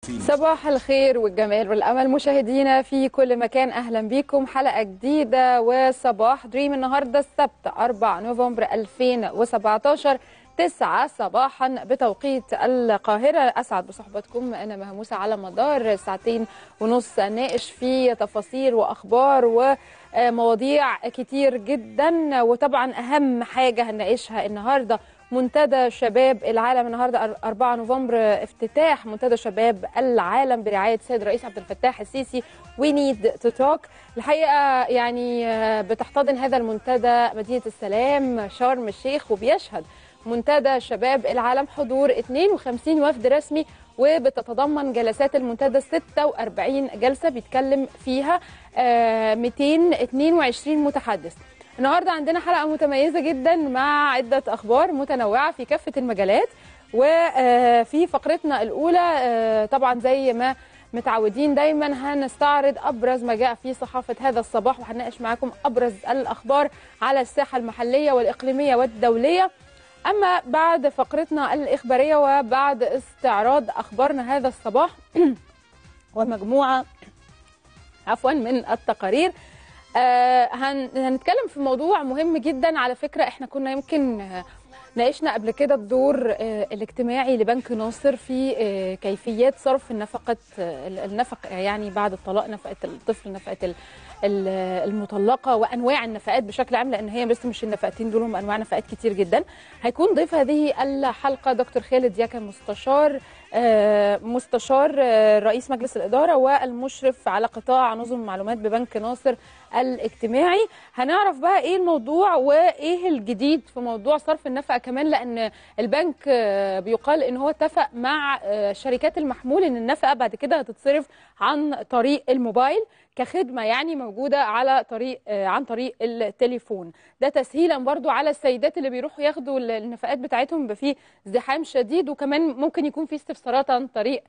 صباح الخير والجمال والامل مشاهدينا في كل مكان اهلا بيكم حلقه جديده وصباح دريم النهارده السبت 4 نوفمبر 2017 9 صباحا بتوقيت القاهرة أسعد بصحبتكم أنا مهموسة على مدار ساعتين ونص ناقش في تفاصيل وأخبار ومواضيع كتير جدا وطبعا أهم حاجة هنناقشها النهاردة منتدى شباب العالم النهارده 4 نوفمبر افتتاح منتدى شباب العالم برعايه السيد الرئيس عبد الفتاح السيسي وي نيد تو توك الحقيقه يعني بتحتضن هذا المنتدى مدينه السلام شرم الشيخ وبيشهد منتدى شباب العالم حضور 52 وفد رسمي وبتتضمن جلسات المنتدى 46 جلسه بيتكلم فيها 222 متحدث النهارده عندنا حلقه متميزه جدا مع عده اخبار متنوعه في كافه المجالات وفي فقرتنا الاولى طبعا زي ما متعودين دايما هنستعرض ابرز ما جاء في صحافه هذا الصباح وهنناقش معاكم ابرز الاخبار على الساحه المحليه والاقليميه والدوليه اما بعد فقرتنا الاخباريه وبعد استعراض اخبارنا هذا الصباح ومجموعه عفوا من التقارير آه هنتكلم في موضوع مهم جدا على فكره احنا كنا يمكن آه ناقشنا قبل كده الدور آه الاجتماعي لبنك ناصر في آه كيفيات صرف النفقه النفقه يعني بعد الطلاق نفقه الطفل نفقه المطلقه وانواع النفقات بشكل عام لان هي بس مش النفقتين دول هم انواع نفقات كتير جدا هيكون ضيف هذه الحلقه دكتور خالد ياكا مستشار مستشار رئيس مجلس الاداره والمشرف على قطاع نظم المعلومات ببنك ناصر الاجتماعي هنعرف بقى ايه الموضوع وايه الجديد في موضوع صرف النفقه كمان لان البنك بيقال ان هو اتفق مع شركات المحمول ان النفقه بعد كده هتتصرف عن طريق الموبايل كخدمه يعني موجوده على طريق عن طريق التليفون ده تسهيلا برضو على السيدات اللي بيروحوا ياخدوا النفقات بتاعتهم بيبقى فيه ازدحام شديد وكمان ممكن يكون في استفسارات عن طريق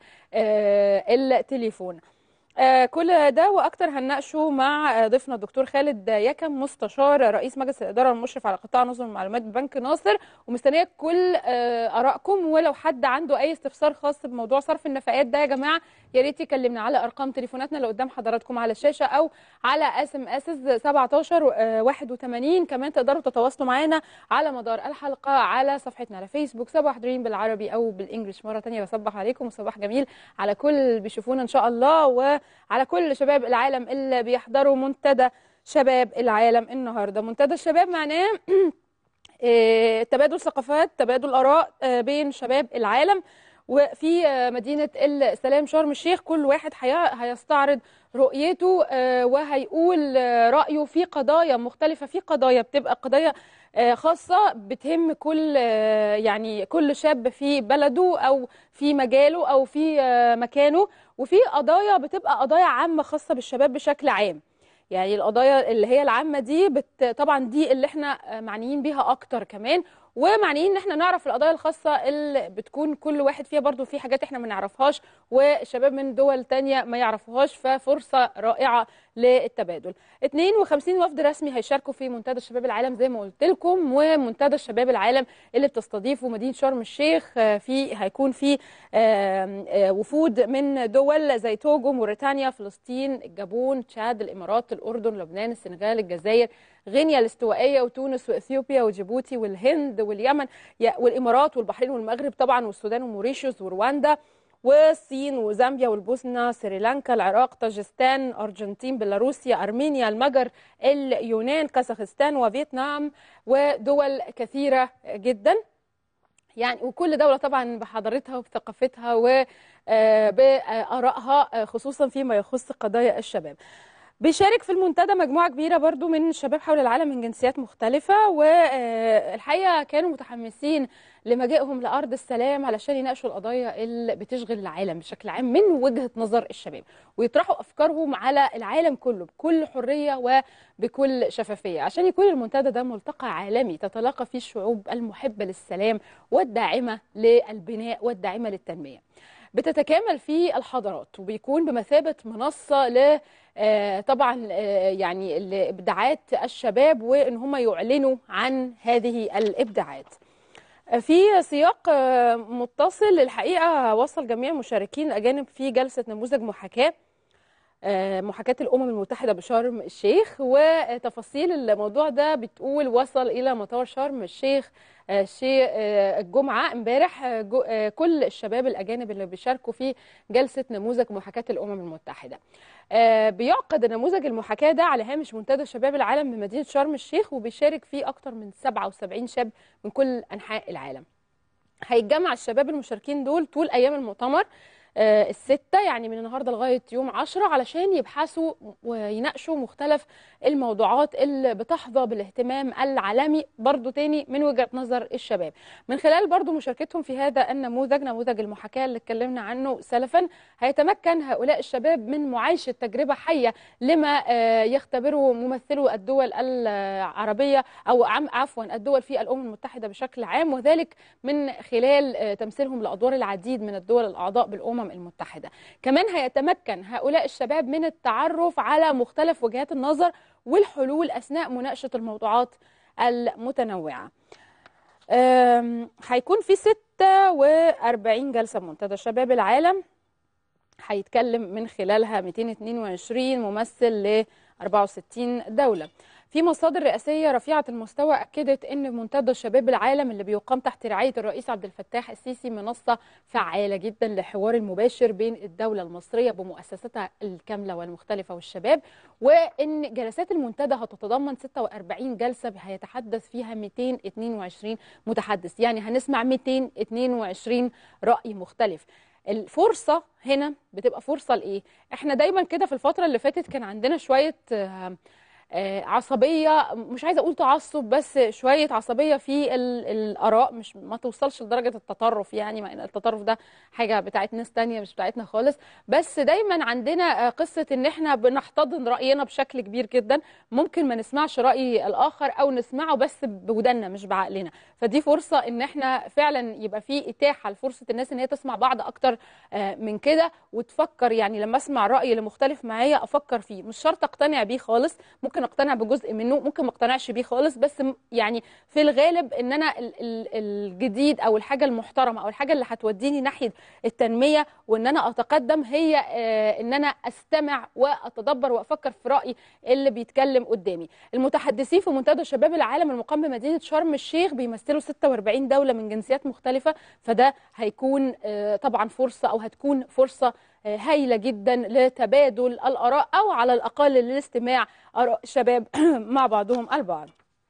التليفون آه كل ده واكتر هنناقشه مع ضيفنا الدكتور خالد يكم مستشار رئيس مجلس الاداره المشرف على قطاع نظم المعلومات ببنك ناصر ومستنيه كل آه ارائكم ولو حد عنده اي استفسار خاص بموضوع صرف النفقات ده يا جماعه يا ريت يكلمنا على ارقام تليفوناتنا اللي قدام حضراتكم على الشاشه او على اس ام اس 17 آه 81 كمان تقدروا تتواصلوا معانا على مدار الحلقه على صفحتنا على فيسبوك صباح دريم بالعربي او بالانجلش مره ثانيه بصبح عليكم وصباح جميل على كل اللي بيشوفونا ان شاء الله و على كل شباب العالم اللي بيحضروا منتدى شباب العالم النهارده منتدى الشباب معناه تبادل ثقافات تبادل اراء بين شباب العالم وفي مدينه السلام شرم الشيخ كل واحد هيستعرض رؤيته وهيقول رايه في قضايا مختلفه في قضايا بتبقى قضايا خاصه بتهم كل يعني كل شاب في بلده او في مجاله او في مكانه وفي قضايا بتبقى قضايا عامه خاصه بالشباب بشكل عام يعني القضايا اللي هي العامه دي بت... طبعا دي اللي احنا معنيين بيها اكتر كمان ومعنيين ان احنا نعرف القضايا الخاصه اللي بتكون كل واحد فيها برضو في حاجات احنا ما نعرفهاش والشباب من دول تانية ما يعرفوهاش ففرصه رائعه للتبادل 52 وفد رسمي هيشاركوا في منتدى شباب العالم زي ما قلت لكم ومنتدى شباب العالم اللي بتستضيفه مدينه شرم الشيخ في هيكون في وفود من دول زي توجو موريتانيا فلسطين الجابون تشاد الامارات الاردن لبنان السنغال الجزائر غينيا الاستوائيه وتونس واثيوبيا وجيبوتي والهند واليمن والامارات والبحرين والمغرب طبعا والسودان وموريشيوس ورواندا والصين وزامبيا والبوسنه سريلانكا العراق طاجستان ارجنتين بيلاروسيا ارمينيا المجر اليونان كازاخستان وفيتنام ودول كثيره جدا يعني وكل دوله طبعا بحضارتها وبثقافتها وبارائها خصوصا فيما يخص قضايا الشباب بيشارك في المنتدى مجموعة كبيرة برضو من الشباب حول العالم من جنسيات مختلفة والحقيقة كانوا متحمسين لمجيئهم لأرض السلام علشان يناقشوا القضايا اللي بتشغل العالم بشكل عام من وجهة نظر الشباب ويطرحوا أفكارهم على العالم كله بكل حرية وبكل شفافية عشان يكون المنتدى ده ملتقى عالمي تتلاقى فيه الشعوب المحبة للسلام والداعمة للبناء والداعمة للتنمية بتتكامل فيه الحضارات وبيكون بمثابة منصة ل طبعا يعني لابداعات الشباب وان هم يعلنوا عن هذه الابداعات في سياق آه، متصل الحقيقة وصل جميع المشاركين الأجانب في جلسة نموذج محاكاة آه، محاكاة الأمم المتحدة بشرم الشيخ وتفاصيل الموضوع ده بتقول وصل إلى مطار شرم الشيخ آه، شيء آه، الجمعة امبارح آه، جو- آه، كل الشباب الأجانب اللي بيشاركوا في جلسة نموذج محاكاة الأمم المتحدة آه، بيعقد نموذج المحاكاة ده على هامش منتدى شباب العالم بمدينة شرم الشيخ وبيشارك فيه أكتر من 77 شاب من كل أنحاء العالم هيتجمع الشباب المشاركين دول طول ايام المؤتمر آه، الستة يعني من النهاردة لغاية يوم عشرة علشان يبحثوا ويناقشوا مختلف الموضوعات اللي بتحظى بالاهتمام العالمي برضو تاني من وجهة نظر الشباب من خلال برضو مشاركتهم في هذا النموذج نموذج المحاكاة اللي اتكلمنا عنه سلفا هيتمكن هؤلاء الشباب من معايشة تجربة حية لما آه، يختبره ممثلو الدول العربية أو عم- عفوا الدول في الأمم المتحدة بشكل عام وذلك من خلال آه، تمثيلهم لأدوار العديد من الدول الأعضاء بالأمم المتحدة كمان هيتمكن هؤلاء الشباب من التعرف على مختلف وجهات النظر والحلول أثناء مناقشة الموضوعات المتنوعة آم، هيكون في 46 جلسة منتدى شباب العالم هيتكلم من خلالها 222 ممثل ل 64 دولة في مصادر رئاسية رفيعة المستوى أكدت أن منتدى شباب العالم اللي بيقام تحت رعاية الرئيس عبد الفتاح السيسي منصة فعالة جدا للحوار المباشر بين الدولة المصرية بمؤسساتها الكاملة والمختلفة والشباب وأن جلسات المنتدى هتتضمن 46 جلسة هيتحدث فيها 222 متحدث يعني هنسمع 222 رأي مختلف الفرصة هنا بتبقى فرصة لإيه؟ احنا دايما كده في الفترة اللي فاتت كان عندنا شوية آه، آه، عصبية مش عايزة أقول تعصب بس شوية عصبية في ال- الآراء مش ما توصلش لدرجة التطرف يعني مع إن التطرف ده حاجة بتاعت ناس تانية مش بتاعتنا خالص بس دايما عندنا آه، قصة إن إحنا بنحتضن رأينا بشكل كبير جدا ممكن ما نسمعش رأي الآخر أو نسمعه بس بودنا مش بعقلنا فدي فرصة إن إحنا فعلا يبقى في إتاحة لفرصة الناس إن هي تسمع بعض أكتر آه، من كده وتفكر يعني لما أسمع رأي اللي مختلف معايا أفكر فيه مش شرط أقتنع بيه خالص ممكن اقتنع بجزء منه ممكن ما اقتنعش بيه خالص بس م- يعني في الغالب ان انا ال- ال- الجديد او الحاجه المحترمه او الحاجه اللي هتوديني ناحيه التنميه وان انا اتقدم هي آه، ان انا استمع واتدبر وافكر في راي اللي بيتكلم قدامي المتحدثين في منتدى شباب العالم المقام بمدينه شرم الشيخ بيمثلوا 46 دوله من جنسيات مختلفه فده هيكون آه، طبعا فرصه او هتكون فرصه آه، هايله جدا لتبادل الاراء او على الاقل للاستماع اراء الشباب مع بعضهم البعض.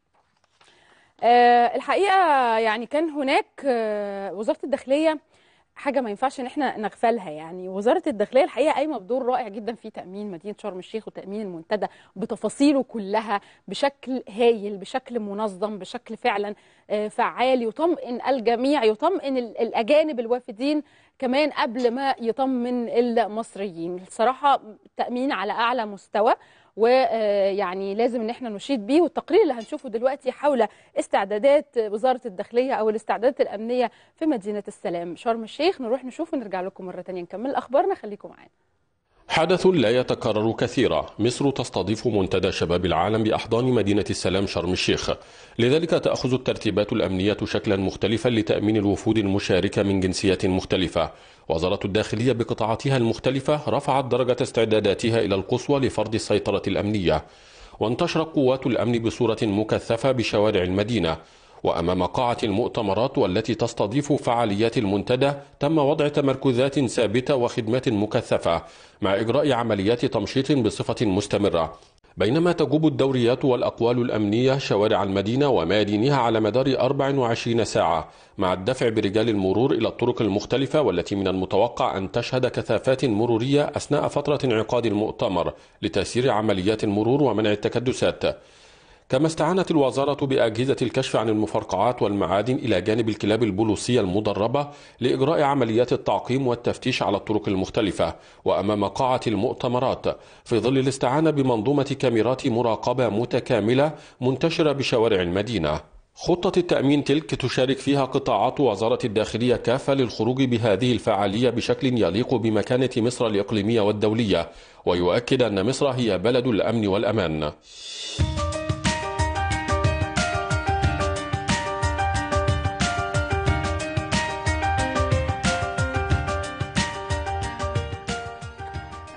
آه، الحقيقه يعني كان هناك آه، وزاره الداخليه حاجه ما ينفعش ان احنا نغفلها يعني وزاره الداخليه الحقيقه قايمه بدور رائع جدا في تامين مدينه شرم الشيخ وتامين المنتدى بتفاصيله كلها بشكل هايل بشكل منظم بشكل فعلا آه، فعال يطمئن الجميع يطمئن ال- الاجانب الوافدين كمان قبل ما يطمن المصريين الصراحه تامين على اعلى مستوى ويعني لازم ان احنا نشيد بيه والتقرير اللي هنشوفه دلوقتي حول استعدادات وزاره الداخليه او الاستعدادات الامنيه في مدينه السلام شرم الشيخ نروح نشوف ونرجع لكم مره ثانيه نكمل اخبارنا خليكم معانا حدث لا يتكرر كثيرا مصر تستضيف منتدى شباب العالم بأحضان مدينة السلام شرم الشيخ لذلك تأخذ الترتيبات الأمنية شكلا مختلفا لتأمين الوفود المشاركة من جنسيات مختلفة وزارة الداخلية بقطاعاتها المختلفة رفعت درجة استعداداتها إلى القصوى لفرض السيطرة الأمنية وانتشرت قوات الأمن بصورة مكثفة بشوارع المدينة وأمام قاعة المؤتمرات والتي تستضيف فعاليات المنتدى تم وضع تمركزات ثابتة وخدمات مكثفة مع إجراء عمليات تمشيط بصفة مستمرة بينما تجوب الدوريات والأقوال الأمنية شوارع المدينة وميادينها على مدار 24 ساعة مع الدفع برجال المرور إلى الطرق المختلفة والتي من المتوقع أن تشهد كثافات مرورية أثناء فترة انعقاد المؤتمر لتسيير عمليات المرور ومنع التكدسات كما استعانت الوزارة بأجهزة الكشف عن المفرقعات والمعادن إلى جانب الكلاب البوليسية المدربة لإجراء عمليات التعقيم والتفتيش على الطرق المختلفة وأمام قاعة المؤتمرات في ظل الاستعانة بمنظومة كاميرات مراقبة متكاملة منتشرة بشوارع المدينة خطة التأمين تلك تشارك فيها قطاعات وزارة الداخلية كافة للخروج بهذه الفعالية بشكل يليق بمكانة مصر الإقليمية والدولية ويؤكد أن مصر هي بلد الأمن والأمان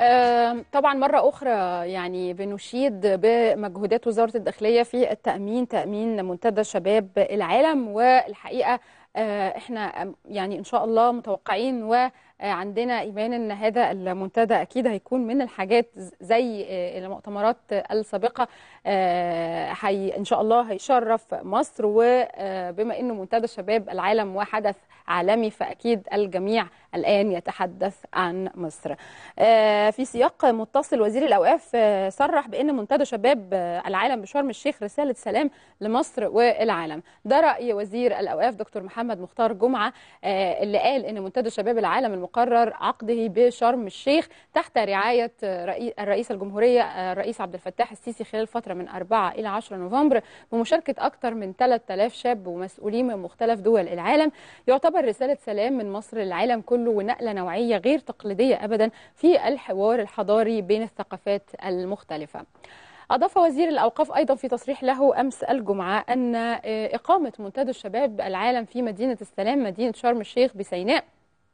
آم، طبعا مرة أخرى يعني بنشيد بمجهودات وزارة الداخلية في التأمين تأمين منتدى شباب العالم والحقيقة آه، احنا يعني إن شاء الله متوقعين وعندنا إيمان إن هذا المنتدى أكيد هيكون من الحاجات زي آه، المؤتمرات السابقة آه، هي إن شاء الله هيشرف مصر وبما إنه منتدى شباب العالم وحدث عالمي فأكيد الجميع الآن يتحدث عن مصر آه، في سياق متصل وزير الأوقاف آه، صرح بأن منتدى شباب آه، العالم بشرم الشيخ رسالة سلام لمصر والعالم ده رأي وزير الأوقاف دكتور محمد مختار جمعة آه، اللي قال أن منتدى شباب العالم المقرر عقده بشرم الشيخ تحت رعاية آه، رئي- الرئيس الجمهورية آه، الرئيس عبد الفتاح السيسي خلال فترة من 4 إلى 10 نوفمبر بمشاركة أكثر من 3000 شاب ومسؤولين من مختلف دول العالم يعتبر رسالة سلام من مصر للعالم كله ونقلة نوعية غير تقليدية أبدا في الحوار الحضاري بين الثقافات المختلفة أضاف وزير الأوقاف أيضا في تصريح له أمس الجمعة أن آه، إقامة منتدى الشباب العالم في مدينة السلام مدينة شرم الشيخ بسيناء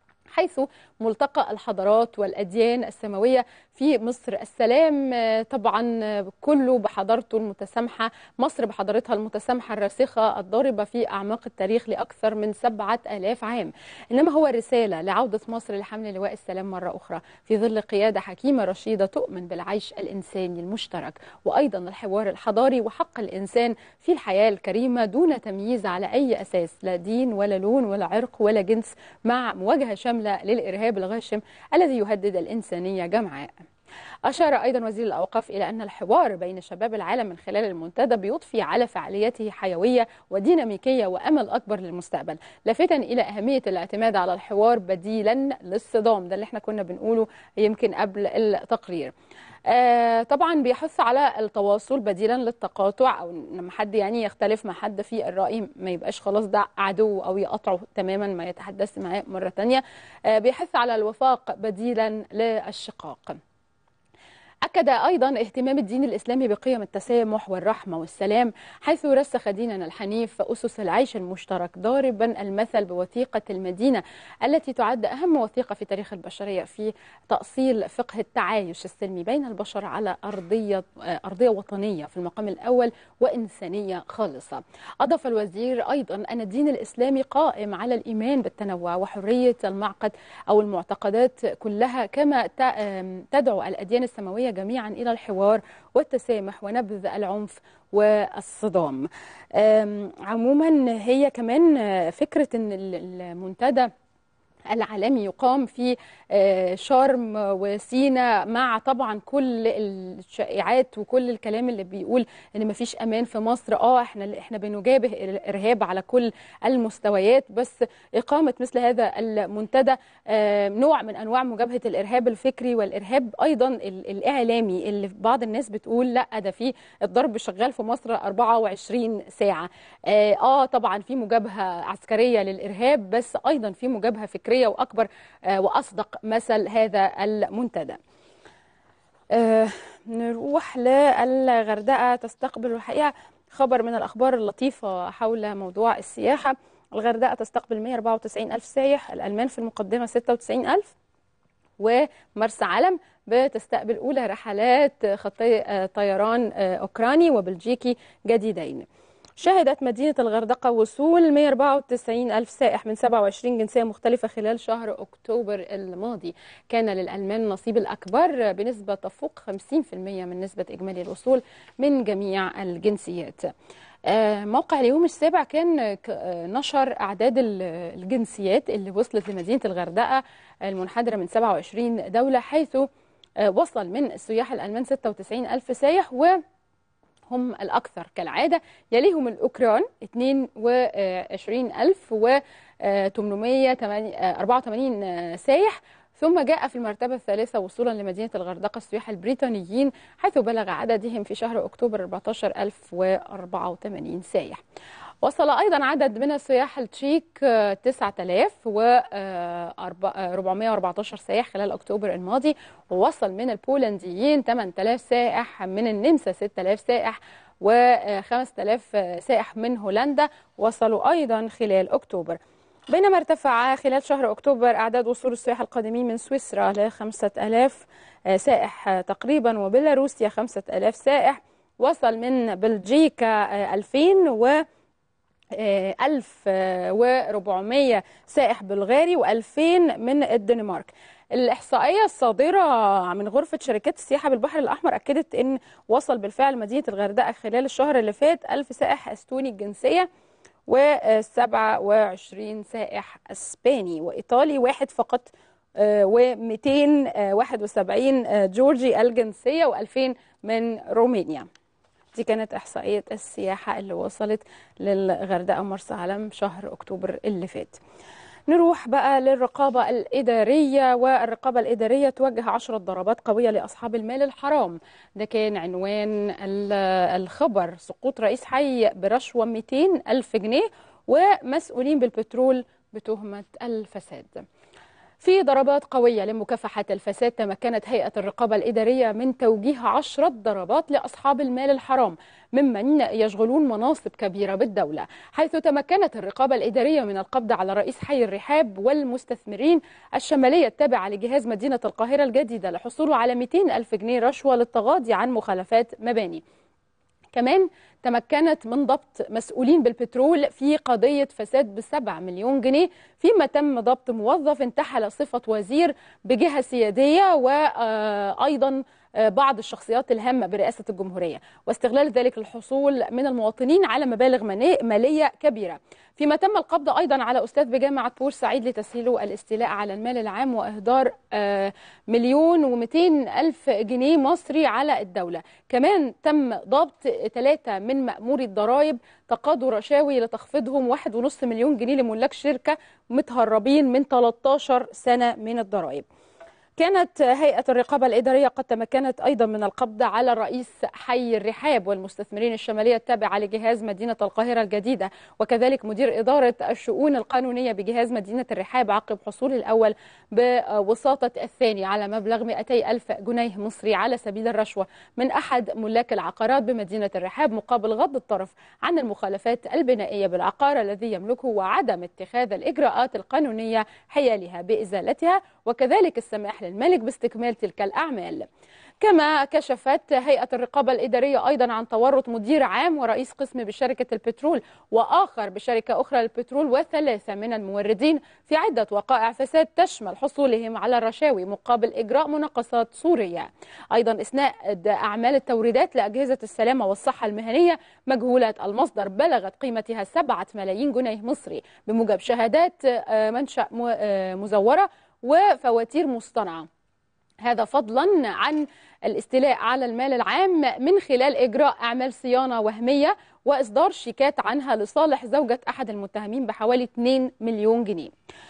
حيث ملتقى الحضارات والأديان السماوية في مصر السلام آه، طبعا آه، كله بحضارته المتسامحة مصر بحضارتها المتسامحة الراسخة الضاربة في أعماق التاريخ لأكثر من سبعة آلاف عام إنما هو رسالة لعودة مصر لحمل لواء السلام مرة أخرى في ظل قيادة حكيمة رشيدة تؤمن بالعيش الإنساني المشترك وأيضا الحوار الحضاري وحق الإنسان في الحياة الكريمة دون تمييز على أي أساس لا دين ولا لون ولا عرق ولا جنس مع مواجهة شاملة للإرهاب الغاشم الذي يهدد الإنسانية جمعاء أشار أيضا وزير الأوقاف إلى أن الحوار بين شباب العالم من خلال المنتدى بيضفي على فعاليته حيوية وديناميكية وأمل أكبر للمستقبل لافتا إلى أهمية الاعتماد على الحوار بديلا للصدام ده اللي احنا كنا بنقوله يمكن قبل التقرير آه طبعا بيحث على التواصل بديلا للتقاطع او لما حد يعني يختلف مع حد في الرأي ما يبقاش خلاص ده عدو او يقطعه تماما ما يتحدث معاه مرة تانية آه بيحث على الوفاق بديلا للشقاق أكد أيضا اهتمام الدين الإسلامي بقيم التسامح والرحمة والسلام حيث رسخ ديننا الحنيف أسس العيش المشترك ضاربا المثل بوثيقة المدينة التي تعد أهم وثيقة في تاريخ البشرية في تأصيل فقه التعايش السلمي بين البشر على أرضية أرضية وطنية في المقام الأول وإنسانية خالصة أضاف الوزير أيضا أن الدين الإسلامي قائم على الإيمان بالتنوع وحرية المعقد أو المعتقدات كلها كما تدعو الأديان السماوية جميعا إلى الحوار والتسامح ونبذ العنف والصدام عموما هي كمان فكرة أن المنتدى العالمي يقام في شرم وسينا مع طبعا كل الشائعات وكل الكلام اللي بيقول ان مفيش امان في مصر اه احنا احنا بنجابه الارهاب على كل المستويات بس اقامه مثل هذا المنتدى نوع من انواع مجابهه الارهاب الفكري والارهاب ايضا الاعلامي اللي بعض الناس بتقول لا ده في الضرب شغال في مصر 24 ساعه اه طبعا في مجابهه عسكريه للارهاب بس ايضا في مجابهه فكريه واكبر واصدق مثل هذا المنتدى آه نروح للغردقة تستقبل الحقيقة خبر من الأخبار اللطيفة حول موضوع السياحة الغردقة تستقبل 194 ألف سايح الألمان في المقدمة 96 ألف ومرسى علم بتستقبل أولى رحلات خطي طيران أوكراني وبلجيكي جديدين شهدت مدينة الغردقة وصول 194 ألف سائح من 27 جنسية مختلفة خلال شهر أكتوبر الماضي كان للألمان النصيب الأكبر بنسبة تفوق 50% من نسبة إجمالي الوصول من جميع الجنسيات موقع اليوم السابع كان نشر أعداد الجنسيات اللي وصلت لمدينة الغردقة المنحدرة من 27 دولة حيث وصل من السياح الألمان 96 ألف سايح و هم الأكثر كالعادة يليهم الأوكران 22884 سايح ثم جاء في المرتبة الثالثة وصولا لمدينة الغردقة السياح البريطانيين حيث بلغ عددهم في شهر أكتوبر 14084 سايح وصل أيضا عدد من السياح التشيك 9414 سائح خلال أكتوبر الماضي ووصل من البولنديين 8000 سائح من النمسا 6000 سائح و5000 سائح من هولندا وصلوا أيضا خلال أكتوبر بينما ارتفع خلال شهر أكتوبر أعداد وصول السياح القادمين من سويسرا ل 5000 سائح تقريبا وبيلاروسيا 5000 سائح وصل من بلجيكا 2000 و 1400 سائح بلغاري و2000 من الدنمارك الإحصائية الصادرة من غرفة شركات السياحة بالبحر الأحمر أكدت أن وصل بالفعل مدينة الغردقة خلال الشهر اللي فات 1000 سائح أستوني الجنسية و27 سائح اسباني وايطالي واحد فقط و271 جورجي الجنسيه و2000 من رومانيا دي كانت احصائيه السياحه اللي وصلت للغردقه ومرسى علم شهر اكتوبر اللي فات نروح بقى للرقابة الإدارية والرقابة الإدارية توجه عشرة ضربات قوية لأصحاب المال الحرام ده كان عنوان الخبر سقوط رئيس حي برشوة 200 ألف جنيه ومسؤولين بالبترول بتهمة الفساد في ضربات قوية لمكافحة الفساد تمكنت هيئة الرقابة الإدارية من توجيه عشرة ضربات لأصحاب المال الحرام ممن يشغلون مناصب كبيرة بالدولة حيث تمكنت الرقابة الإدارية من القبض على رئيس حي الرحاب والمستثمرين الشمالية التابعة لجهاز مدينة القاهرة الجديدة لحصوله على 200 ألف جنيه رشوة للتغاضي عن مخالفات مباني كمان تمكنت من ضبط مسؤولين بالبترول في قضية فساد بسبع مليون جنيه فيما تم ضبط موظف انتحل صفة وزير بجهة سيادية وأيضا بعض الشخصيات الهامة برئاسة الجمهورية واستغلال ذلك الحصول من المواطنين على مبالغ مالية كبيرة فيما تم القبض أيضا على أستاذ بجامعة بورسعيد لتسهيله الاستيلاء على المال العام وإهدار مليون ومئتين ألف جنيه مصري على الدولة كمان تم ضبط ثلاثة من مأموري الضرائب تقاضوا رشاوي لتخفيضهم واحد ونصف مليون جنيه لملاك شركة متهربين من 13 سنة من الضرائب كانت هيئة الرقابة الإدارية قد تمكنت أيضا من القبض على رئيس حي الرحاب والمستثمرين الشمالية التابعة لجهاز مدينة القاهرة الجديدة وكذلك مدير إدارة الشؤون القانونية بجهاز مدينة الرحاب عقب حصول الأول بوساطة الثاني على مبلغ 200 ألف جنيه مصري على سبيل الرشوة من أحد ملاك العقارات بمدينة الرحاب مقابل غض الطرف عن المخالفات البنائية بالعقار الذي يملكه وعدم اتخاذ الإجراءات القانونية حيالها بإزالتها وكذلك السماح للمالك باستكمال تلك الأعمال كما كشفت هيئة الرقابة الإدارية أيضا عن تورط مدير عام ورئيس قسم بشركة البترول وآخر بشركة أخرى للبترول وثلاثة من الموردين في عدة وقائع فساد تشمل حصولهم على الرشاوي مقابل إجراء مناقصات صورية أيضا إسناد أعمال التوريدات لأجهزة السلامة والصحة المهنية مجهولة المصدر بلغت قيمتها 7 ملايين جنيه مصري بموجب شهادات منشأ مزورة وفواتير مصطنعة هذا فضلا عن الاستيلاء على المال العام من خلال إجراء أعمال صيانة وهمية وإصدار شيكات عنها لصالح زوجة أحد المتهمين بحوالي 2 مليون جنيه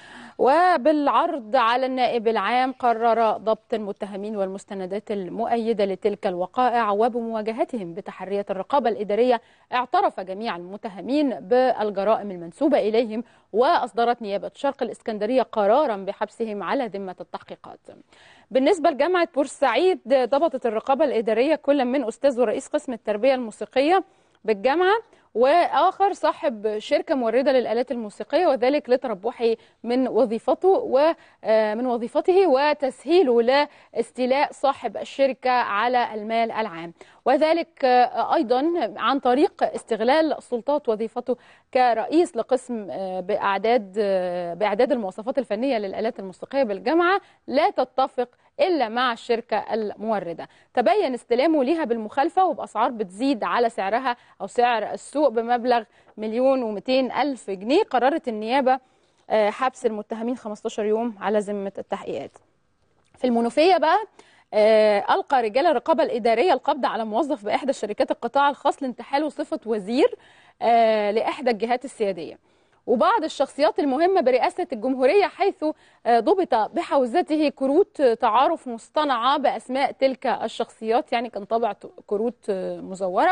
وبالعرض على النائب العام قرر ضبط المتهمين والمستندات المؤيدة لتلك الوقائع وبمواجهتهم بتحريات الرقابة الإدارية اعترف جميع المتهمين بالجرائم المنسوبة إليهم وأصدرت نيابة شرق الإسكندرية قرارا بحبسهم على ذمة التحقيقات بالنسبة لجامعة بورسعيد ضبطت الرقابة الإدارية كل من أستاذ ورئيس قسم التربية الموسيقية بالجامعة واخر صاحب شركه مورده للالات الموسيقيه وذلك لتربحه من وظيفته ومن وظيفته وتسهيله لاستيلاء صاحب الشركه على المال العام وذلك ايضا عن طريق استغلال سلطات وظيفته كرئيس لقسم باعداد باعداد المواصفات الفنيه للالات الموسيقيه بالجامعه لا تتفق الا مع الشركه المورده تبين استلامه ليها بالمخالفه وباسعار بتزيد على سعرها او سعر السوق بمبلغ مليون و200 الف جنيه قررت النيابه حبس المتهمين 15 يوم على ذمه التحقيقات في المنوفيه بقى ألقى رجال الرقابة الإدارية القبض على موظف بإحدى شركات القطاع الخاص لانتحاله صفة وزير لإحدى الجهات السيادية وبعض الشخصيات المهمة برئاسة الجمهورية حيث ضبط بحوزته كروت تعارف مصطنعة بأسماء تلك الشخصيات يعني كان طبع كروت مزورة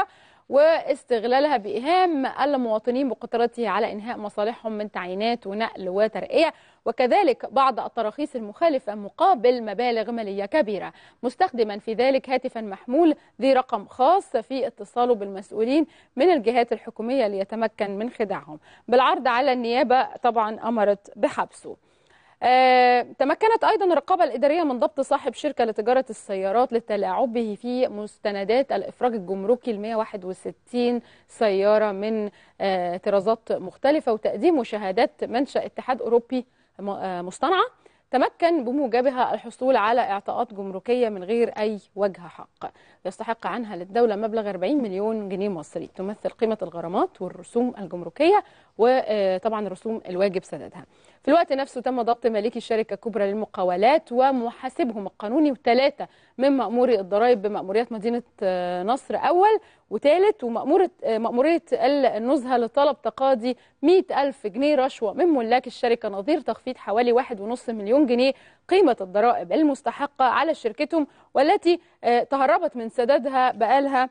واستغلالها بإيهام المواطنين بقدرته على إنهاء مصالحهم من تعيينات ونقل وترقية وكذلك بعض التراخيص المخالفة مقابل مبالغ مالية كبيرة مستخدما في ذلك هاتفا محمول ذي رقم خاص في اتصاله بالمسؤولين من الجهات الحكومية ليتمكن من خداعهم بالعرض على النيابة طبعا أمرت بحبسه آه، تمكنت ايضا الرقابه الاداريه من ضبط صاحب شركه لتجاره السيارات للتلاعب به في مستندات الافراج الجمركي ل 161 سياره من آه، طرازات مختلفه وتقديم شهادات منشا اتحاد اوروبي م- آه، مصطنعه تمكن بموجبها الحصول على اعطاءات جمركيه من غير اي وجه حق يستحق عنها للدوله مبلغ 40 مليون جنيه مصري تمثل قيمه الغرامات والرسوم الجمركيه وطبعا رسوم الواجب سددها في الوقت نفسه تم ضبط مالكي الشركه الكبرى للمقاولات ومحاسبهم القانوني وثلاثه من مأموري الضرائب بمأموريات مدينه آه، نصر اول وثالث ومأمورة آه، مأمورية النزهة لطلب تقاضي 100 ألف جنيه رشوة من ملاك الشركة نظير تخفيض حوالي 1.5 مليون جنيه قيمة الضرائب المستحقة على شركتهم والتي آه، تهربت من سدادها بقالها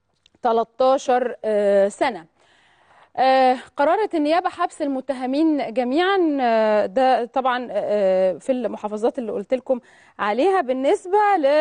13 آه، سنة آه، قررت النيابة حبس المتهمين جميعا آه، ده طبعا آه، في المحافظات اللي قلت لكم عليها بالنسبة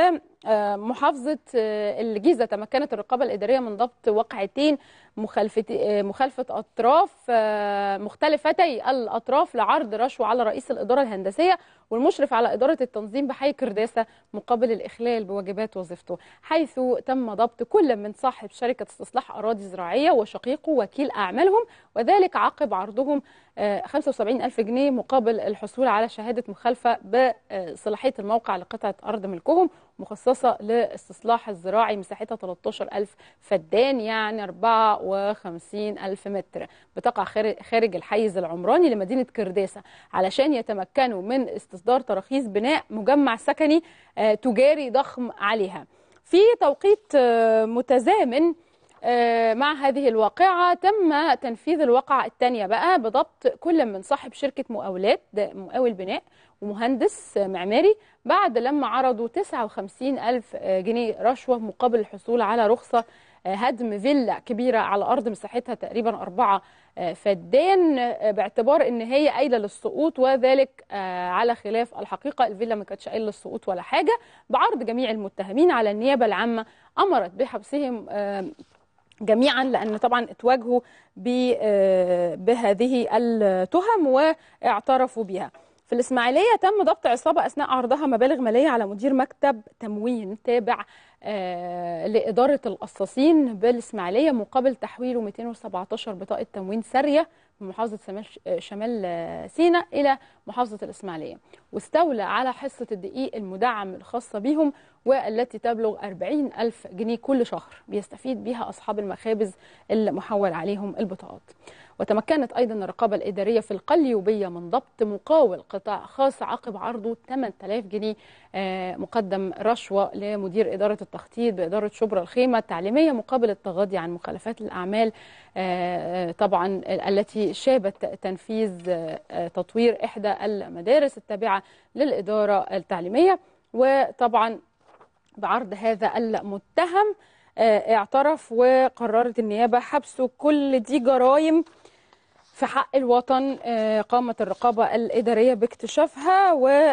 لمحافظة الجيزة تمكنت الرقابة الإدارية من ضبط وقعتين مخالفة آه، مخالفة أطراف آه، مختلفتي الأطراف لعرض رشوة على رئيس الإدارة الهندسية والمشرف على إدارة التنظيم بحي كرداسة مقابل الإخلال بواجبات وظيفته حيث تم ضبط كل من صاحب شركة استصلاح أراضي زراعية وشقيقه وكيل أعمالهم وذلك عقب عرضهم آه، 75 ألف جنيه مقابل الحصول على شهادة مخالفة بصلاحية الموقع لقطعة أرض ملكهم مخصصة للاستصلاح الزراعي مساحتها 13 ألف فدان يعني 54 ألف متر بتقع خارج- خارج الحيز العمراني لمدينة كرداسة علشان يتمكنوا من استصدار تراخيص بناء مجمع سكني آه، تجاري ضخم عليها في توقيت آه، متزامن آه، مع هذه الواقعة تم تنفيذ الواقعة الثانية بقى بضبط كل من صاحب شركة مقاولات ده مقاول بناء ومهندس معماري بعد لما عرضوا 59 ألف جنيه رشوة مقابل الحصول على رخصة آه، هدم فيلا كبيرة على أرض مساحتها تقريبا أربعة آه، فدان آه، باعتبار ان هي قايله للسقوط وذلك آه، على خلاف الحقيقه الفيلا ما كانتش قايله للسقوط ولا حاجه بعرض جميع المتهمين على النيابه العامه امرت بحبسهم آه، جميعا لان طبعا اتواجهوا ب- آه، بهذه التهم واعترفوا بها في الإسماعيلية تم ضبط عصابة أثناء عرضها مبالغ مالية على مدير مكتب تموين تابع آه، لإدارة القصاصين بالإسماعيلية مقابل تحويله 217 بطاقة تموين سارية من محافظة شمال شمال آه، سيناء إلى محافظة الإسماعيلية واستولى على حصة الدقيق المدعم الخاصة بهم والتي تبلغ 40 ألف جنيه كل شهر بيستفيد بها أصحاب المخابز المحول عليهم البطاقات وتمكنت أيضا الرقابة الإدارية في القليوبية من ضبط مقاول قطاع خاص عقب عرضه 8000 جنيه آه، مقدم رشوة لمدير إدارة التخطيط بإدارة شبرا الخيمة التعليمية مقابل التغاضي عن مخالفات الأعمال آه، طبعا التي شابت تنفيذ آه، تطوير إحدى المدارس التابعة للإدارة التعليمية وطبعا بعرض هذا المتهم آه، اعترف وقررت النيابة حبسه كل دي جرائم في حق الوطن آه، قامت الرقابة الإدارية باكتشافها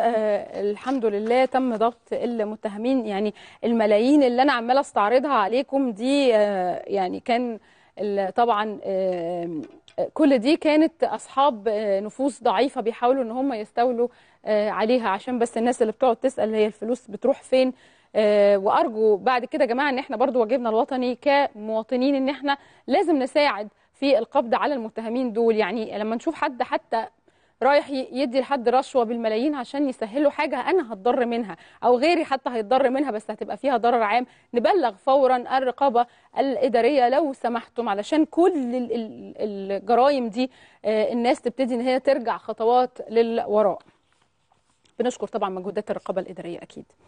والحمد لله تم ضبط المتهمين يعني الملايين اللي أنا عمالة استعرضها عليكم دي آه، يعني كان ال- طبعا آه، كل دي كانت أصحاب آه، نفوس ضعيفة بيحاولوا إن هم يستولوا آه، عليها عشان بس الناس اللي بتقعد تسأل هي الفلوس بتروح فين آه، وارجو بعد كده يا جماعه ان احنا برضو واجبنا الوطني كمواطنين ان احنا لازم نساعد في القبض على المتهمين دول يعني لما نشوف حد حتى رايح ي- يدي لحد رشوه بالملايين عشان يسهله حاجه انا هتضر منها او غيري حتى هيتضر منها بس هتبقى فيها ضرر عام نبلغ فورا الرقابه الاداريه لو سمحتم علشان كل ال- ال- الجرائم دي آه، الناس تبتدي ان هي ترجع خطوات للوراء بنشكر طبعا مجهودات الرقابه الاداريه اكيد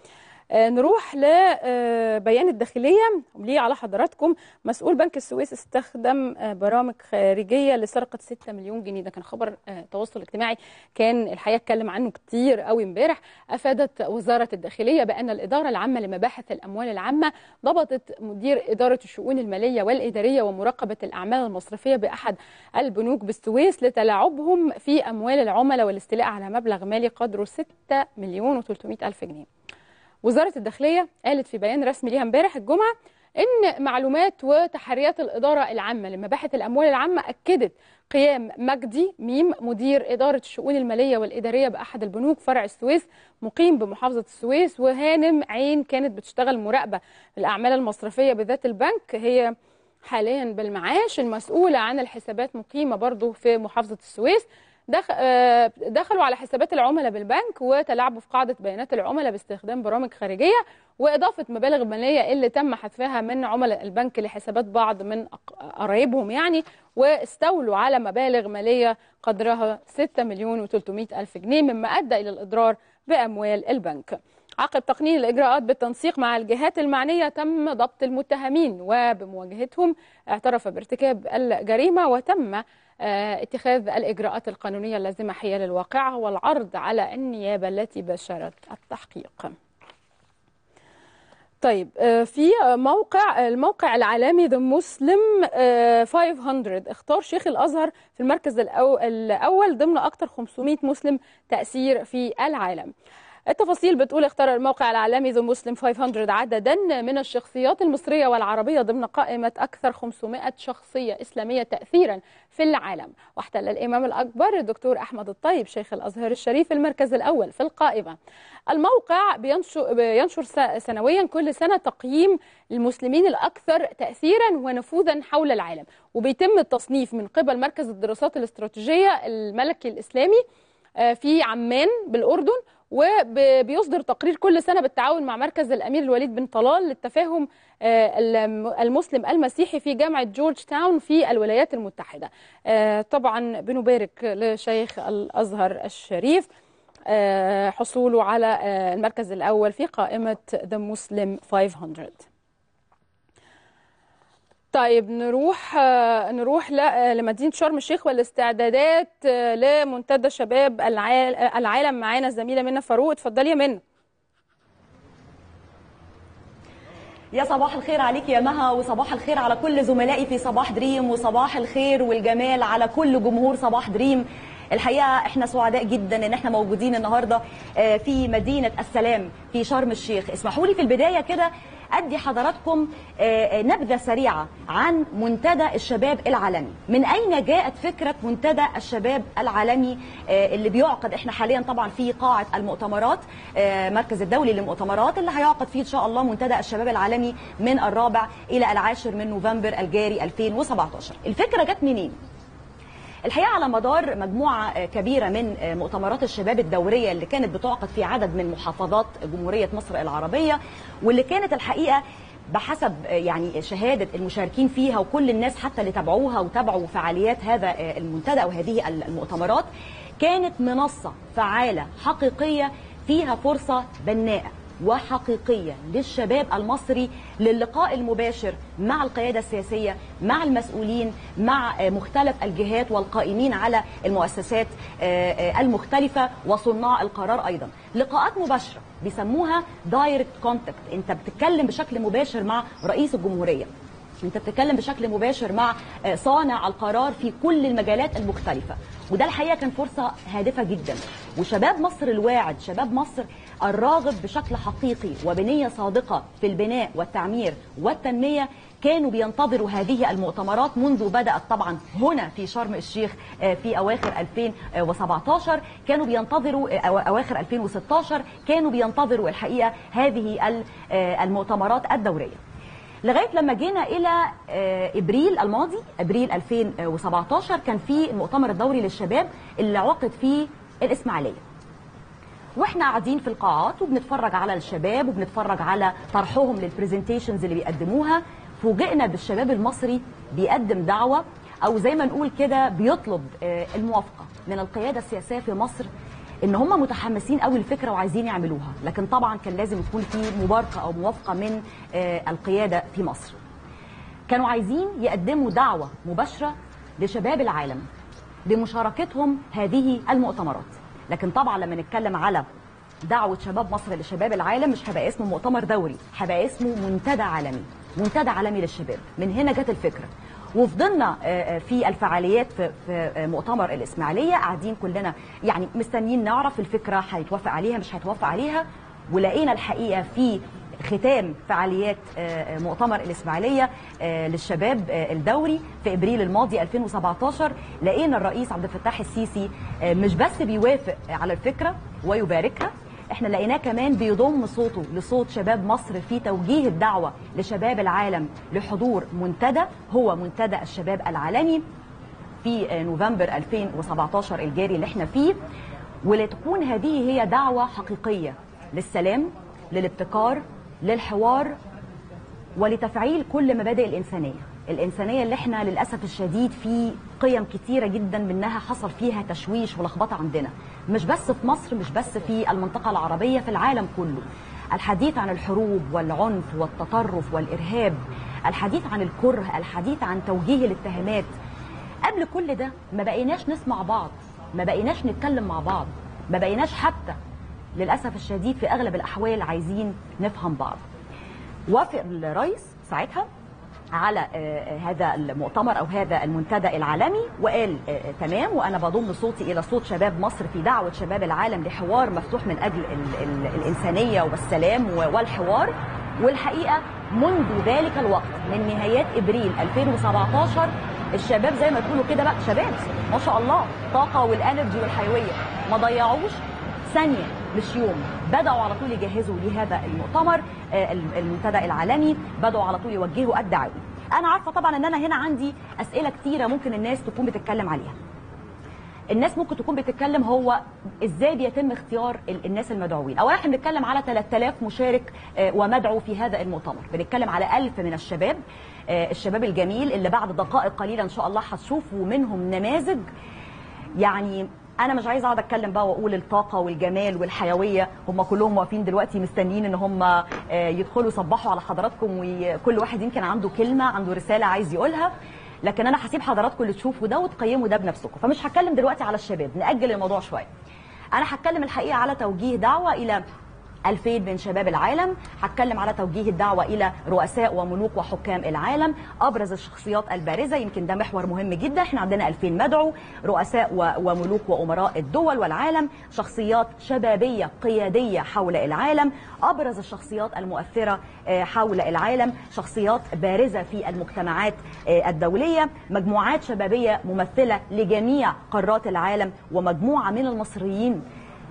آه، نروح لبيان الداخلية ليه على حضراتكم مسؤول بنك السويس استخدم آه، برامج خارجية لسرقة 6 مليون جنيه ده كان خبر آه، التواصل الاجتماعي كان الحقيقة اتكلم عنه كتير قوي امبارح أفادت وزارة الداخلية بأن الإدارة العامة لمباحث الأموال العامة ضبطت مدير إدارة الشؤون المالية والإدارية ومراقبة الأعمال المصرفية بأحد البنوك بالسويس لتلاعبهم في أموال العملاء والاستيلاء على مبلغ مالي قدره 6 مليون و300 ألف جنيه وزارة الداخلية قالت في بيان رسمي ليها امبارح الجمعة إن معلومات وتحريات الإدارة العامة لمباحث الأموال العامة أكدت قيام مجدي ميم مدير إدارة الشؤون المالية والإدارية بأحد البنوك فرع السويس مقيم بمحافظة السويس وهانم عين كانت بتشتغل مراقبة الأعمال المصرفية بذات البنك هي حاليا بالمعاش المسؤولة عن الحسابات مقيمة برضو في محافظة السويس دخ- آه، دخلوا على حسابات العملاء بالبنك وتلاعبوا في قاعدة بيانات العملاء باستخدام برامج خارجية وإضافة مبالغ مالية اللي تم حذفها من عملاء البنك لحسابات بعض من أق- قرايبهم يعني واستولوا على مبالغ مالية قدرها 6 مليون و300 ألف جنيه مما أدى إلى الإضرار بأموال البنك عقب تقنين الإجراءات بالتنسيق مع الجهات المعنية تم ضبط المتهمين وبمواجهتهم اعترف بارتكاب الجريمة وتم آه، اتخاذ الإجراءات القانونية اللازمة حيال الواقعة والعرض على النيابة التي باشرت التحقيق طيب آه، في موقع الموقع العالمي ذا مسلم 500 اختار شيخ الازهر في المركز الأو- الاول ضمن اكثر 500 مسلم تاثير في العالم التفاصيل بتقول اختار الموقع العالمي ذا مسلم 500 عددا من الشخصيات المصرية والعربية ضمن قائمة أكثر 500 شخصية إسلامية تأثيرا في العالم واحتل الإمام الأكبر الدكتور أحمد الطيب شيخ الأزهر الشريف المركز الأول في القائمة الموقع بينشر, بينشر س- سنويا كل سنة تقييم المسلمين الأكثر تأثيرا ونفوذا حول العالم وبيتم التصنيف من قبل مركز الدراسات الاستراتيجية الملكي الإسلامي آه، في عمان بالأردن وبيصدر تقرير كل سنة بالتعاون مع مركز الأمير الوليد بن طلال للتفاهم آه، الم- المسلم المسيحي في جامعة جورج تاون في الولايات المتحدة آه، طبعا بنبارك لشيخ الأزهر الشريف آه، حصوله على آه، المركز الأول في قائمة The Muslim 500 طيب نروح آه، نروح ل- آه، لمدينة شرم الشيخ والاستعدادات آه، لمنتدى شباب العال- آه، العالم معانا الزميلة منى فاروق اتفضلي يا منى يا صباح الخير عليك يا مها وصباح الخير على كل زملائي في صباح دريم وصباح الخير والجمال على كل جمهور صباح دريم الحقيقه احنا سعداء جدا ان احنا موجودين النهارده آه، في مدينه السلام في شرم الشيخ اسمحوا لي في البدايه كده ادي حضراتكم آه، آه، نبذه سريعه عن منتدى الشباب العالمي من اين جاءت فكره منتدى الشباب العالمي آه، اللي بيعقد احنا حاليا طبعا في قاعه المؤتمرات آه، مركز الدولي للمؤتمرات اللي هيعقد فيه ان شاء الله منتدى الشباب العالمي من الرابع الى العاشر من نوفمبر الجاري 2017 الفكره جت منين الحقيقه على مدار مجموعه آه، كبيره من آه، مؤتمرات الشباب الدوريه اللي كانت بتعقد في عدد من محافظات جمهوريه مصر العربيه واللي كانت الحقيقه بحسب آه، يعني شهاده المشاركين فيها وكل الناس حتى اللي تابعوها وتابعوا فعاليات هذا آه، المنتدى او هذه المؤتمرات كانت منصه فعاله حقيقيه فيها فرصه بناءه وحقيقيه للشباب المصري للقاء المباشر مع القياده السياسيه مع المسؤولين مع آه، مختلف الجهات والقائمين على المؤسسات آه، آه، المختلفه وصناع القرار ايضا لقاءات مباشره بيسموها دايركت كونتاكت انت بتتكلم بشكل مباشر مع رئيس الجمهوريه انت بتتكلم بشكل مباشر مع آه، صانع القرار في كل المجالات المختلفه وده الحقيقه كان فرصه هادفه جدا وشباب مصر الواعد شباب مصر الراغب بشكل حقيقي وبنيه صادقه في البناء والتعمير والتنميه كانوا بينتظروا هذه المؤتمرات منذ بدأت طبعا هنا في شرم الشيخ آه، في أواخر 2017 كانوا بينتظروا آه، أو- أواخر 2016 كانوا بينتظروا الحقيقة هذه ال- آه، المؤتمرات الدورية لغايه لما جينا الى آه، ابريل الماضي ابريل 2017 كان في المؤتمر الدوري للشباب اللي عقد فيه الاسماعيليه واحنا قاعدين في القاعات وبنتفرج على الشباب وبنتفرج على طرحهم للبرزنتيشنز اللي بيقدموها فوجئنا بالشباب المصري بيقدم دعوه او زي ما نقول كده بيطلب آه، الموافقه من القياده السياسيه في مصر ان هم متحمسين قوي الفكره وعايزين يعملوها لكن طبعا كان لازم يكون في مباركه او موافقه من آه، القياده في مصر كانوا عايزين يقدموا دعوه مباشره لشباب العالم بمشاركتهم هذه المؤتمرات لكن طبعا لما نتكلم على دعوة شباب مصر لشباب العالم مش هيبقى اسمه مؤتمر دوري هيبقى اسمه منتدى عالمي منتدى عالمي للشباب من هنا جت الفكرة وفضلنا آه، آه، في الفعاليات في في آه، مؤتمر الإسماعيلية قاعدين كلنا يعني مستنيين نعرف الفكرة هيتوافق عليها مش هيتوافق عليها ولقينا الحقيقة في ختام فعاليات آه، مؤتمر الإسماعيلية آه، للشباب آه، الدوري في إبريل الماضي 2017 لقينا الرئيس عبد الفتاح السيسي آه، مش بس بيوافق على الفكرة ويباركها احنا لقيناه كمان بيضم صوته لصوت شباب مصر في توجيه الدعوة لشباب العالم لحضور منتدى هو منتدى الشباب العالمي في آه، نوفمبر 2017 الجاري اللي احنا فيه ولتكون هذه هي دعوة حقيقية للسلام للابتكار للحوار ولتفعيل كل مبادئ الإنسانية الإنسانية اللي احنا للأسف الشديد في قيم كتيرة جدا منها حصل فيها تشويش ولخبطة عندنا مش بس في مصر مش بس في المنطقة العربية في العالم كله الحديث عن الحروب والعنف والتطرف والإرهاب الحديث عن الكره الحديث عن توجيه الاتهامات قبل كل ده ما بقيناش نسمع بعض ما بقيناش نتكلم مع بعض ما بقيناش حتى للأسف الشديد في أغلب الأحوال عايزين نفهم بعض وافق الرئيس ساعتها على آه، هذا المؤتمر او هذا المنتدى العالمي وقال آه، آه، تمام وانا بضم صوتي الى صوت شباب مصر في دعوه شباب العالم لحوار مفتوح من اجل ال ال الانسانيه والسلام و- والحوار والحقيقه منذ ذلك الوقت من نهايات ابريل 2017 الشباب زي ما تقولوا كده بقى شباب ما شاء الله طاقه والانرجي والحيويه ما ضيعوش ثانية مش يوم بدأوا على طول يجهزوا لهذا المؤتمر آه، المنتدى العالمي بدأوا على طول يوجهوا الدعاوي أنا عارفة طبعا أن أنا هنا عندي أسئلة كتيرة ممكن الناس تكون بتتكلم عليها الناس ممكن تكون بتتكلم هو ازاي بيتم اختيار ال- الناس المدعوين اولا احنا بنتكلم على 3000 مشارك آه، ومدعو في هذا المؤتمر بنتكلم على 1000 من الشباب آه، الشباب الجميل اللي بعد دقائق قليله ان شاء الله هتشوفوا منهم نماذج يعني انا مش عايزه اقعد اتكلم بقى واقول الطاقه والجمال والحيويه هم كلهم واقفين دلوقتي مستنيين ان هم آه، يدخلوا يصبحوا على حضراتكم وكل واحد يمكن عنده كلمه عنده رساله عايز يقولها لكن انا هسيب حضراتكم اللي تشوفوا ده وتقيموا ده بنفسكم فمش هتكلم دلوقتي على الشباب ناجل الموضوع شويه انا هتكلم الحقيقه على توجيه دعوه الى 2000 من شباب العالم هتكلم على توجيه الدعوة إلى رؤساء وملوك وحكام العالم أبرز الشخصيات البارزة يمكن ده محور مهم جدا احنا عندنا 2000 مدعو رؤساء و- وملوك وأمراء الدول والعالم شخصيات شبابية قيادية حول العالم أبرز الشخصيات المؤثرة آه، حول العالم شخصيات بارزة في المجتمعات آه، الدولية مجموعات شبابية ممثلة لجميع قارات العالم ومجموعة من المصريين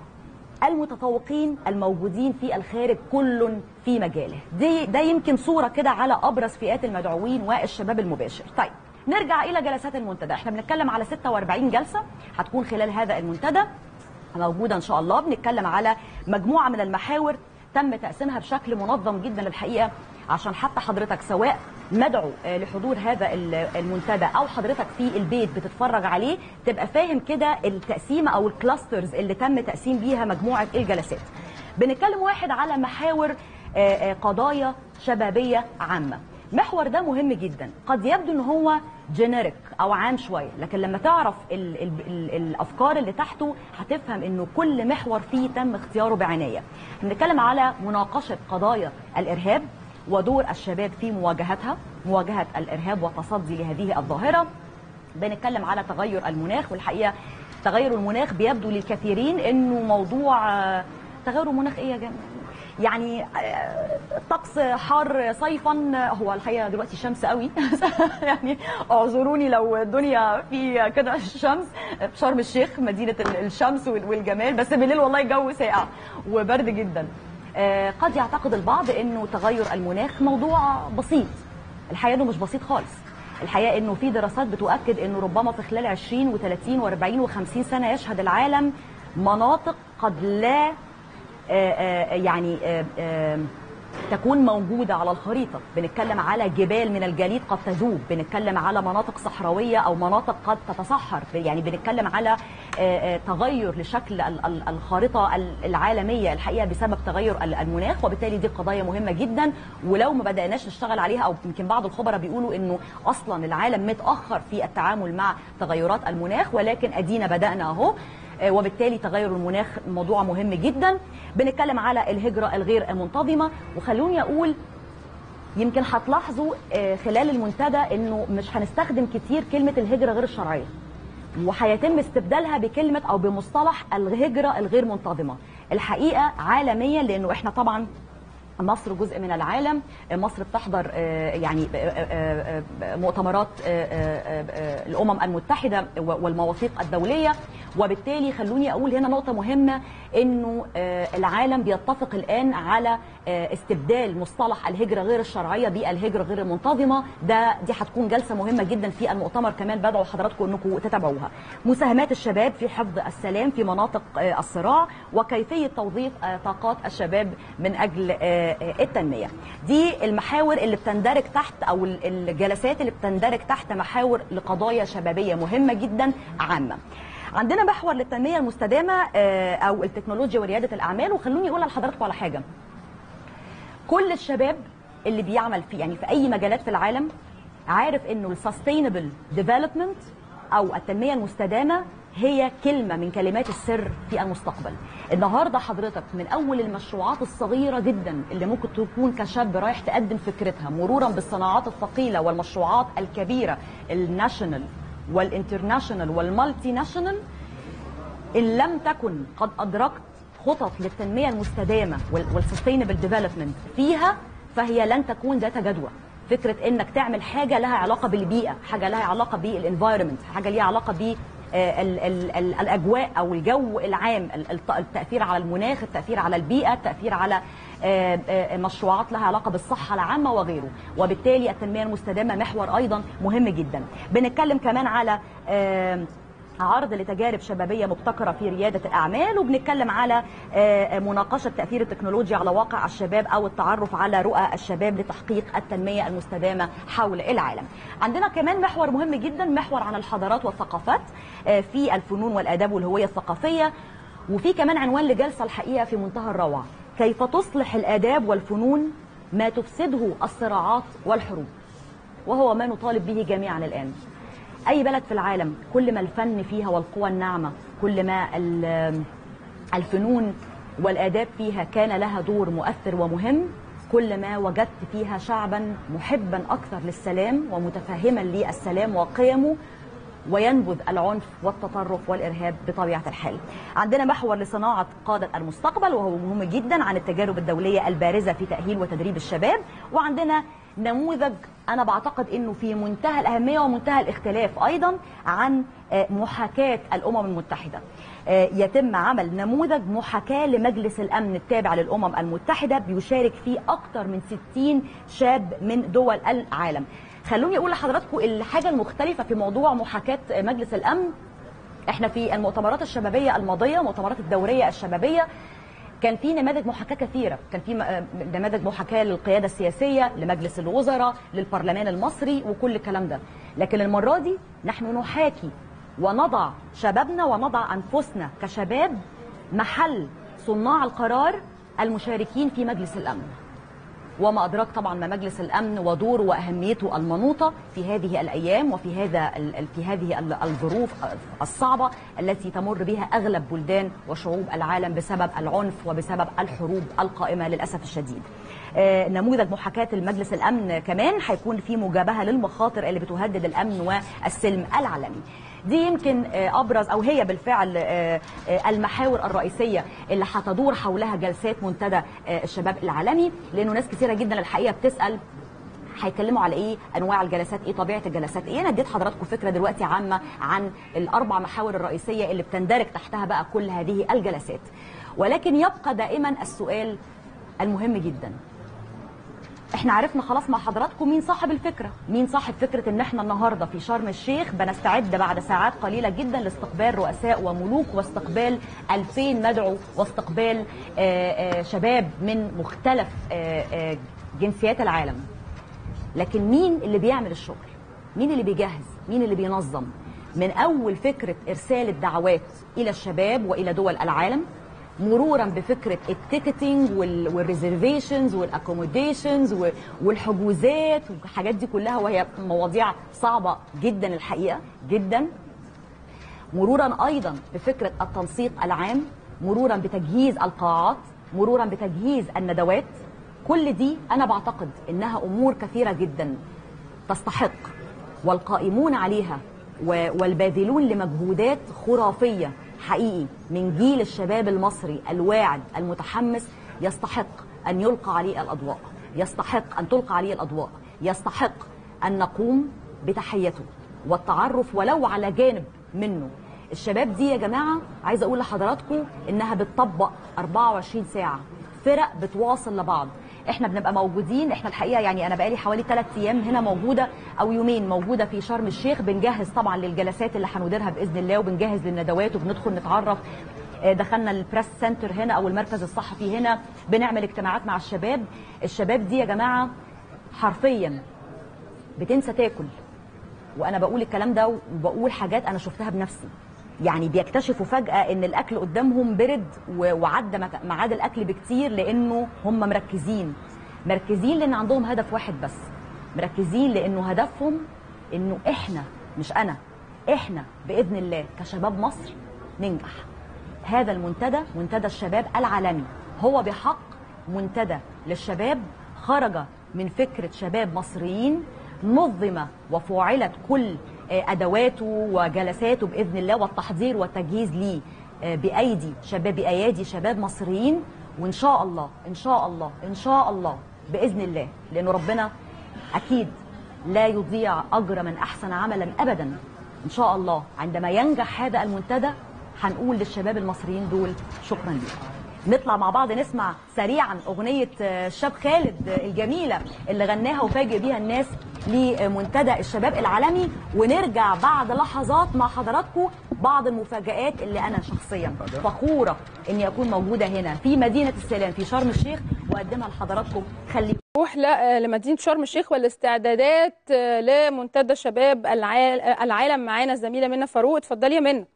المتفوقين الموجودين في الخارج كل في مجاله دي ده يمكن صورة كده على أبرز فئات المدعوين والشباب المباشر طيب نرجع إلى جلسات المنتدى احنا بنتكلم على 46 جلسة هتكون خلال هذا المنتدى موجودة إن شاء الله بنتكلم على مجموعة من المحاور تم تقسيمها بشكل منظم جدا الحقيقة عشان حتى حضرتك سواء مدعو آه، لحضور هذا ال- المنتدى او حضرتك في البيت بتتفرج عليه تبقى فاهم كده التقسيمه او الكلاسترز اللي تم تقسيم بيها مجموعه الجلسات. بنتكلم واحد على محاور آه، آه، قضايا شبابيه عامه. المحور ده مهم جدا قد يبدو ان هو جينيريك او عام شويه لكن لما تعرف ال ال ال الافكار اللي تحته هتفهم انه كل محور فيه تم اختياره بعنايه بنتكلم على مناقشه قضايا الارهاب ودور الشباب في مواجهتها مواجهه الارهاب والتصدي لهذه الظاهره بنتكلم على تغير المناخ والحقيقه تغير المناخ بيبدو للكثيرين انه موضوع آه، تغير المناخ ايه يا جماعه يعني آه، طقس حار صيفا هو الحقيقه دلوقتي شمس قوي يعني اعذروني لو الدنيا في كده شمس في شرم الشيخ مدينه الشمس والجمال بس بالليل والله الجو ساقع وبرد جدا آه، قد يعتقد البعض انه تغير المناخ موضوع بسيط الحقيقه انه مش بسيط خالص الحقيقه انه في دراسات بتؤكد انه ربما في خلال 20 و30 و40 و50 سنه يشهد العالم مناطق قد لا آه، آه، يعني آه، آه، تكون موجودة على الخريطة بنتكلم على جبال من الجليد قد تذوب بنتكلم على مناطق صحراوية أو مناطق قد تتصحر يعني بنتكلم على آه، آه، تغير لشكل ال- ال- الخارطه ال- العالميه الحقيقه بسبب تغير ال- المناخ وبالتالي دي قضايا مهمه جدا ولو ما بداناش نشتغل عليها او يمكن بعض الخبراء بيقولوا انه اصلا العالم متاخر في التعامل مع تغيرات المناخ ولكن ادينا بدانا اهو آه، وبالتالي تغير المناخ موضوع مهم جدا بنتكلم على الهجره الغير المنتظمه وخلوني اقول يمكن هتلاحظوا آه، خلال المنتدى انه مش هنستخدم كتير كلمه الهجره غير الشرعيه وهيتم استبدالها بكلمه او بمصطلح الهجره الغير منتظمه الحقيقه عالميا لانه احنا طبعا مصر جزء من العالم مصر بتحضر آه، يعني آه، آه، آه، مؤتمرات آه، آه، آه، الامم المتحده والمواثيق الدوليه وبالتالي خلوني اقول هنا نقطه مهمه انه آه، العالم بيتفق الان على آه، استبدال مصطلح الهجره غير الشرعيه بالهجره غير المنتظمه ده دي هتكون جلسه مهمه جدا في المؤتمر كمان بدعو حضراتكم انكم تتابعوها مساهمات الشباب في حفظ السلام في مناطق آه، الصراع وكيفيه توظيف آه، طاقات الشباب من اجل آه، آه، التنميه دي المحاور اللي بتندرج تحت او ال- الجلسات اللي بتندرج تحت محاور لقضايا شبابيه مهمه جدا عامه عندنا محور للتنميه المستدامه آه، او التكنولوجيا ورياده الاعمال وخلوني اقول لحضراتكم على حاجه كل الشباب اللي بيعمل في يعني في اي مجالات في العالم عارف انه السستينبل ديفلوبمنت او التنميه المستدامه هي كلمه من كلمات السر في المستقبل النهارده حضرتك من اول المشروعات الصغيره جدا اللي ممكن تكون كشاب رايح تقدم فكرتها مرورا بالصناعات الثقيله والمشروعات الكبيره الناشونال والانترناشونال والمالتي ناشونال ان لم تكن قد ادركت خطط للتنميه المستدامه والسستينبل ديفلوبمنت فيها فهي لن تكون ذات جدوى فكره انك تعمل حاجه لها علاقه بالبيئه حاجه لها علاقه بالانفايرمنت حاجه ليها علاقه ب ال- ال- ال- الاجواء او الجو العام ال- الت- التاثير على المناخ التاثير على البيئه التاثير على آه، آه، مشروعات لها علاقه بالصحه العامه وغيره وبالتالي التنميه المستدامه محور ايضا مهم جدا بنتكلم كمان على آه، عرض لتجارب شبابيه مبتكره في رياده الاعمال وبنتكلم على آه، مناقشه تاثير التكنولوجيا على واقع الشباب او التعرف على رؤى الشباب لتحقيق التنميه المستدامه حول العالم. عندنا كمان محور مهم جدا محور عن الحضارات والثقافات آه، في الفنون والاداب والهويه الثقافيه وفي كمان عنوان لجلسه الحقيقه في منتهى الروعه كيف تصلح الاداب والفنون ما تفسده الصراعات والحروب وهو ما نطالب به جميعا الان. اي بلد في العالم كل ما الفن فيها والقوى الناعمه كل ما ال- الفنون والاداب فيها كان لها دور مؤثر ومهم كل ما وجدت فيها شعبا محبا اكثر للسلام ومتفهما للسلام وقيمه وينبذ العنف والتطرف والارهاب بطبيعه الحال. عندنا محور لصناعه قاده المستقبل وهو مهم جدا عن التجارب الدوليه البارزه في تاهيل وتدريب الشباب وعندنا نموذج انا بعتقد انه في منتهى الاهميه ومنتهى الاختلاف ايضا عن آه، محاكاه الامم المتحده. آه، يتم عمل نموذج محاكاه لمجلس الامن التابع للامم المتحده بيشارك فيه اكثر من 60 شاب من دول العالم. خلوني اقول لحضراتكم الحاجه المختلفه في موضوع محاكاه مجلس الامن احنا في المؤتمرات الشبابيه الماضيه المؤتمرات الدوريه الشبابيه كان في نماذج محاكاه كثيره كان في م- نماذج محاكاه للقياده السياسيه لمجلس الوزراء للبرلمان المصري وكل الكلام ده لكن المره دي نحن نحاكي ونضع شبابنا ونضع انفسنا كشباب محل صناع القرار المشاركين في مجلس الامن وما أدراك طبعا ما مجلس الأمن ودوره وأهميته المنوطة في هذه الأيام وفي هذا ال- ال- في هذه ال- الظروف الصعبة التي تمر بها أغلب بلدان وشعوب العالم بسبب العنف وبسبب الحروب القائمة للأسف الشديد. آه، نموذج محاكاة المجلس الأمن كمان هيكون في مجابهة للمخاطر اللي بتهدد الأمن والسلم العالمي. دي يمكن آه، ابرز او هي بالفعل آه، آه، المحاور الرئيسيه اللي هتدور حولها جلسات منتدى آه، الشباب العالمي لانه ناس كثيره جدا الحقيقه بتسال هيتكلموا على ايه انواع الجلسات ايه طبيعه الجلسات ايه انا اديت حضراتكم فكره دلوقتي عامه عن الاربع محاور الرئيسيه اللي بتندرج تحتها بقى كل هذه الجلسات ولكن يبقى دائما السؤال المهم جدا احنا عرفنا خلاص مع حضراتكم مين صاحب الفكره مين صاحب فكره ان احنا النهارده في شرم الشيخ بنستعد بعد ساعات قليله جدا لاستقبال رؤساء وملوك واستقبال 2000 مدعو واستقبال آه، آه، شباب من مختلف آه، آه، جنسيات العالم لكن مين اللي بيعمل الشغل مين اللي بيجهز مين اللي بينظم من اول فكره ارسال الدعوات الى الشباب والى دول العالم مرورا بفكره التيكتنج والريزرفيشنز والاكوموديشنز والحجوزات والحاجات دي كلها وهي مواضيع صعبه جدا الحقيقه جدا مرورا ايضا بفكره التنسيق العام مرورا بتجهيز القاعات مرورا بتجهيز الندوات كل دي انا بعتقد انها امور كثيره جدا تستحق والقائمون عليها والباذلون لمجهودات خرافيه حقيقي من جيل الشباب المصري الواعد المتحمس يستحق ان يلقى عليه الاضواء يستحق ان تلقى عليه الاضواء يستحق ان نقوم بتحيته والتعرف ولو على جانب منه الشباب دي يا جماعه عايزه اقول لحضراتكم انها بتطبق 24 ساعه فرق بتواصل لبعض احنا بنبقى موجودين احنا الحقيقه يعني انا بقالي حوالي ثلاث ايام هنا موجوده او يومين موجوده في شرم الشيخ بنجهز طبعا للجلسات اللي هنديرها باذن الله وبنجهز للندوات وبندخل نتعرف دخلنا البريس سنتر هنا او المركز الصحفي هنا بنعمل اجتماعات مع الشباب الشباب دي يا جماعه حرفيا بتنسى تاكل وانا بقول الكلام ده وبقول حاجات انا شفتها بنفسي يعني بيكتشفوا فجأة إن الأكل قدامهم برد وعدى ميعاد الأكل بكتير لأنه هم مركزين مركزين لأن عندهم هدف واحد بس مركزين لأنه هدفهم إنه إحنا مش أنا إحنا بإذن الله كشباب مصر ننجح هذا المنتدى منتدى الشباب العالمي هو بحق منتدى للشباب خرج من فكرة شباب مصريين نظم وفعلت كل ادواته وجلساته باذن الله والتحضير والتجهيز ليه بايدي شباب بايادي شباب مصريين وان شاء الله ان شاء الله ان شاء الله باذن الله لانه ربنا اكيد لا يضيع اجر من احسن عملا ابدا ان شاء الله عندما ينجح هذا المنتدى هنقول للشباب المصريين دول شكرا لكم نطلع مع بعض نسمع سريعا اغنيه الشاب خالد الجميله اللي غناها وفاجئ بيها الناس لمنتدى الشباب العالمي ونرجع بعد لحظات مع حضراتكم بعض المفاجآت اللي انا شخصيا فخوره اني اكون موجوده هنا في مدينه السلام في شرم الشيخ واقدمها لحضراتكم خليكم نروح لمدينه شرم الشيخ والاستعدادات لمنتدى شباب العالم معانا الزميله منى فاروق اتفضلي يا منى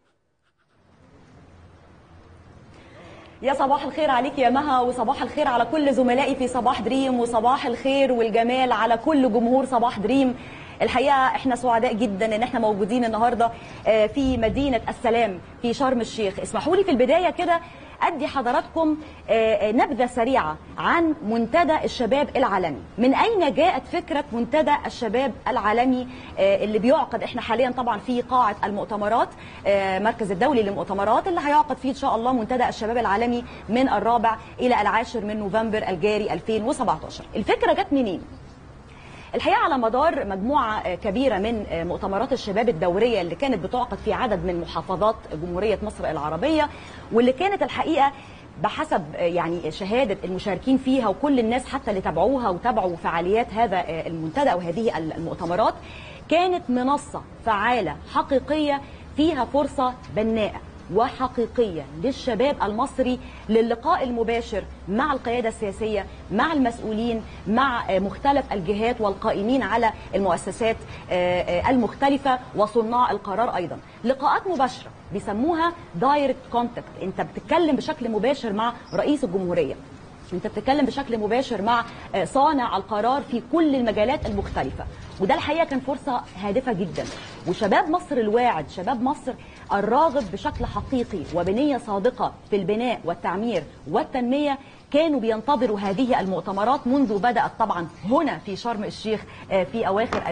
يا صباح الخير عليك يا مها وصباح الخير على كل زملائي في صباح دريم وصباح الخير والجمال على كل جمهور صباح دريم الحقيقه احنا سعداء جدا ان احنا موجودين النهارده في مدينه السلام في شرم الشيخ اسمحوا لي في البدايه كده ادي حضراتكم نبذه سريعه عن منتدى الشباب العالمي من اين جاءت فكره منتدى الشباب العالمي اللي بيعقد احنا حاليا طبعا في قاعه المؤتمرات مركز الدولي للمؤتمرات اللي هيعقد فيه ان شاء الله منتدى الشباب العالمي من الرابع الى العاشر من نوفمبر الجاري 2017 الفكره جت منين الحقيقه على مدار مجموعه كبيره من مؤتمرات الشباب الدوريه اللي كانت بتعقد في عدد من محافظات جمهوريه مصر العربيه واللي كانت الحقيقه بحسب يعني شهاده المشاركين فيها وكل الناس حتى اللي تابعوها وتابعوا فعاليات هذا المنتدى وهذه المؤتمرات كانت منصه فعاله حقيقيه فيها فرصه بناءه وحقيقية للشباب المصري للقاء المباشر مع القيادة السياسية مع المسؤولين مع مختلف الجهات والقائمين على المؤسسات المختلفة وصناع القرار أيضا لقاءات مباشرة بيسموها دايركت كونتاكت انت بتتكلم بشكل مباشر مع رئيس الجمهورية انت بتتكلم بشكل مباشر مع صانع القرار في كل المجالات المختلفة وده الحقيقة كان فرصة هادفة جدا وشباب مصر الواعد شباب مصر الراغب بشكل حقيقي وبنية صادقة في البناء والتعمير والتنمية كانوا بينتظروا هذه المؤتمرات منذ بدأت طبعا هنا في شرم الشيخ في أواخر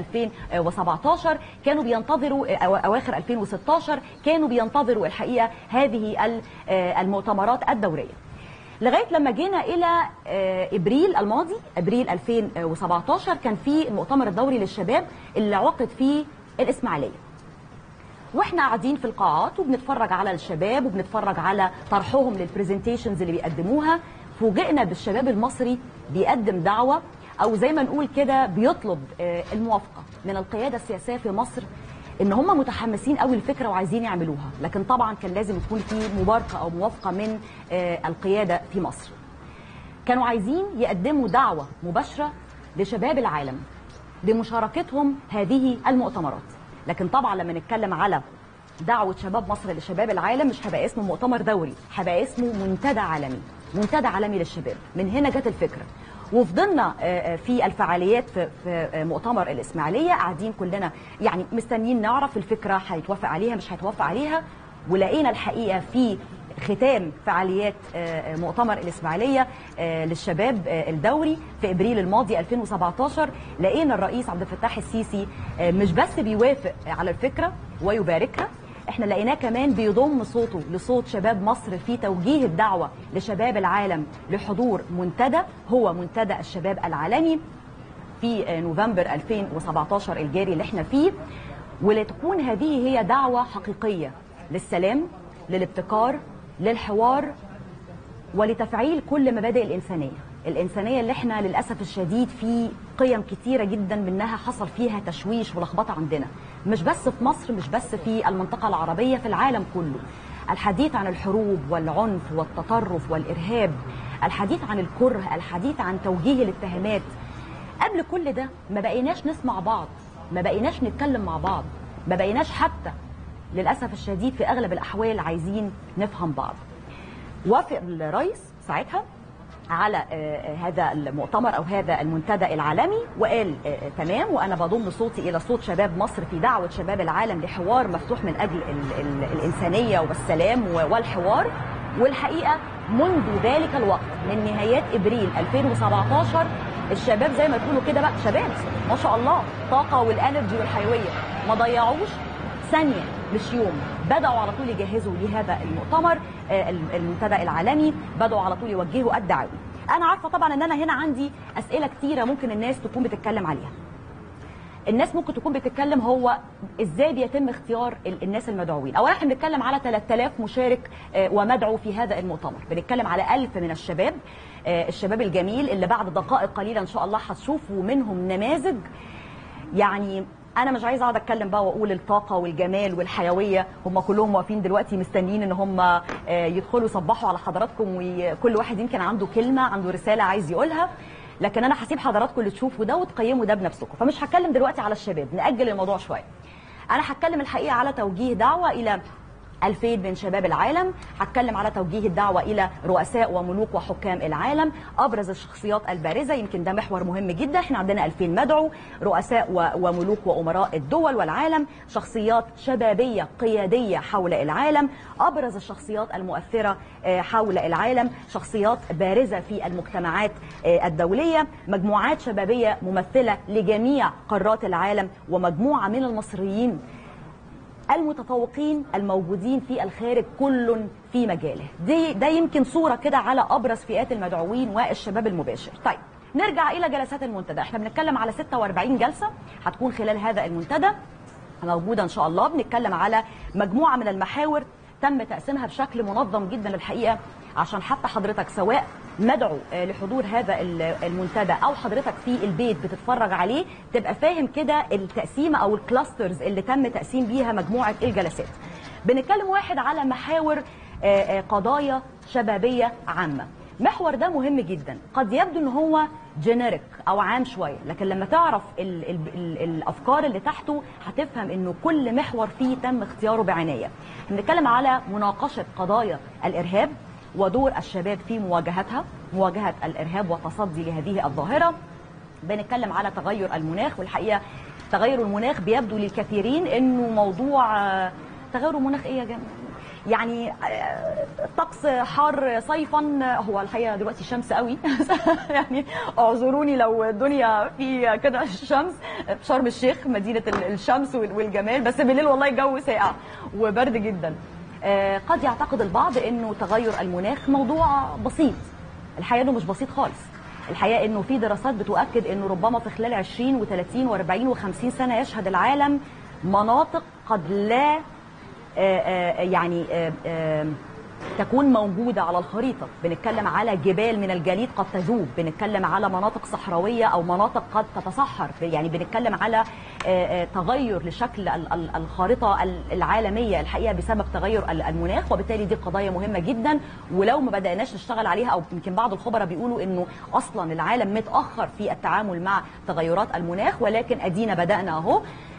2017 كانوا بينتظروا أواخر 2016 كانوا بينتظروا الحقيقة هذه المؤتمرات الدورية لغايه لما جينا الى ابريل الماضي ابريل 2017 كان في المؤتمر الدوري للشباب اللي عقد فيه الاسماعيليه واحنا قاعدين في القاعات وبنتفرج على الشباب وبنتفرج على طرحهم للبرزنتيشنز اللي بيقدموها فوجئنا بالشباب المصري بيقدم دعوه او زي ما نقول كده بيطلب الموافقه من القياده السياسيه في مصر ان هم متحمسين قوي الفكره وعايزين يعملوها لكن طبعا كان لازم يكون في مباركه او موافقه من القياده في مصر كانوا عايزين يقدموا دعوه مباشره لشباب العالم لمشاركتهم هذه المؤتمرات لكن طبعا لما نتكلم على دعوه شباب مصر لشباب العالم مش هيبقى اسمه مؤتمر دوري هيبقى اسمه منتدى عالمي منتدى عالمي للشباب من هنا جت الفكره وفضلنا آه، آه، في الفعاليات في في آه، مؤتمر الاسماعيليه قاعدين كلنا يعني مستنيين نعرف الفكره هيتوافق عليها مش هيتوافق عليها ولقينا الحقيقه في ختام فعاليات آه، مؤتمر الاسماعيليه آه، للشباب آه، الدوري في ابريل الماضي 2017 لقينا الرئيس عبد الفتاح السيسي آه، مش بس بيوافق على الفكره ويباركها احنا لقيناه كمان بيضم صوته لصوت شباب مصر في توجيه الدعوه لشباب العالم لحضور منتدى هو منتدى الشباب العالمي في نوفمبر 2017 الجاري اللي احنا فيه ولتكون هذه هي دعوه حقيقيه للسلام للابتكار للحوار ولتفعيل كل مبادئ الإنسانية الإنسانية اللي احنا للأسف الشديد في قيم كتيرة جدا منها حصل فيها تشويش ولخبطة عندنا مش بس في مصر مش بس في المنطقة العربية في العالم كله الحديث عن الحروب والعنف والتطرف والإرهاب الحديث عن الكره الحديث عن توجيه الاتهامات قبل كل ده ما بقيناش نسمع بعض ما بقيناش نتكلم مع بعض ما بقيناش حتى للأسف الشديد في أغلب الأحوال عايزين نفهم بعض وافق الرئيس ساعتها على آه، آه، هذا المؤتمر او هذا المنتدى العالمي وقال آه، آه، تمام وانا بضم صوتي الى صوت شباب مصر في دعوه شباب العالم لحوار مفتوح من اجل ال ال الانسانيه والسلام و- والحوار والحقيقه منذ ذلك الوقت من نهايات ابريل 2017 الشباب زي ما تقولوا كده بقى شباب ما شاء الله طاقه والانرجي والحيويه ما ضيعوش ثانية مش يوم بدأوا على طول يجهزوا لهذا المؤتمر آه، المنتدى العالمي بدأوا على طول يوجهوا الدعاوي أنا عارفة طبعا أن أنا هنا عندي أسئلة كتيرة ممكن الناس تكون بتتكلم عليها الناس ممكن تكون بتتكلم هو ازاي بيتم اختيار ال- الناس المدعوين اولا احنا بنتكلم على 3000 مشارك آه، ومدعو في هذا المؤتمر بنتكلم على 1000 من الشباب آه، الشباب الجميل اللي بعد دقائق قليله ان شاء الله هتشوفوا منهم نماذج يعني انا مش عايزه اقعد اتكلم بقى واقول الطاقه والجمال والحيويه هم كلهم واقفين دلوقتي مستنيين ان هم آه، يدخلوا يصبحوا على حضراتكم وكل واحد يمكن عنده كلمه عنده رساله عايز يقولها لكن انا هسيب حضراتكم اللي تشوفوا ده وتقيموا ده بنفسكم فمش هتكلم دلوقتي على الشباب ناجل الموضوع شويه انا هتكلم الحقيقه على توجيه دعوه الى 2000 من شباب العالم هتكلم على توجيه الدعوة إلى رؤساء وملوك وحكام العالم أبرز الشخصيات البارزة يمكن ده محور مهم جدا احنا عندنا 2000 مدعو رؤساء و- وملوك وأمراء الدول والعالم شخصيات شبابية قيادية حول العالم أبرز الشخصيات المؤثرة آه، حول العالم شخصيات بارزة في المجتمعات آه، الدولية مجموعات شبابية ممثلة لجميع قارات العالم ومجموعة من المصريين المتفوقين الموجودين في الخارج كل في مجاله دي ده يمكن صورة كده على أبرز فئات المدعوين والشباب المباشر طيب نرجع إلى جلسات المنتدى احنا بنتكلم على 46 جلسة هتكون خلال هذا المنتدى موجودة إن شاء الله بنتكلم على مجموعة من المحاور تم تقسيمها بشكل منظم جدا الحقيقة عشان حتى حضرتك سواء مدعو آه، لحضور هذا ال- المنتدى او حضرتك في البيت بتتفرج عليه تبقى فاهم كده التقسيمه او الكلاسترز اللي تم تقسيم بيها مجموعه الجلسات بنتكلم واحد على محاور آه، آه، قضايا شبابيه عامه محور ده مهم جدا قد يبدو ان هو جينيريك او عام شويه لكن لما تعرف ال ال ال الافكار اللي تحته هتفهم انه كل محور فيه تم اختياره بعنايه بنتكلم على مناقشه قضايا الارهاب ودور الشباب في مواجهتها مواجهه الارهاب والتصدي لهذه الظاهره بنتكلم على تغير المناخ والحقيقه تغير المناخ بيبدو للكثيرين انه موضوع آه، تغير المناخ ايه يا جماعه يعني آه، طقس حار صيفا هو الحقيقه دلوقتي شمس قوي يعني اعذروني لو الدنيا في كده الشمس شرم الشيخ مدينه الشمس والجمال بس بالليل والله الجو ساقع وبرد جدا آه، قد يعتقد البعض انه تغير المناخ موضوع بسيط الحقيقه انه مش بسيط خالص الحقيقه انه في دراسات بتؤكد انه ربما في خلال 20 و30 و40 و50 سنه يشهد العالم مناطق قد لا آه، آه، يعني آه، آه، تكون موجودة على الخريطة بنتكلم على جبال من الجليد قد تذوب بنتكلم على مناطق صحراوية أو مناطق قد تتصحر يعني بنتكلم على آه، آه، تغير لشكل ال- ال- الخارطة ال- العالمية الحقيقة بسبب تغير ال- المناخ وبالتالي دي قضايا مهمة جدا ولو ما بدأناش نشتغل عليها أو يمكن بعض الخبراء بيقولوا إنه أصلا العالم متأخر في التعامل مع تغيرات المناخ ولكن أدينا بدأنا أهو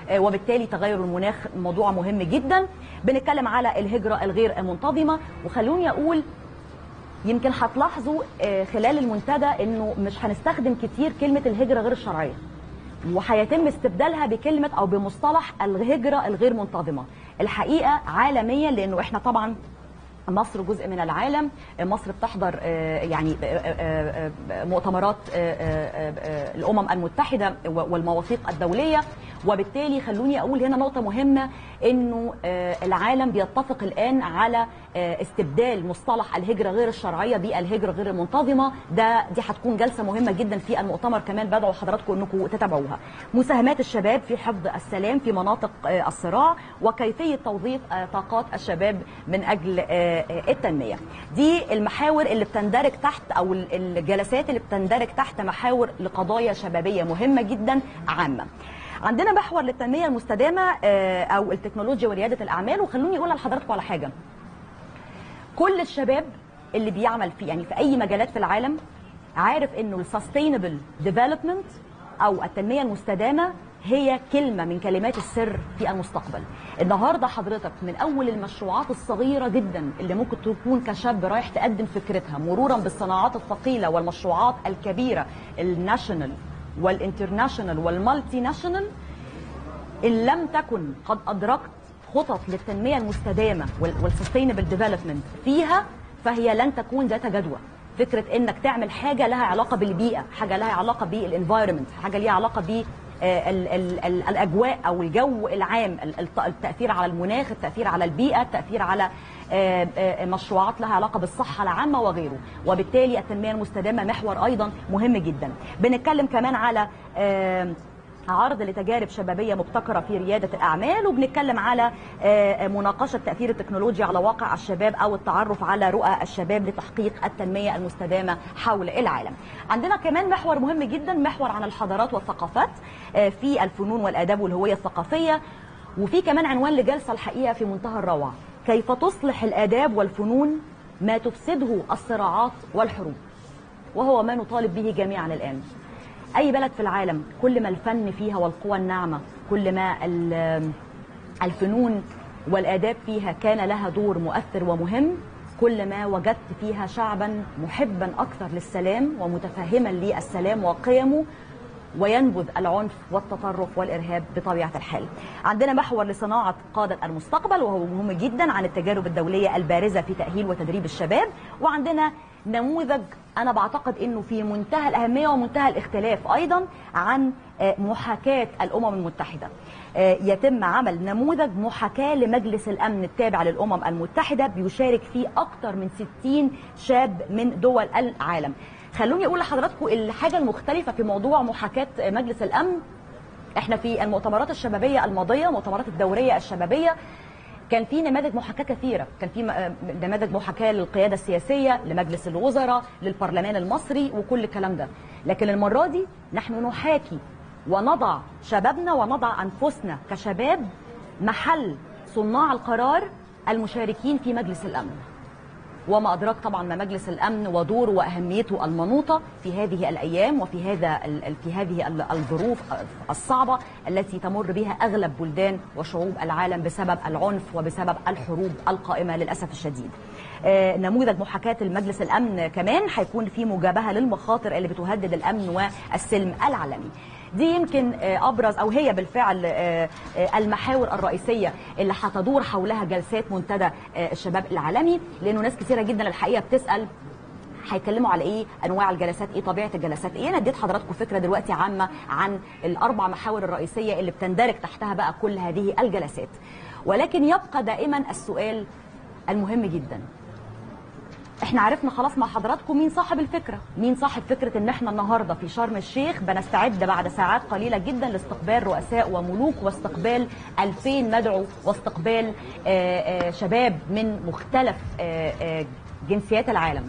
آه، وبالتالي تغير المناخ موضوع مهم جدا بنتكلم على الهجره الغير منتظمه وخلوني اقول يمكن هتلاحظوا آه، خلال المنتدى انه مش هنستخدم كتير كلمه الهجره غير الشرعيه وهيتم استبدالها بكلمه او بمصطلح الهجره الغير منتظمه الحقيقه عالميا لانه احنا طبعا مصر جزء من العالم مصر بتحضر آه، يعني آه، آه، آه، مؤتمرات آه، آه، آه، الامم المتحده والمواثيق الدوليه وبالتالي خلوني اقول هنا نقطه مهمه انه آه، العالم بيتفق الان على آه، استبدال مصطلح الهجره غير الشرعيه بالهجره غير المنتظمه ده دي هتكون جلسه مهمه جدا في المؤتمر كمان بدعو حضراتكم انكم تتابعوها مساهمات الشباب في حفظ السلام في مناطق آه، الصراع وكيفيه توظيف آه، طاقات الشباب من اجل آه، آه، التنميه دي المحاور اللي بتندرج تحت او ال- الجلسات اللي بتندرج تحت محاور لقضايا شبابيه مهمه جدا عامه عندنا محور للتنميه المستدامه آه، او التكنولوجيا ورياده الاعمال وخلوني اقول لحضراتكم على حاجه كل الشباب اللي بيعمل في يعني في اي مجالات في العالم عارف انه السستينبل ديفلوبمنت او التنميه المستدامه هي كلمه من كلمات السر في المستقبل النهارده حضرتك من اول المشروعات الصغيره جدا اللي ممكن تكون كشاب رايح تقدم فكرتها مرورا بالصناعات الثقيله والمشروعات الكبيره الناشونال والانترناشونال والمالتي ناشونال ان لم تكن قد ادركت خطط للتنميه المستدامه والسستينبل ديفلوبمنت فيها فهي لن تكون ذات جدوى فكره انك تعمل حاجه لها علاقه بالبيئه حاجه لها علاقه بالانفايرمنت حاجه ليها علاقه ب ال- ال- ال- الاجواء او الجو العام ال- الت- التاثير على المناخ التاثير على البيئه التاثير على آه، آه، مشروعات لها علاقه بالصحه العامه وغيره وبالتالي التنميه المستدامه محور ايضا مهم جدا بنتكلم كمان على آه، عرض لتجارب شبابيه مبتكره في رياده الاعمال وبنتكلم على آه، مناقشه تاثير التكنولوجيا على واقع الشباب او التعرف على رؤى الشباب لتحقيق التنميه المستدامه حول العالم. عندنا كمان محور مهم جدا محور عن الحضارات والثقافات آه، في الفنون والاداب والهويه الثقافيه وفي كمان عنوان لجلسه الحقيقه في منتهى الروعه كيف تصلح الاداب والفنون ما تفسده الصراعات والحروب. وهو ما نطالب به جميعا الان. اي بلد في العالم كل ما الفن فيها والقوى الناعمه كل ما ال- الفنون والاداب فيها كان لها دور مؤثر ومهم كل ما وجدت فيها شعبا محبا اكثر للسلام ومتفهما للسلام وقيمه وينبذ العنف والتطرف والارهاب بطبيعه الحال. عندنا محور لصناعه قاده المستقبل وهو مهم جدا عن التجارب الدوليه البارزه في تاهيل وتدريب الشباب وعندنا نموذج انا بعتقد انه في منتهى الاهميه ومنتهى الاختلاف ايضا عن آه، محاكاه الامم المتحده. آه، يتم عمل نموذج محاكاه لمجلس الامن التابع للامم المتحده بيشارك فيه اكثر من 60 شاب من دول العالم. خلوني اقول لحضراتكم الحاجه المختلفه في موضوع محاكاه مجلس الامن احنا في المؤتمرات الشبابيه الماضيه المؤتمرات الدوريه الشبابيه كان في نماذج محاكاه كثيره كان في م- نماذج محاكاه للقياده السياسيه لمجلس الوزراء للبرلمان المصري وكل الكلام ده لكن المره دي نحن نحاكي ونضع شبابنا ونضع انفسنا كشباب محل صناع القرار المشاركين في مجلس الامن وما أدراك طبعا ما مجلس الأمن ودوره وأهميته المنوطة في هذه الأيام وفي هذا ال- في هذه ال- الظروف الصعبة التي تمر بها أغلب بلدان وشعوب العالم بسبب العنف وبسبب الحروب القائمة للأسف الشديد. آه، نموذج محاكاة المجلس الأمن كمان هيكون في مجابهة للمخاطر اللي بتهدد الأمن والسلم العالمي. دي يمكن آه، ابرز او هي بالفعل آه، آه، المحاور الرئيسيه اللي هتدور حولها جلسات منتدى آه، الشباب العالمي لانه ناس كثيره جدا الحقيقه بتسال هيتكلموا على ايه انواع الجلسات ايه طبيعه الجلسات ايه انا اديت حضراتكم فكره دلوقتي عامه عن الاربع محاور الرئيسيه اللي بتندرج تحتها بقى كل هذه الجلسات ولكن يبقى دائما السؤال المهم جدا احنا عرفنا خلاص مع حضراتكم مين صاحب الفكره مين صاحب فكره ان احنا النهارده في شرم الشيخ بنستعد بعد ساعات قليله جدا لاستقبال رؤساء وملوك واستقبال 2000 مدعو واستقبال آه، آه، شباب من مختلف آه، آه، جنسيات العالم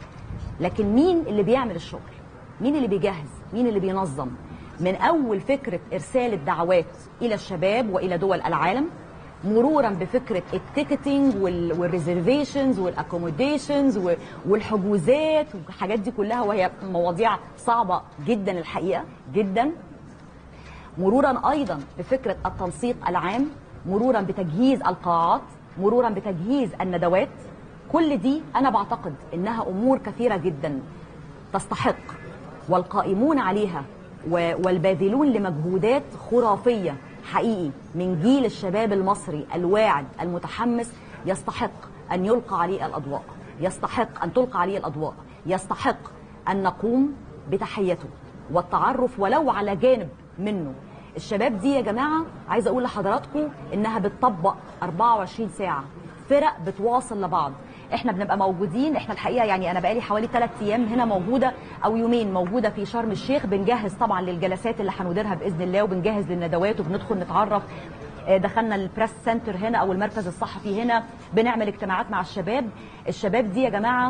لكن مين اللي بيعمل الشغل مين اللي بيجهز مين اللي بينظم من اول فكره ارسال الدعوات الى الشباب والى دول العالم مرورا بفكره التيكتنج والريزرفيشنز والاكوموديشنز والحجوزات والحاجات دي كلها وهي مواضيع صعبه جدا الحقيقه جدا مرورا ايضا بفكره التنسيق العام مرورا بتجهيز القاعات مرورا بتجهيز الندوات كل دي انا بعتقد انها امور كثيره جدا تستحق والقائمون عليها و- والباذلون لمجهودات خرافيه حقيقي من جيل الشباب المصري الواعد المتحمس يستحق ان يلقى عليه الاضواء يستحق ان تلقى عليه الاضواء يستحق ان نقوم بتحيته والتعرف ولو على جانب منه الشباب دي يا جماعه عايزه اقول لحضراتكم انها بتطبق 24 ساعه فرق بتواصل لبعض احنا بنبقى موجودين احنا الحقيقه يعني انا بقالي حوالي ثلاث ايام هنا موجوده او يومين موجوده في شرم الشيخ بنجهز طبعا للجلسات اللي هنديرها باذن الله وبنجهز للندوات وبندخل نتعرف آه، دخلنا البريس سنتر هنا او المركز الصحفي هنا بنعمل اجتماعات مع الشباب الشباب دي يا جماعه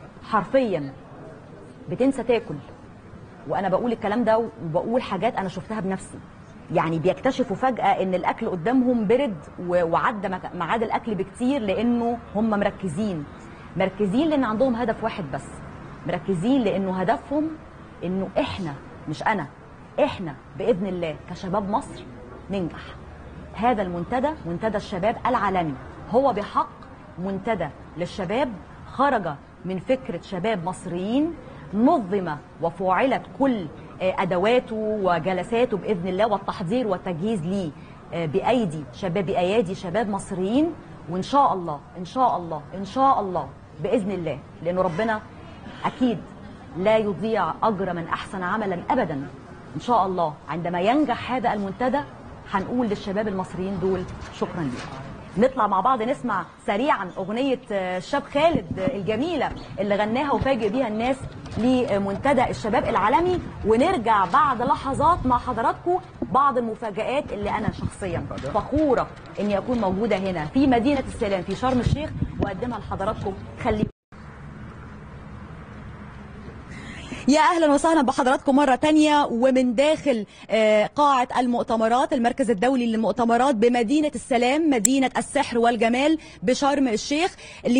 حرفيا بتنسى تاكل وانا بقول الكلام ده وبقول حاجات انا شفتها بنفسي يعني بيكتشفوا فجأة ان الاكل قدامهم برد و- وعدى مك- ميعاد الاكل بكتير لانه هم مركزين مركزين لان عندهم هدف واحد بس مركزين لانه هدفهم انه احنا مش انا احنا باذن الله كشباب مصر ننجح هذا المنتدى منتدى الشباب العالمي هو بحق منتدى للشباب خرج من فكرة شباب مصريين نظم وفعلت كل آه، أدواته وجلساته بإذن الله والتحضير والتجهيز ليه آه، بأيدي شباب بأيادي شباب مصريين وإن شاء الله إن شاء الله إن شاء الله بإذن الله لأنه ربنا أكيد لا يضيع أجر من أحسن عملا أبدا إن شاء الله عندما ينجح هذا المنتدى هنقول للشباب المصريين دول شكرا لكم نطلع مع بعض نسمع سريعا أغنية آه، الشاب خالد آه، الجميلة اللي غناها وفاجئ بيها الناس لمنتدى الشباب العالمي ونرجع بعد لحظات مع حضراتكم بعض المفاجآت اللي أنا شخصيا فخورة إني أكون موجودة هنا في مدينة السلام في شرم الشيخ وأقدمها لحضراتكم خليكم يا اهلا وسهلا بحضراتكم مره تانية ومن داخل آه، قاعه المؤتمرات المركز الدولي للمؤتمرات بمدينه السلام مدينه السحر والجمال بشرم الشيخ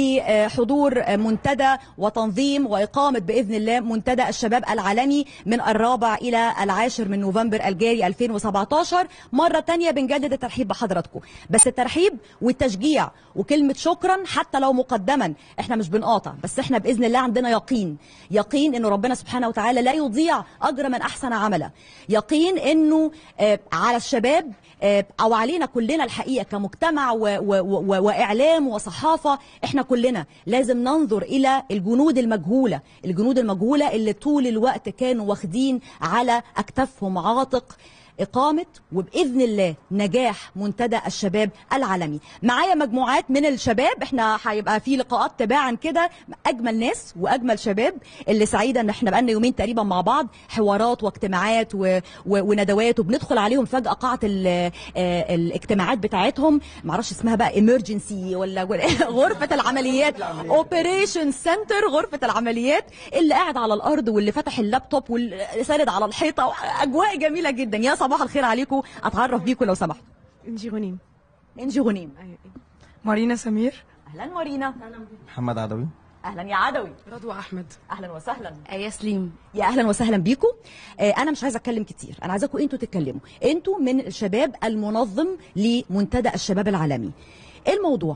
لحضور آه، منتدى وتنظيم واقامه باذن الله منتدى الشباب العالمي من الرابع الى العاشر من نوفمبر الجاري 2017 مره تانية بنجدد الترحيب بحضراتكم بس الترحيب والتشجيع وكلمه شكرا حتى لو مقدما احنا مش بنقاطع بس احنا باذن الله عندنا يقين يقين انه ربنا سبحانه وتعالى لا يضيع اجر من احسن عملا يقين انه آه، على الشباب آه، او علينا كلنا الحقيقه كمجتمع و و و واعلام وصحافه احنا كلنا لازم ننظر الى الجنود المجهوله الجنود المجهوله اللي طول الوقت كانوا واخدين على اكتافهم عاتق إقامة وبإذن الله نجاح منتدى الشباب العالمي معايا مجموعات من الشباب احنا هيبقى في لقاءات تباعا كده أجمل ناس وأجمل شباب اللي سعيدة ان احنا بقالنا يومين تقريبا مع بعض حوارات واجتماعات و... و... وندوات وبندخل عليهم فجأة قاعة ال... آه، الاجتماعات بتاعتهم معرفش اسمها بقى emergency ولا ولا غرفة العمليات اوبريشن سنتر غرفة العمليات اللي قاعد على الأرض واللي فتح اللابتوب واللي ساند على الحيطة أجواء جميلة جدا يا صباح الخير عليكم أتعرف بيكم لو سمحتوا انجي غنيم انجي غنيم مارينا سمير أهلا مارينا محمد عدوي أهلا يا عدوي رضوى احمد أهلا وسهلا آية سليم يا اهلا وسهلا بيكم آه، انا مش عايزه اتكلم كتير انا عايزاكم انتوا تتكلموا انتوا من الشباب المنظم لمنتدى الشباب العالمي ايه الموضوع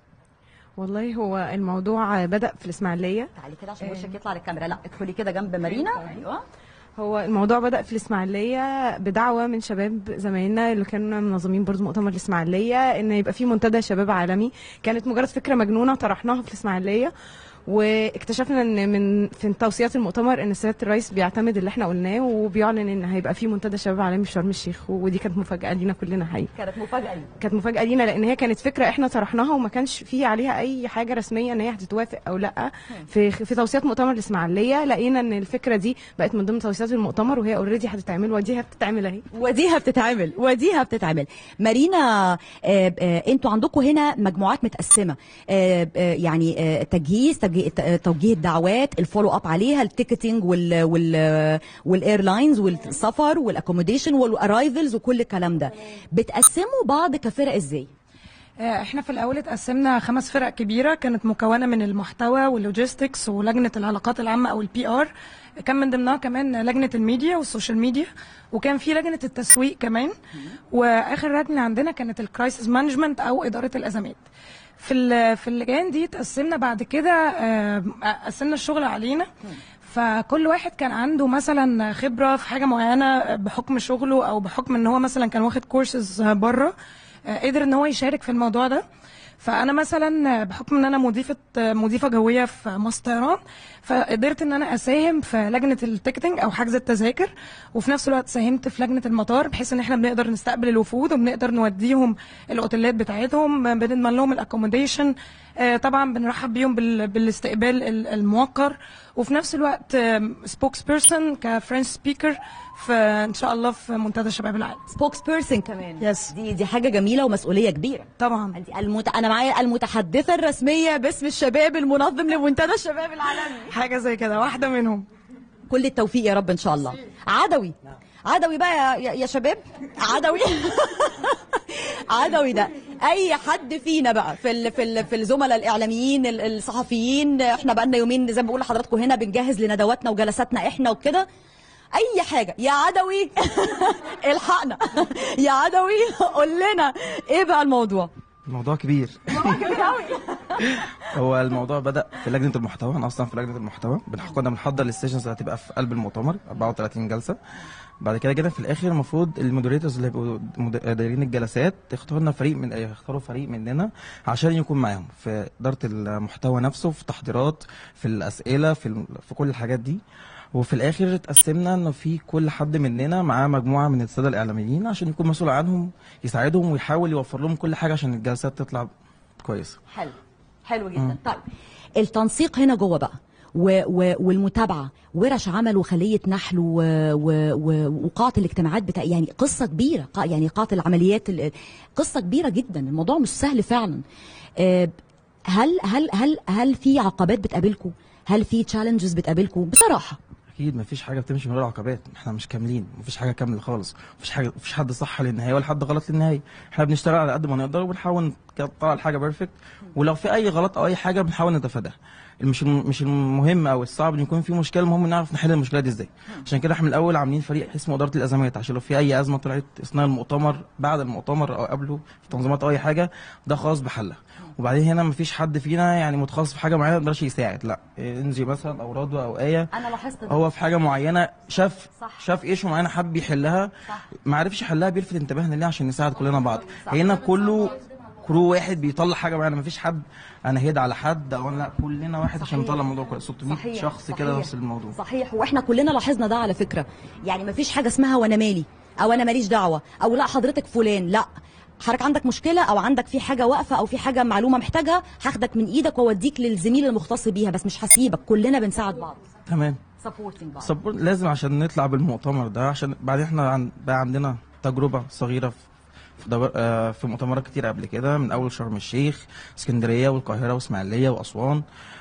والله هو الموضوع بدا في الاسماعيليه تعالي كده عشان وشك يطلع للكاميرا لا ادخلي كده جنب مارينا ايوه هو الموضوع بدا في الاسماعيليه بدعوه من شباب زمايلنا اللي كانوا منظمين برضو مؤتمر الاسماعيليه ان يبقى في منتدى شباب عالمي كانت مجرد فكره مجنونه طرحناها في الاسماعيليه واكتشفنا ان من في توصيات المؤتمر ان سياده الرئيس بيعتمد اللي احنا قلناه وبيعلن ان هيبقى في منتدى شباب عالمي في شرم الشيخ ودي كانت مفاجاه لينا كلنا حقيقي كانت مفاجاه لي كانت مفاجاه لينا لان هي كانت فكره احنا طرحناها وما كانش في عليها اي حاجه رسميه ان هي هتتوافق او لا في في توصيات مؤتمر الاسماعيليه لقينا ان الفكره دي بقت من ضمن توصيات المؤتمر وهي اوريدي هتتعمل ودي هتتعمل اهي وديها بتتعمل وديها بتتعمل مارينا آه، آه، انتوا عندكم هنا مجموعات متقسمه آه، آه، يعني آه، تجهيز تجهي- ت- توجيه الدعوات الفولو اب عليها التيكتنج وال وال والايرلاينز والسفر والاكوموديشن والارايفلز وكل الكلام ده بتقسموا بعض كفرق ازاي آه، احنا في الاول اتقسمنا خمس فرق كبيره كانت مكونه من المحتوى واللوجيستكس ولجنه العلاقات العامه او البي ار كان من ضمنها كمان لجنه الميديا والسوشيال ميديا وكان في لجنه التسويق كمان واخر لجنه عندنا كانت الكرايسيس مانجمنت او اداره الازمات في ال- في اللجان دي تقسمنا بعد كده آه، قسمنا الشغل علينا فكل واحد كان عنده مثلا خبره في حاجه معينه بحكم شغله او بحكم ان هو مثلا كان واخد كورسز بره قدر ان هو يشارك في الموضوع ده فانا مثلا بحكم ان انا مضيفه مضيفه جويه في مصر طيران فقدرت ان انا اساهم في لجنه التيكتنج او حجز التذاكر وفي نفس الوقت ساهمت في لجنه المطار بحيث ان احنا بنقدر نستقبل الوفود وبنقدر نوديهم الاوتيلات بتاعتهم بنضمن لهم الاكوموديشن طبعا بنرحب بيهم بال- بالاستقبال ال- الموقر وفي نفس الوقت سبوكس بيرسون كفرنش سبيكر في ان شاء الله في منتدى شباب العالم سبوكس بيرسون كمان يس. دي دي حاجه جميله ومسؤوليه كبيره طبعا انت المت... انا معايا المتحدثه الرسميه باسم الشباب المنظم لمنتدى الشباب العالمي حاجه زي كده واحده منهم كل التوفيق يا رب ان شاء الله عدوي عدوي بقى يا- يا, يا شباب عدوي عدوي ده اي حد فينا بقى في ال في ال في الزملاء الاعلاميين ال- الصحفيين احنا بقى لنا يومين زي ما بقول لحضراتكم هنا بنجهز لندواتنا وجلساتنا احنا وكده اي حاجه يا عدوي الحقنا يا عدوي قول لنا ايه بقى الموضوع الموضوع كبير هو الموضوع بدا في لجنه المحتوى انا اصلا في لجنه المحتوى بنح- كنا بنحضر السيشنز اللي هتبقى في قلب المؤتمر 34 جلسه بعد كده جينا في الاخر المفروض المودريتورز اللي هيبقوا مد- دايرين الجلسات يختاروا لنا فريق من يختاروا فريق مننا عشان يكون معاهم في اداره المحتوى نفسه في التحضيرات في الاسئله في ال- في كل الحاجات دي وفي الاخر اتقسمنا انه في كل حد مننا معاه مجموعه من الساده الاعلاميين عشان يكون مسؤول عنهم يساعدهم ويحاول يوفر لهم كل حاجه عشان الجلسات تطلع كويسه حلو حلو جدا طيب التنسيق هنا جوه بقى و و والمتابعه ورش عمل وخليه نحل و و و وقاعه الاجتماعات بتاع يعني قصه كبيره قا- يعني قاعه العمليات ال- قصه كبيره جدا الموضوع مش سهل فعلا آه، هل هل هل هل في عقبات بتقابلكم هل في تشالنجز بتقابلكم بصراحه اكيد مفيش حاجه بتمشي من غير عقبات احنا مش كاملين مفيش حاجه كامله خالص مفيش حاجه مفيش حد صح للنهايه ولا حد غلط للنهايه احنا بنشتغل على قد ما نقدر وبنحاول نطلع الحاجه بيرفكت ولو في اي غلط او اي حاجه بنحاول نتفاداها مش الم- مش المهم او الصعب ان يكون في مشكله المهم نعرف نحل المشكله دي ازاي عشان كده احنا من الاول عاملين فريق اسمه اداره الازمات عشان لو في اي ازمه طلعت اثناء المؤتمر بعد المؤتمر او قبله في تنظيمات او اي حاجه ده خاص بحلها وبعدين هنا مفيش حد فينا يعني متخصص في حاجه معينه ما يقدرش يساعد لا انجي مثلا او رضوى او ايه انا لاحظت ده. هو في حاجه معينه شاف صح. شاف ايشو معينه حب يحلها ما عرفش يحلها بيلفت انتباهنا ليه عشان نساعد كلنا بعض هنا كله كرو واحد بيطلع حاجه معينه ما فيش حد انا هيد على حد او أنا لا كلنا واحد عشان نطلع الموضوع كويس 600 صحيح شخص كده صحيح. نفس الموضوع صحيح واحنا كلنا لاحظنا ده على فكره يعني ما فيش حاجه اسمها وانا مالي او انا ماليش دعوه او لا حضرتك فلان لا حضرتك عندك مشكله او عندك في حاجه واقفه او في حاجه معلومه محتاجها هاخدك من ايدك واوديك للزميل المختص بيها بس مش هسيبك كلنا بنساعد بعض تمام سبورتنج بعض سبورت لازم عشان نطلع بالمؤتمر ده عشان بعدين احنا عن بقى عندنا تجربه صغيره في في, دور آه في مؤتمرات كتير قبل كده من اول شرم الشيخ اسكندريه والقاهره واسماعيليه واسوان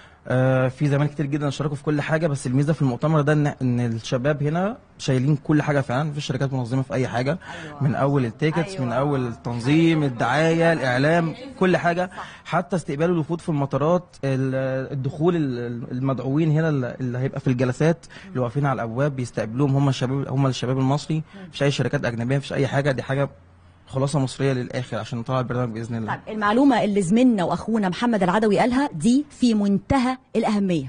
آه في زمان كتير جدا اشتركوا في كل حاجه بس الميزه في المؤتمر ده ان ان الشباب هنا شايلين كل حاجه فعلا مفيش شركات منظمه في اي حاجه أيوة. من اول التيكتس أيوة. من اول التنظيم الدعايه الاعلام كل حاجه حتى استقبال الوفود في المطارات ال- الدخول ال- المدعوين هنا اللي اللي هيبقى في الجلسات اللي واقفين على الابواب بيستقبلوهم هم الشباب هم الشباب المصري مفيش اي شركات اجنبيه مفيش اي حاجه دي حاجه خلاصه مصريه للاخر عشان نطلع البرنامج باذن الله طيب المعلومه اللي زميلنا واخونا محمد العدوي قالها دي في منتهى الاهميه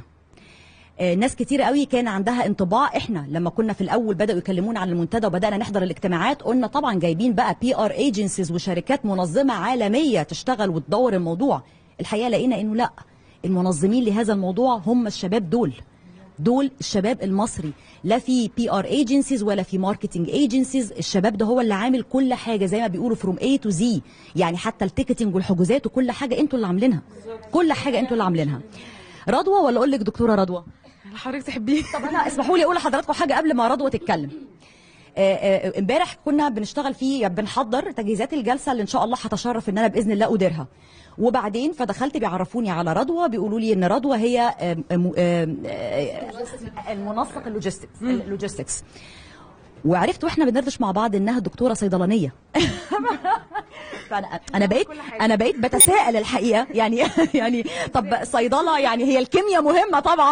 آه، ناس كتير قوي كان عندها انطباع احنا لما كنا في الاول بداوا يكلمونا عن المنتدى وبدانا نحضر الاجتماعات قلنا طبعا جايبين بقى بي ار ايجنسيز وشركات منظمه عالميه تشتغل وتدور الموضوع الحقيقه لقينا انه لا المنظمين لهذا الموضوع هم الشباب دول دول الشباب المصري لا في بي ار ايجنسيز ولا في ماركتنج ايجنسيز الشباب ده هو اللي عامل كل حاجه زي ما بيقولوا فروم اي تو زي يعني حتى التيكتنج والحجوزات وكل حاجه انتوا اللي عاملينها كل حاجه انتوا اللي عاملينها رضوى ولا اقول لك دكتوره رضوى اللي حضرتك تحبيه طب انا اسمحوا لي اقول لحضراتكم حاجه قبل ما رضوى تتكلم آه، آه، امبارح كنا بنشتغل فيه بنحضر تجهيزات الجلسه اللي ان شاء الله هتشرف ان انا باذن الله اديرها وبعدين فدخلت بيعرفوني على رضوى بيقولوا لي ان رضوى هي آم، آم، آم، آه، المنسق اللوجيستكس اللوجيستكس وعرفت واحنا بندردش مع بعض انها دكتوره صيدلانيه فانا انا بقيت انا بقيت بتساءل الحقيقه يعني يعني طب صيدله يعني هي الكيمياء مهمه طبعا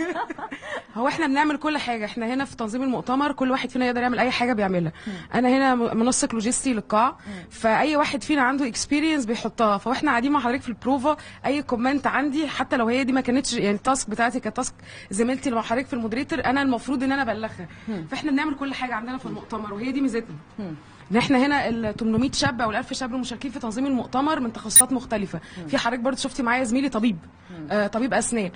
هو احنا بنعمل كل حاجه احنا هنا في تنظيم المؤتمر كل واحد فينا يقدر يعمل اي حاجه بيعملها انا هنا م- منسق لوجستي للقاع فاي واحد فينا عنده اكسبيرينس بيحطها فاحنا قاعدين مع حضرتك في البروفا اي كومنت عندي حتى لو هي دي ما كانتش يعني التاسك بتاعتي كانت تاسك زميلتي اللي مع حضرتك في المودريتور انا المفروض ان انا ابلغها فاحنا بنعمل كل حاجه عندنا في المؤتمر وهي دي ميزتنا ان احنا هنا ال 800 شاب او ال 1000 شاب المشاركين في تنظيم المؤتمر من تخصصات مختلفه في حضرتك برضه شفتي معايا زميلي طبيب آه طبيب اسنان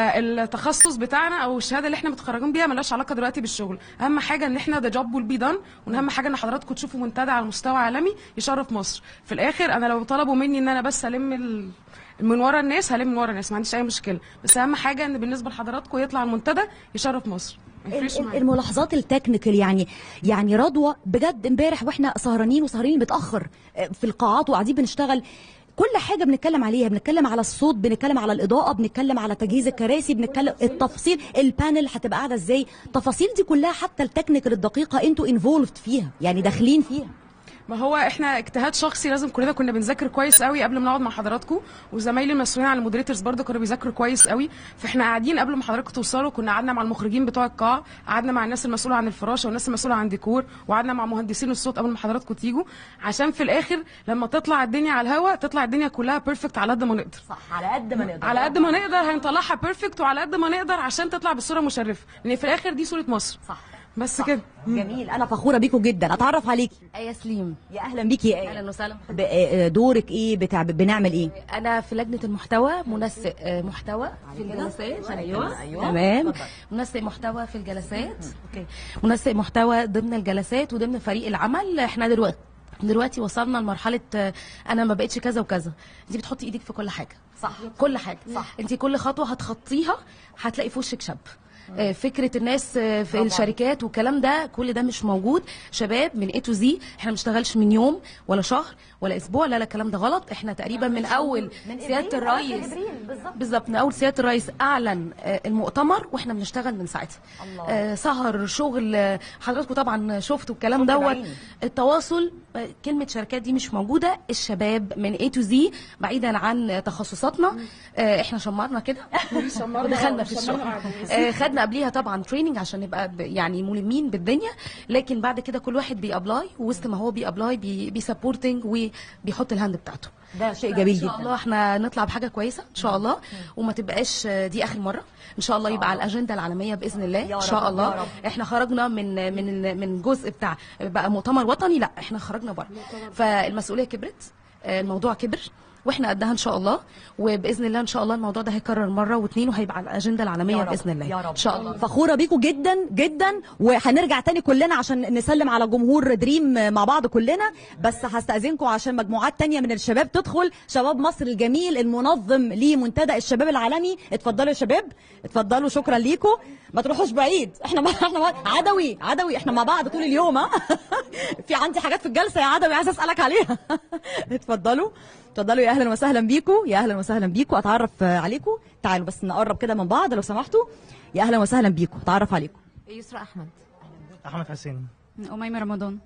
فالتخصص بتاعنا او الشهاده اللي احنا متخرجين بيها ملهاش علاقه دلوقتي بالشغل اهم حاجه ان احنا ده جوب ويل بي دان وان اهم حاجه ان حضراتكم تشوفوا منتدى على مستوى عالمي يشرف مصر في الاخر انا لو طلبوا مني ان انا بس الم ال... من ورا الناس هلم من ورا الناس ما عنديش اي مشكله بس اهم حاجه ان بالنسبه لحضراتكم يطلع المنتدى يشرف مصر ما يفرقش ال- معايا. الملاحظات التكنيكال يعني يعني رضوى بجد امبارح واحنا سهرانين وسهرانين متاخر آه، في القاعات وقاعدين بنشتغل كل حاجه بنتكلم عليها بنتكلم على الصوت بنتكلم على الاضاءه بنتكلم على تجهيز الكراسي بنتكلم التفاصيل البانل هتبقى قاعده ازاي التفاصيل دي كلها حتى التكنيكال الدقيقه انتوا انفولفد فيها يعني داخلين فيها ما هو احنا اجتهاد شخصي لازم كلنا كنا بنذاكر كويس قوي قبل ما نقعد مع حضراتكم وزمايلي المسؤولين عن المودريتورز برضه كانوا بيذاكروا كويس قوي فاحنا قاعدين قبل ما حضراتكم توصلوا كنا قعدنا مع المخرجين بتوع القاع قعدنا مع الناس المسؤوله عن الفراشه والناس المسؤوله عن الديكور وقعدنا مع مهندسين الصوت قبل ما حضراتكم تيجوا عشان في الاخر لما تطلع الدنيا على الهواء تطلع الدنيا كلها بيرفكت على قد ما نقدر صح على قد ما نقدر على قد ما نقدر هنطلعها بيرفكت وعلى قد ما نقدر عشان تطلع بالصوره مشرفه لان في الاخر دي صوره مصر صح بس كده جميل انا فخوره بيكم جدا اتعرف عليكي ايه سليم يا اهلا بيكي يا اهلا ايه وسهلا ب- آه، دورك ايه بتاع بنعمل ايه انا في لجنه المحتوى منسق آه، محتوى في الجلسات ايوه تمام منسق محتوى في الجلسات اوكي منسق محتوى ضمن الجلسات وضمن فريق العمل احنا دلوقتي دلوقتي وصلنا لمرحله آه، انا ما بقتش كذا وكذا انت بتحطي ايدك في كل حاجه صح كل حاجه صح انت كل خطوه هتخطيها هتلاقي في وشك شاب آه، فكره الناس آه، في الشركات والكلام ده كل ده مش موجود شباب من اي تو زي احنا ما بنشتغلش من يوم ولا شهر ولا اسبوع لا لا الكلام ده غلط احنا تقريبا من اول سياده الرئيس بالظبط من اول سياده الرئيس اعلن آه، المؤتمر واحنا بنشتغل من ساعتها آه، سهر شغل آه، حضراتكم طبعا شفتوا الكلام دوت التواصل آه، كلمه شركات دي مش موجوده الشباب من اي تو زي بعيدا عن تخصصاتنا آه، احنا شمرنا كده ودخلنا في الشغل آه، خدنا قبليها طبعا تريننج عشان نبقى ب- يعني ملمين بالدنيا لكن بعد كده كل واحد بيابلاي وسط ما هو بيابلاي بي بيسبورتنج وبيحط الهاند بتاعته ده شيء جميل ان شاء جدا الله احنا نطلع بحاجه كويسه ان شاء الله وما تبقاش دي اخر مره ان شاء الله يبقى على الاجنده العالميه باذن الله يا ان رب، شاء يا الله رب. احنا خرجنا من من من جزء بتاع بقى مؤتمر وطني لا احنا خرجنا بره فالمسؤوليه كبرت آه، الموضوع كبر واحنا قدها ان شاء الله وباذن الله ان شاء الله الموضوع ده هيكرر مره واثنين وهيبقى على الاجنده العالميه يا رب، باذن الله يا رب ان شاء الله فخوره بيكم جدا جدا وهنرجع تاني كلنا عشان نسلم على جمهور دريم مع بعض كلنا بس هستاذنكم عشان مجموعات تانية من الشباب تدخل شباب مصر الجميل المنظم لمنتدى الشباب العالمي اتفضلوا يا شباب اتفضلوا شكرا ليكم ما تروحوش بعيد احنا ما احنا ما عدوي عدوي احنا مع بعض طول اليوم ها في عندي حاجات في الجلسه يا عدوي عايز اسالك عليها اتفضلوا اتفضلوا يا اهلا وسهلا بيكم يا اهلا وسهلا بيكم اتعرف آه، عليكم تعالوا بس نقرب كده من بعض لو سمحتوا يا اهلا وسهلا بيكم اتعرف عليكم يسرا احمد احمد حسين اميمه رمضان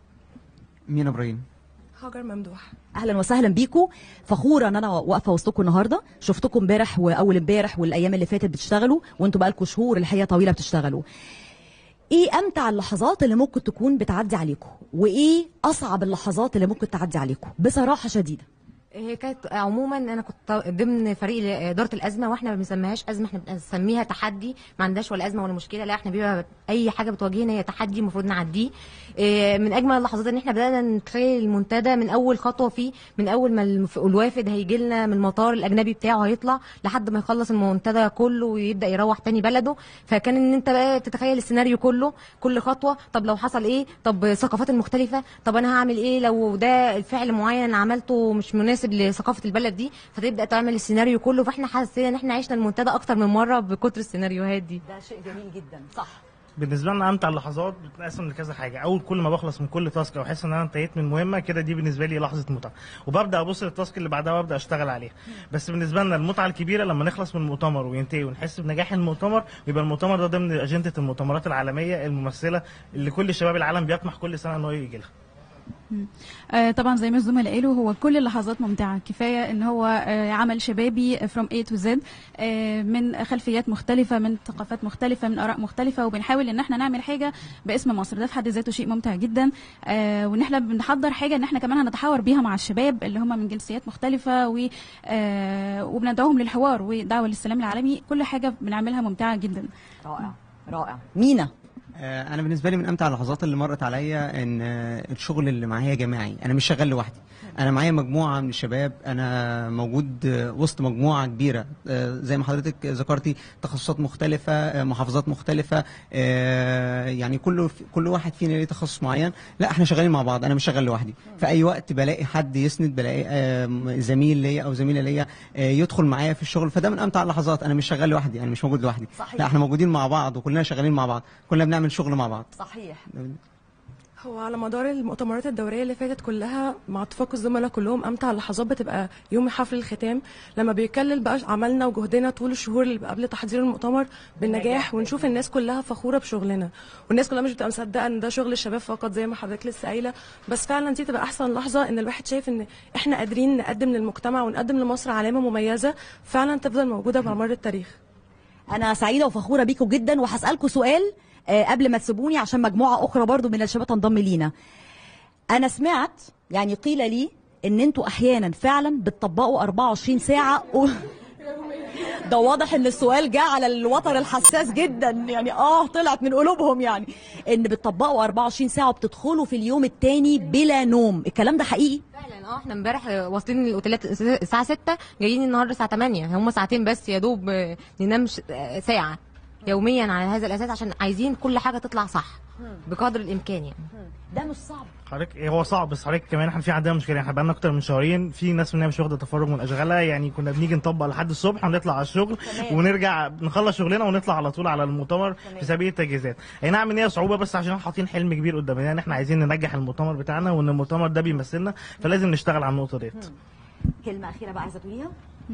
مين ابراهيم هاجر ممدوح اهلا وسهلا بيكم فخوره ان انا واقفه وسطكم النهارده شفتكم امبارح واول امبارح والايام اللي فاتت بتشتغلوا وانتوا بقالكم شهور الحقيقه طويله بتشتغلوا ايه امتع اللحظات اللي ممكن تكون بتعدي عليكم وايه اصعب اللحظات اللي ممكن تعدي عليكم بصراحه شديده هي كانت عموما انا كنت ضمن فريق اداره الازمه واحنا ما بنسميهاش ازمه احنا بنسميها تحدي ما عندناش ولا ازمه ولا مشكله لا احنا بيبقى اي حاجه بتواجهنا هي تحدي المفروض نعديه إيه، من اجمل اللحظات ان احنا بدانا نتخيل المنتدى من اول خطوه فيه من اول ما الف- الوافد هيجي لنا من المطار الاجنبي بتاعه هيطلع لحد ما يخلص المنتدى كله ويبدا يروح تاني بلده فكان ان انت بقى تتخيل السيناريو كله كل خطوه طب لو حصل ايه طب الثقافات المختلفه طب انا هعمل ايه لو ده الفعل معين انا عملته مش مناسب لثقافه البلد دي فتبدا تعمل السيناريو كله فاحنا حسينا ان احنا عشنا المنتدى اكتر من مره بكتر السيناريوهات دي ده شيء جميل جدا صح بالنسبه لنا امتع اللحظات بتتقسم لكذا حاجه اول كل ما بخلص من كل تاسك او احس ان انا انتهيت من مهمه كده دي بالنسبه لي لحظه متعه وببدا ابص للتاسك اللي بعدها وابدا اشتغل عليها بس بالنسبه لنا المتعه الكبيره لما نخلص من المؤتمر وينتهي ونحس بنجاح المؤتمر ويبقى المؤتمر ده ضمن اجنده المؤتمرات العالميه الممثله اللي كل شباب العالم بيطمح كل سنه ان هو يجي لها آه، طبعا زي ما الزملاء قالوا هو كل اللحظات ممتعه كفايه ان هو آه، عمل شبابي from A to Z آه، من خلفيات مختلفه من ثقافات مختلفه من اراء مختلفه وبنحاول ان احنا نعمل حاجه باسم مصر ده في حد ذاته شيء ممتع جدا آه، وان احنا بنحضر حاجه ان احنا كمان هنتحاور بيها مع الشباب اللي هم من جنسيات مختلفه و آه، وبندعوهم للحوار ودعوه للسلام العالمي كل حاجه بنعملها ممتعه جدا رائع رائع مينا آه، انا بالنسبه لي من امتع اللحظات اللي مرت عليا ان آه، الشغل اللي معايا جماعي انا مش شغال لوحدي انا معايا مجموعه من الشباب انا موجود آه، وسط مجموعه كبيره آه، زي ما حضرتك ذكرتي تخصصات مختلفه آه، محافظات مختلفه آه، يعني كل كل واحد فينا ليه تخصص معين لا احنا شغالين مع بعض انا مش شغال لوحدي في اي وقت بلاقي حد يسند بلاقي آه، زميل ليا او زميله ليا آه، يدخل معايا في الشغل فده من امتع اللحظات انا مش شغال لوحدي انا مش موجود لوحدي صحيح. لا احنا موجودين مع بعض وكلنا شغالين مع بعض كلنا بنعمل شغل مع بعض صحيح هو على مدار المؤتمرات الدورية اللي فاتت كلها مع اتفاق الزملاء كلهم أمتع اللحظات بتبقى يوم حفل الختام لما بيكلل بقى عملنا وجهدنا طول الشهور اللي قبل تحضير المؤتمر بالنجاح ونشوف الناس كلها فخورة بشغلنا والناس كلها مش بتبقى مصدقة إن ده شغل الشباب فقط زي ما حضرتك لسه قايلة بس فعلا دي تبقى أحسن لحظة إن الواحد شايف إن إحنا قادرين نقدم للمجتمع ونقدم لمصر علامة مميزة فعلا تفضل موجودة على مر التاريخ انا سعيده وفخوره بيكم جدا وهسالكم سؤال آه، قبل ما تسيبوني عشان مجموعه اخرى برضو من الشباب تنضم لينا انا سمعت يعني قيل لي ان انتوا احيانا فعلا بتطبقوا 24 ساعه و... ده واضح ان السؤال جه على الوتر الحساس جدا يعني اه طلعت من قلوبهم يعني ان بتطبقوا 24 ساعه وبتدخلوا في اليوم التاني بلا نوم الكلام ده حقيقي فعلا اه احنا امبارح واصلين الاوتيلات الساعه 6 جايين النهارده الساعه 8 هم ساعتين بس يا دوب آه، ننام ش- آه، ساعه يوميا على هذا الاساس عشان عايزين كل حاجه تطلع صح بقدر الامكان يعني ده مش صعب حضرتك إيه هو صعب بس حضرتك كمان احنا في عندنا مشكله احنا بقالنا اكتر من شهرين في ناس مننا مش واخده تفرغ من اشغالها يعني كنا بنيجي نطبق لحد الصبح ونطلع على الشغل تمام. ونرجع نخلص شغلنا ونطلع على طول على المؤتمر في سبيل التجهيزات اي نعم ان هي صعوبه بس عشان حاطين حلم كبير قدامنا ان احنا عايزين ننجح المؤتمر بتاعنا وان المؤتمر ده بيمثلنا فلازم نشتغل على النقطه ديت كلمه اخيره بقى عايزه تقوليها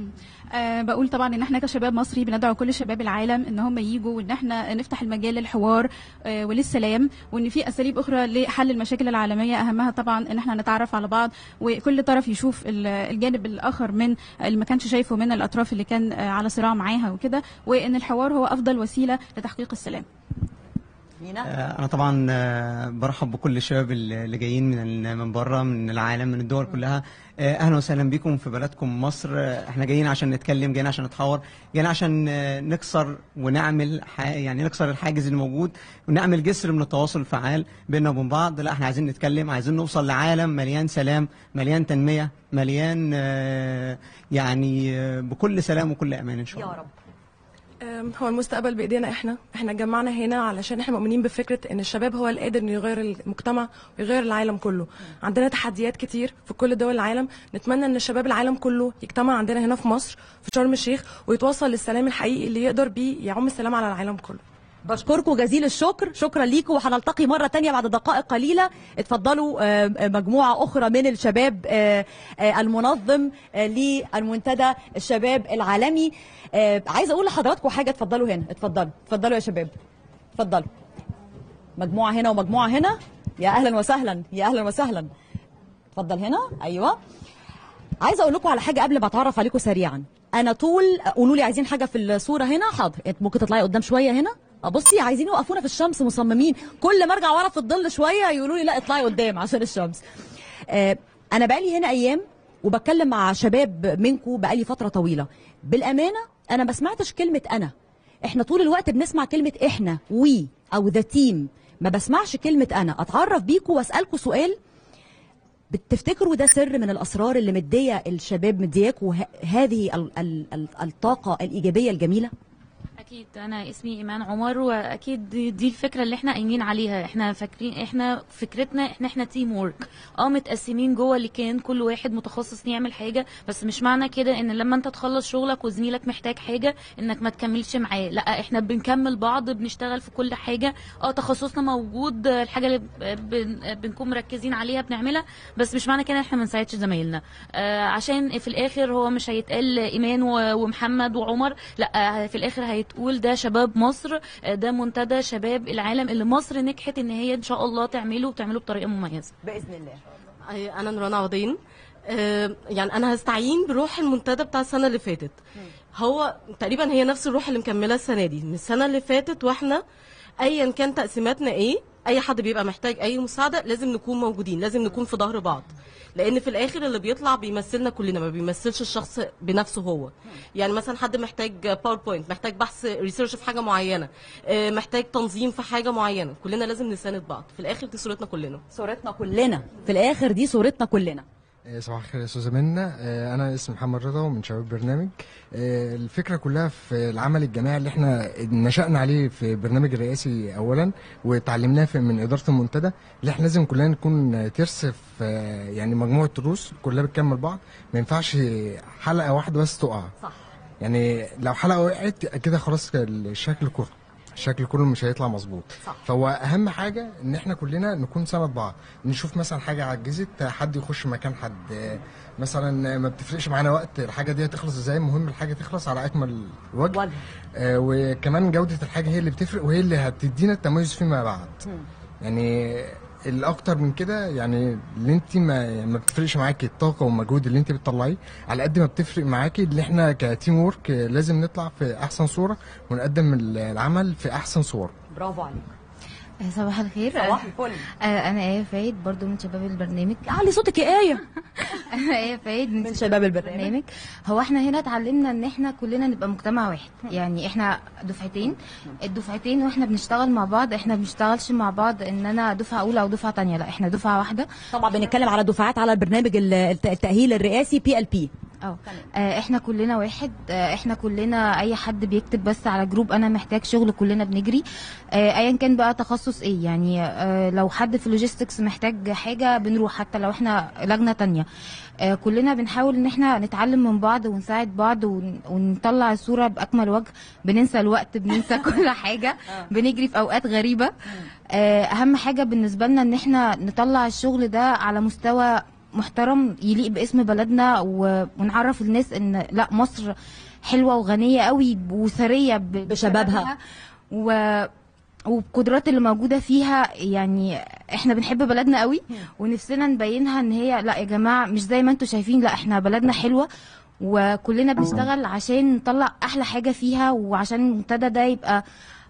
أه بقول طبعا ان احنا كشباب مصري بندعو كل شباب العالم ان هم يجوا وان احنا نفتح المجال للحوار أه وللسلام وان في اساليب اخرى لحل المشاكل العالميه اهمها طبعا ان احنا نتعرف على بعض وكل طرف يشوف ال- الجانب الاخر من اللي ما كانش شايفه من الاطراف اللي كان آه، على صراع معاها وكده وان الحوار هو افضل وسيله لتحقيق السلام آه، انا طبعا آه، برحب بكل الشباب اللي اللي جايين من ال- من بره من العالم من الدول كلها آه، اهلا وسهلا بكم في بلدكم مصر آه، احنا جايين عشان نتكلم جايين عشان نتحاور جايين عشان آه، نكسر ونعمل ح- يعني نكسر الحاجز اللي موجود ونعمل جسر من التواصل الفعال بيننا وبين بعض لا احنا عايزين نتكلم عايزين نوصل لعالم مليان سلام مليان تنمية مليان آه، يعني آه، بكل سلام وكل امان ان شاء الله يا رب أم، هو المستقبل بايدينا احنا احنا اتجمعنا هنا علشان احنا مؤمنين بفكره ان الشباب هو اللي قادر انه يغير المجتمع ويغير العالم كله عندنا تحديات كتير في كل دول العالم نتمنى ان الشباب العالم كله يجتمع عندنا هنا في مصر في شرم الشيخ ويتوصل للسلام الحقيقي اللي يقدر بيه يعم السلام على العالم كله بشكركم جزيل الشكر شكرا ليكم وهنلتقي مرة تانية بعد دقائق قليلة اتفضلوا آه، آه، مجموعة أخرى من الشباب آه، آه، المنظم آه، للمنتدى الشباب العالمي آه، عايزة أقول لحضراتكم حاجة اتفضلوا هنا اتفضلوا اتفضلوا يا شباب اتفضلوا مجموعة هنا ومجموعة هنا يا أهلا وسهلا يا أهلا وسهلا اتفضل هنا أيوه عايزه اقول لكم على حاجه قبل ما اتعرف عليكم سريعا انا طول قولوا لي عايزين حاجه في الصوره هنا حاضر انت ممكن تطلعي قدام شويه هنا اه بصي عايزين يوقفونا في الشمس مصممين كل ما ارجع ورا في الظل شويه يقولوا لي لا اطلعي قدام عشان الشمس آه انا بقالي هنا ايام وبتكلم مع شباب منكم بقالي فتره طويله بالامانه انا ما سمعتش كلمه انا احنا طول الوقت بنسمع كلمه احنا وي او ذا تيم ما بسمعش كلمه انا اتعرف بيكم واسالكم سؤال بتفتكروا ده سر من الاسرار اللي مديه الشباب مدياكوا ه- هذه ال- ال- ال- الطاقه الايجابيه الجميله اكيد انا اسمي ايمان عمر واكيد دي, دي الفكره اللي احنا قايمين عليها احنا فاكرين احنا فكرتنا احنا احنا تيم وورك اه متقسمين جوه اللي كان كل واحد متخصص يعمل حاجه بس مش معنى كده ان لما انت تخلص شغلك وزميلك محتاج حاجه انك ما تكملش معاه لا احنا بنكمل بعض بنشتغل في كل حاجه اه تخصصنا موجود الحاجه اللي ب- بن بنكون مركزين عليها بنعملها بس مش معنى كده احنا ما نساعدش زمايلنا آه عشان في الاخر هو مش هيتقال ايمان و- ومحمد وعمر لا آه، في الاخر هيت بتقول ده شباب مصر آه، ده منتدى شباب العالم اللي مصر نجحت ان هي ان شاء الله تعمله وتعمله بطريقه مميزه باذن الله أي- انا نوران عوضين آه، يعني انا هستعين بروح المنتدى بتاع السنه اللي فاتت هو تقريبا هي نفس الروح اللي مكمله السنه دي من السنه اللي فاتت واحنا ايا كان تقسيماتنا ايه اي حد بيبقى محتاج اي مساعده لازم نكون موجودين لازم نكون في ظهر بعض لان في الاخر اللي بيطلع بيمثلنا كلنا ما بيمثلش الشخص بنفسه هو يعني مثلا حد محتاج باوربوينت محتاج بحث ريسيرش في حاجه معينه آه، محتاج تنظيم في حاجه معينه كلنا لازم نساند بعض في الاخر دي صورتنا كلنا صورتنا كلنا في الاخر دي صورتنا كلنا آه، صباح الخير يا استاذه منى آه، انا اسمي محمد رضا ومن شباب برنامج آه، الفكره كلها في العمل الجماعي اللي احنا نشأنا عليه في برنامج الرئاسي اولا وتعلمناه في- من اداره المنتدى اللي احنا لازم كلنا نكون ترس في آه، يعني مجموعه دروس كلها بتكمل بعض ما ينفعش حلقه واحده بس تقع صح يعني لو حلقه وقعت كده خلاص الشكل كله الشكل كله مش هيطلع مظبوط صح. فهو اهم حاجه ان احنا كلنا نكون سند بعض نشوف مثلا حاجه عجزت حد يخش مكان حد آه، مثلا ما بتفرقش معانا وقت الحاجه دي تخلص ازاي المهم الحاجه تخلص على اكمل وجه, وجه. آه وكمان جوده الحاجه هي اللي بتفرق وهي اللي هتدينا التميز فيما بعد يعني الاكتر من كده يعني اللي انت ما ما بتفرقش معاكي الطاقه والمجهود اللي انت بتطلعيه على قد ما بتفرق معاكي اللي احنا كتيم وورك لازم نطلع في احسن صوره ونقدم العمل في احسن صور برافو عليك صباح الخير صباح الفل آه، انا ايه فايد برضو من شباب البرنامج علي صوتك يا ايه انا ايه فايد من, من شباب البرنامج. هو احنا هنا اتعلمنا ان احنا كلنا نبقى مجتمع واحد يعني احنا دفعتين الدفعتين واحنا بنشتغل مع بعض احنا بنشتغلش مع بعض ان انا دفعه اولى او دفعه تانية لا احنا دفعه واحده طبعا بنتكلم على دفعات على البرنامج ال- الت- التاهيل الرئاسي بي ال بي اه آه، احنا كلنا واحد آه، احنا كلنا اي حد بيكتب بس على جروب انا محتاج شغل كلنا بنجري آه، ايا كان بقى تخصص ايه يعني آه، لو حد في اللوجيستكس محتاج حاجه بنروح حتى لو احنا لجنه تانية آه، كلنا بنحاول ان احنا نتعلم من بعض ونساعد بعض ون- ونطلع الصوره باكمل وجه بننسى الوقت بننسى كل حاجه بنجري في اوقات غريبه آه، اهم حاجه بالنسبه لنا ان احنا نطلع الشغل ده على مستوى محترم يليق باسم بلدنا و- ونعرف الناس ان لا مصر حلوه وغنيه قوي وثريه ب- بشبابها و والقدرات اللي موجوده فيها يعني احنا بنحب بلدنا قوي ونفسنا نبينها ان هي لا يا جماعه مش زي ما انتم شايفين لا احنا بلدنا حلوه وكلنا بنشتغل عشان نطلع احلى حاجه فيها وعشان المنتدى ده يبقى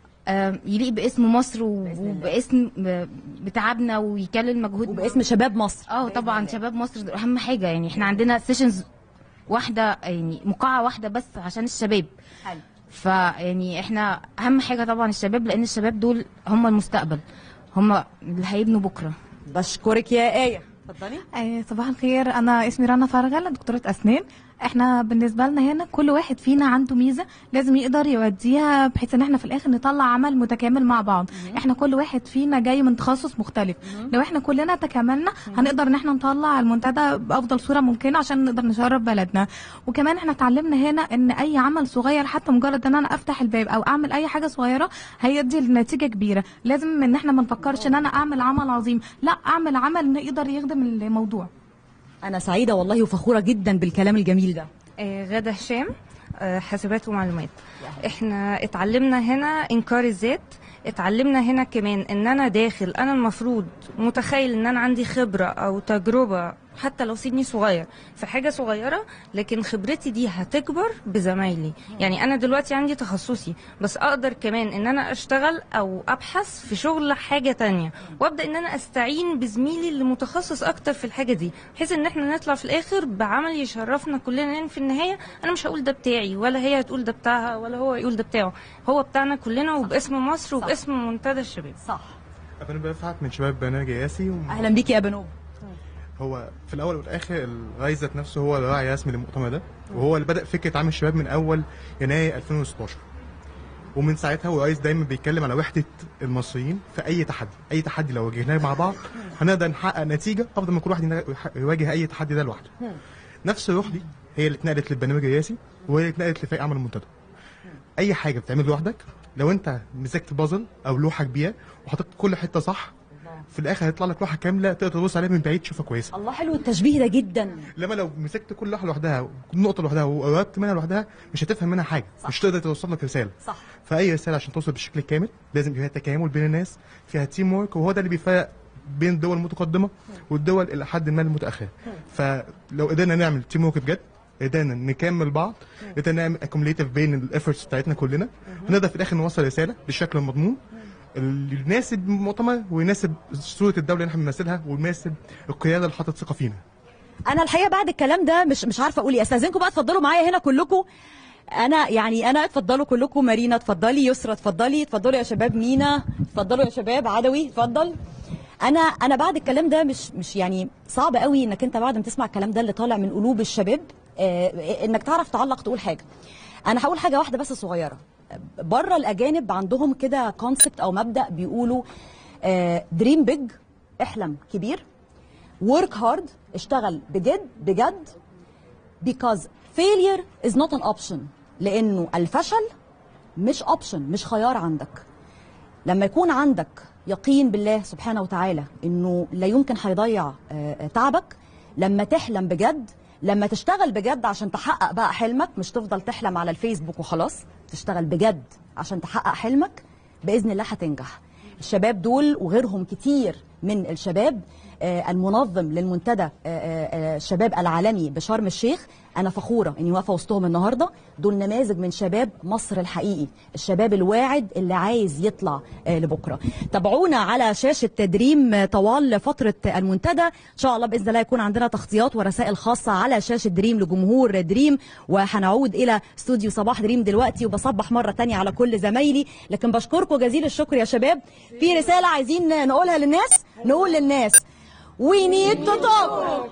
آم، يليق باسم مصر و- وباسم ب- بتعبنا ويكلل مجهودنا وباسم شباب مصر اه طبعا شباب مصر دول اهم حاجه يعني احنا عندنا سيشنز واحده يعني مقاعه واحده بس عشان الشباب حلو فيعني احنا اهم حاجه طبعا الشباب لان الشباب دول هم المستقبل هم اللي هيبنوا بكره بشكرك يا ايه اتفضلي آه، صباح الخير انا اسمي رنا فرغل دكتوره اسنان احنا بالنسبه لنا هنا كل واحد فينا عنده ميزه لازم يقدر يوديها بحيث ان احنا في الاخر نطلع عمل متكامل مع بعض احنا كل واحد فينا جاي من تخصص مختلف لو احنا كلنا تكاملنا هنقدر ان احنا نطلع المنتدى بافضل صوره ممكنه عشان نقدر نشرف بلدنا وكمان احنا اتعلمنا هنا ان اي عمل صغير حتى مجرد ان انا افتح الباب او اعمل اي حاجه صغيره هيدي نتيجه كبيره لازم ان احنا ما نفكرش ان انا اعمل عمل عظيم لا اعمل عمل يقدر يخدم الموضوع انا سعيده والله وفخوره جدا بالكلام الجميل ده آه، غادة هشام آه، حاسبات ومعلومات احنا اتعلمنا هنا انكار الذات اتعلمنا هنا كمان ان انا داخل انا المفروض متخيل ان انا عندي خبرة او تجربة حتى لو سني صغير في حاجة صغيرة لكن خبرتي دي هتكبر بزمايلي يعني انا دلوقتي عندي تخصصي بس اقدر كمان ان انا اشتغل او ابحث في شغل حاجة تانية وابدا ان انا استعين بزميلي اللي متخصص اكتر في الحاجة دي بحيث ان احنا نطلع في الاخر بعمل يشرفنا كلنا لان في النهاية انا مش هقول ده بتاعي ولا هي هتقول ده بتاعها ولا هو يقول ده بتاعه هو بتاعنا كلنا وباسم مصر وباسم منتدى الشباب صح أنا رفعت من شباب برنامج ياسي و... اهلا بيك يا بنوب هو في الاول والاخر الرئيس ذات نفسه هو الراعي الرسمي للمؤتمر ده وهو اللي بدا فكره عام الشباب من اول يناير 2016 ومن ساعتها هو الرئيس دايما بيتكلم على وحده المصريين في اي تحدي اي تحدي لو واجهناه مع بعض هنقدر نحقق نتيجه افضل ما كل واحد ينا- يواجه اي تحدي ده لوحده نفس الروح دي هي اللي اتنقلت للبرنامج الرئاسي وهي اللي اتنقلت لفريق عمل المنتدى اي حاجه بتعمل لوحدك لو انت مسكت بازل او لوحه كبيره وحطيت كل حته صح في الاخر هيطلع لك لوحه كامله تقدر تبص عليها من بعيد تشوفها كويسه الله حلو التشبيه ده جدا لما لو مسكت كل لوحه لوحدها كل نقطه لوحدها وقربت منها لوحدها مش هتفهم منها حاجه صح. مش تقدر توصل لك رساله صح فاي رساله عشان توصل بالشكل الكامل لازم يبقى فيها تكامل بين الناس فيها تيم ورك وهو ده اللي بيفرق بين الدول المتقدمه والدول الى حد ما المتاخره فلو قدرنا نعمل تيم ورك بجد قدرنا نكمل بعض قدرنا نعمل اكوميليتيف بين الافورتس بتاعتنا كلنا هنقدر في الاخر نوصل رساله بالشكل المضمون اللي يناسب المؤتمر ويناسب صوره الدوله اللي احنا بنمثلها ويناسب القياده اللي حاطط ثقه فينا انا الحقيقه بعد الكلام ده مش مش عارفه اقول ايه استاذنكم بقى اتفضلوا معايا هنا كلكم انا يعني انا اتفضلوا كلكم مارينا اتفضلي يسرا اتفضلي اتفضلوا يا شباب مينا اتفضلوا يا شباب عدوي اتفضل انا انا بعد الكلام ده مش مش يعني صعب قوي انك انت بعد ما تسمع الكلام ده اللي طالع من قلوب الشباب آه، انك تعرف تعلق تقول حاجه انا هقول حاجه واحده بس صغيره بره الاجانب عندهم كده كونسبت او مبدا بيقولوا دريم بيج احلم كبير ورك هارد اشتغل بجد بجد because failure is not an option لانه الفشل مش اوبشن مش خيار عندك لما يكون عندك يقين بالله سبحانه وتعالى انه لا يمكن هيضيع آه، آه، تعبك لما تحلم بجد لما تشتغل بجد عشان تحقق بقى حلمك مش تفضل تحلم على الفيسبوك وخلاص تشتغل بجد عشان تحقق حلمك باذن الله هتنجح الشباب دول وغيرهم كتير من الشباب آه، المنظم للمنتدى آه، آه، آه، الشباب العالمي بشرم الشيخ انا فخوره اني واقفه وسطهم النهارده دول نماذج من شباب مصر الحقيقي الشباب الواعد اللي عايز يطلع آه، لبكره تابعونا على شاشه دريم آه، طوال فتره المنتدى ان شاء الله باذن الله يكون عندنا تغطيات ورسائل خاصه على شاشه دريم لجمهور دريم وهنعود الى استوديو صباح دريم دلوقتي وبصبح مره تانية على كل زمايلي لكن بشكركم جزيل الشكر يا شباب في رساله عايزين نقولها للناس نقول للناس We need to talk.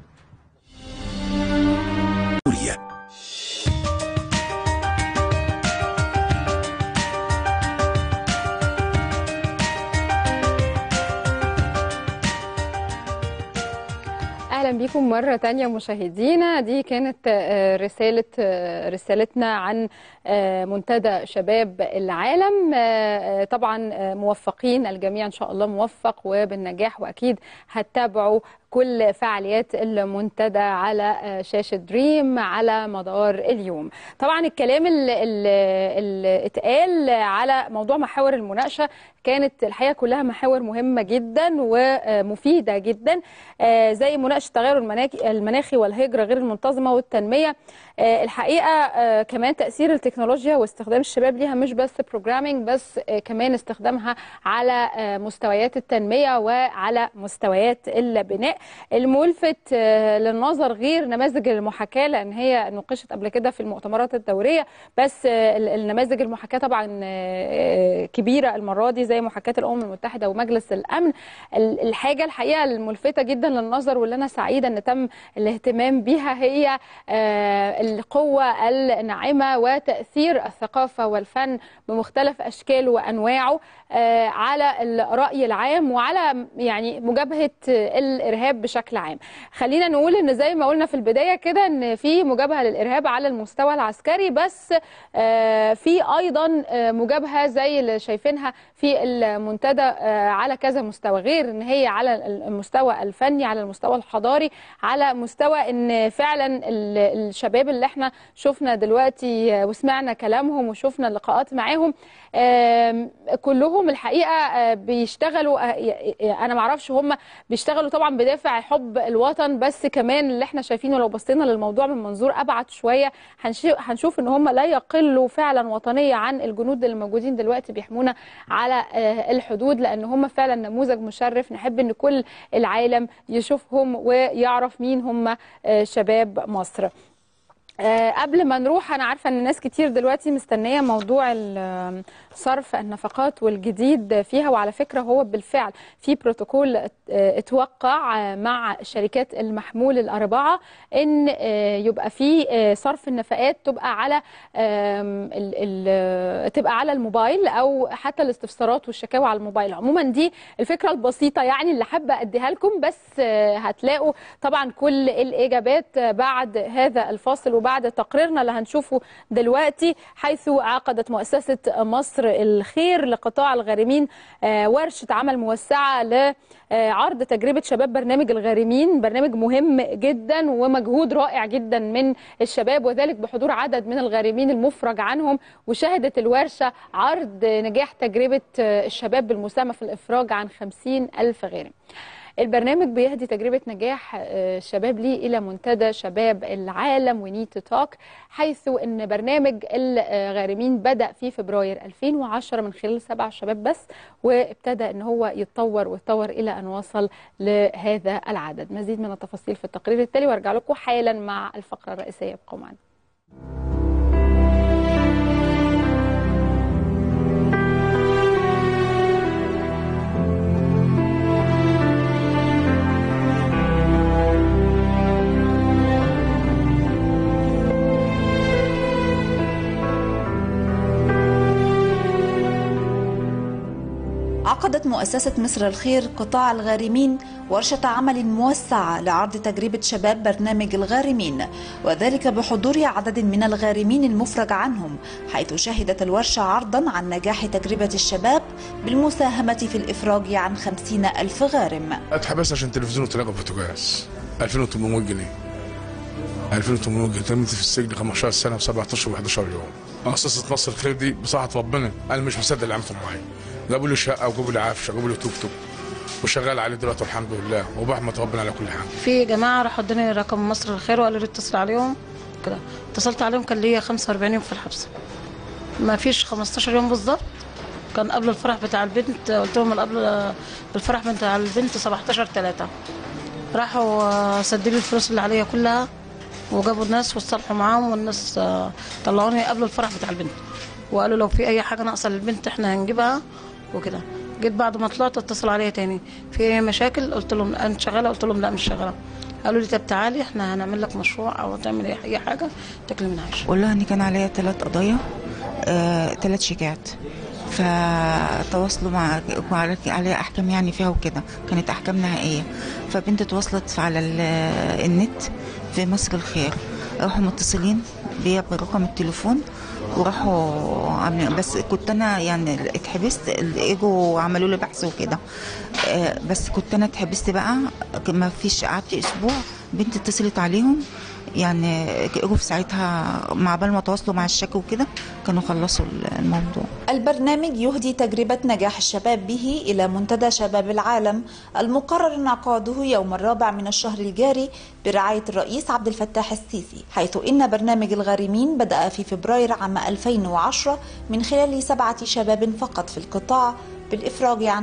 اهلا بيكم مره تانية مشاهدينا دي كانت آه، رساله آه، رسالتنا عن آه، منتدى شباب العالم آه، آه، طبعا آه، موفقين الجميع ان شاء الله موفق وبالنجاح واكيد هتتابعوا كل فعاليات المنتدى على آه، شاشه دريم على مدار اليوم طبعا الكلام اللي, اللي اللي اتقال على موضوع محاور المناقشه كانت الحقيقه كلها محاور مهمه جدا ومفيده جدا آه، زي مناقشه التغير المناخي المناخي والهجره غير المنتظمه والتنميه آه، الحقيقه آه، كمان تاثير التكنولوجيا واستخدام الشباب ليها مش بس بروجرامينج بس آه، كمان استخدامها على آه، مستويات التنميه وعلى مستويات البناء الملفت آه، للنظر غير نماذج المحاكاه لان هي نوقشت قبل كده في المؤتمرات الدوريه بس آه، ال- النماذج المحاكاه طبعا آه، كبيره المره دي زي محاكاه الامم المتحده ومجلس الامن ال- الحاجه الحقيقه الملفته جدا للنظر واللي انا سعيده ان تم الاهتمام بها هي آه، القوه الناعمه وتاثير الثقافه والفن بمختلف اشكاله وانواعه آه، على الراي العام وعلى يعني مجابهه الارهاب بشكل عام خلينا نقول ان زي ما قلنا في البدايه كده ان في مجابهه للارهاب على المستوى العسكري بس آه، في ايضا آه، مجابهه زي اللي شايفينها في المنتدى آه، على كذا مستوى غير ان هي على المستوى الفني على المستوى الحضاري على مستوى ان فعلا ال- الشباب اللي احنا شفنا دلوقتي آه، وسمعنا كلامهم وشفنا اللقاءات معاهم آم، كلهم الحقيقه آه، بيشتغلوا آه، ي- ي- انا معرفش هم بيشتغلوا طبعا بدافع حب الوطن بس كمان اللي احنا شايفينه لو بصينا للموضوع من منظور ابعد شويه هنشي- هنشوف ان هم لا يقلوا فعلا وطنيه عن الجنود اللي موجودين دلوقتي بيحمونا على آه، الحدود لان هم فعلا نموذج مشرف نحب ان كل العالم يشوفهم ويعرف مين هم آه، شباب مصر آه، قبل ما نروح انا عارفه ان ناس كتير دلوقتي مستنيه موضوع ال- صرف النفقات والجديد فيها وعلى فكره هو بالفعل في بروتوكول ات- آه، اتوقع آه، مع شركات المحمول الاربعه ان آه، يبقى في آه، صرف النفقات تبقى على آم، ال- ال- تبقى على الموبايل او حتى الاستفسارات والشكاوى على الموبايل عموما دي الفكره البسيطه يعني اللي حابه اديها لكم بس آه، هتلاقوا طبعا كل الاجابات آه، بعد هذا الفاصل وبعد وبعد تقريرنا اللي هنشوفه دلوقتي حيث عقدت مؤسسة مصر الخير لقطاع الغارمين آه، ورشة عمل موسعة لعرض تجربة شباب برنامج الغارمين برنامج مهم جدا ومجهود رائع جدا من الشباب وذلك بحضور عدد من الغارمين المفرج عنهم وشهدت الورشة عرض نجاح تجربة آه، الشباب بالمساهمة في الإفراج عن 50 ألف غارم البرنامج بيهدي تجربة نجاح آه، الشباب ليه إلى منتدى شباب العالم ونيت توك حيث أن برنامج الغارمين بدأ في فبراير 2010 من خلال سبع شباب بس وابتدى أن هو يتطور ويتطور إلى أن وصل لهذا العدد مزيد من التفاصيل في التقرير التالي وارجع لكم حالا مع الفقرة الرئيسية ابقوا معنا عقدت مؤسسة مصر الخير قطاع الغارمين ورشة عمل موسعة لعرض تجربة شباب برنامج الغارمين وذلك بحضور عدد من الغارمين المفرج عنهم حيث شهدت الورشة عرضا عن نجاح تجربة الشباب بالمساهمة في الإفراج عن خمسين ألف غارم اتحبست عشان تلفزيون وتلاقى بوتاجاز 2800 جنيه 2800 جنيه تمت في السجن 15 سنه و7 اشهر و11 يوم مؤسسه مصر الخير دي بصحه ربنا انا مش مصدق اللي عملته معايا جابوا لي شقه وجابوا لي عفشه وجابوا لي توك توك وشغال عليه دلوقتي والحمد لله وبحمد ربنا على كل حال في جماعه راحوا ادوني رقم مصر الخير وقالوا لي اتصل عليهم كده اتصلت عليهم كان ليا 45 يوم في الحبس ما فيش 15 يوم بالظبط كان قبل الفرح بتاع البنت قلت لهم قبل الفرح بتاع البنت 17 3 راحوا آه، سدوا لي الفلوس اللي عليا كلها وجابوا الناس واتصالحوا معاهم والناس آه، طلعوني قبل الفرح بتاع البنت وقالوا لو في اي حاجه ناقصه للبنت احنا هنجيبها وكده جيت بعد ما طلعت اتصل عليا تاني في اي مشاكل قلت لهم انت شغاله قلت لهم لا مش شغاله قالوا لي طب تعالي احنا هنعمل لك مشروع او تعمل اي أي حاجه تاكلي من عيش والله اني كان عليا ثلاث قضايا ثلاث شيكات فتواصلوا مع مع- عليها احكام يعني فيها وكده كانت احكام نهائيه فبنت تواصلت على ال- النت في مصر الخير راحوا متصلين بيا برقم التليفون وراحوا عاملين بس كنت انا يعني اتحبست اجوا عملوا لي بحث وكده آه، بس كنت انا اتحبست بقى ما فيش قعدت اسبوع بنت اتصلت عليهم يعني اجوا في ساعتها مع بال ما تواصلوا مع الشك وكده كانوا خلصوا الموضوع البرنامج يهدي تجربة نجاح الشباب به إلى منتدى شباب العالم المقرر انعقاده يوم الرابع من الشهر الجاري برعاية الرئيس عبد الفتاح السيسي حيث إن برنامج الغارمين بدأ في فبراير عام 2010 من خلال سبعة شباب فقط في القطاع بالإفراج عن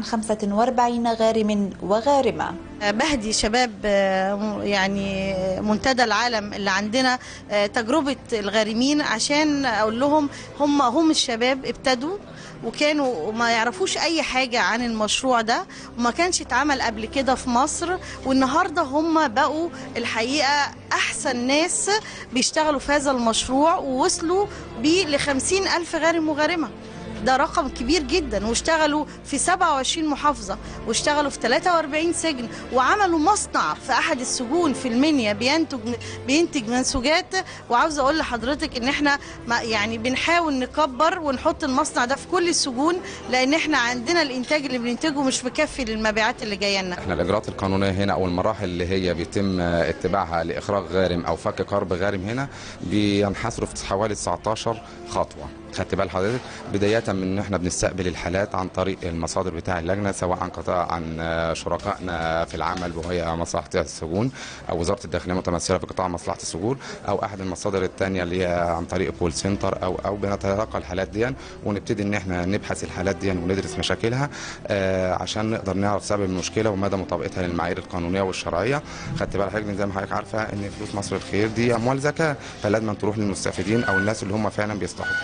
45 غارم وغارمة بهدي شباب آه، يعني منتدى العالم اللي عندنا آه، تجربة الغارمين عشان أقول لهم هم هم الشباب ابتدوا وكانوا ما يعرفوش أي حاجة عن المشروع ده وما كانش اتعمل قبل كده في مصر والنهاردة هم بقوا الحقيقة أحسن ناس بيشتغلوا في هذا المشروع ووصلوا بيه لخمسين ألف غارم وغارمة ده رقم كبير جدا واشتغلوا في 27 محافظة واشتغلوا في 43 سجن وعملوا مصنع في أحد السجون في المنيا بينتج بينتج منسوجات وعاوزة أقول لحضرتك إن إحنا ما- يعني بنحاول نكبر ونحط المصنع ده في كل السجون لأن إحنا عندنا الإنتاج اللي بننتجه مش مكفي للمبيعات اللي جايه لنا احنا الاجراءات القانونيه هنا او المراحل اللي هي بيتم اتباعها لاخراج غارم او فك قرب غارم هنا بينحصروا في حوالي 19 خطوه خدت بال حضرتك بدايه من ان احنا بنستقبل الحالات عن طريق المصادر بتاع اللجنه سواء عن قطاع عن شركائنا في العمل وهي مصلحه السجون او وزاره الداخليه متمثله في قطاع مصلحه السجون او احد المصادر الثانيه اللي هي عن طريق كول سنتر او او بنتلقى الحالات دي ونبتدي ان احنا نبحث الحالات دي وندرس مشاكلها آه، عشان نقدر نعرف سبب المشكله ومدى مطابقتها للمعايير القانونيه والشرعيه خدت بالك حضرتك زي ما حضرتك عارفه ان فلوس مصر الخير دي اموال زكاه فلازم تروح للمستفيدين او الناس اللي هم فعلا بيستحقوها بالفعل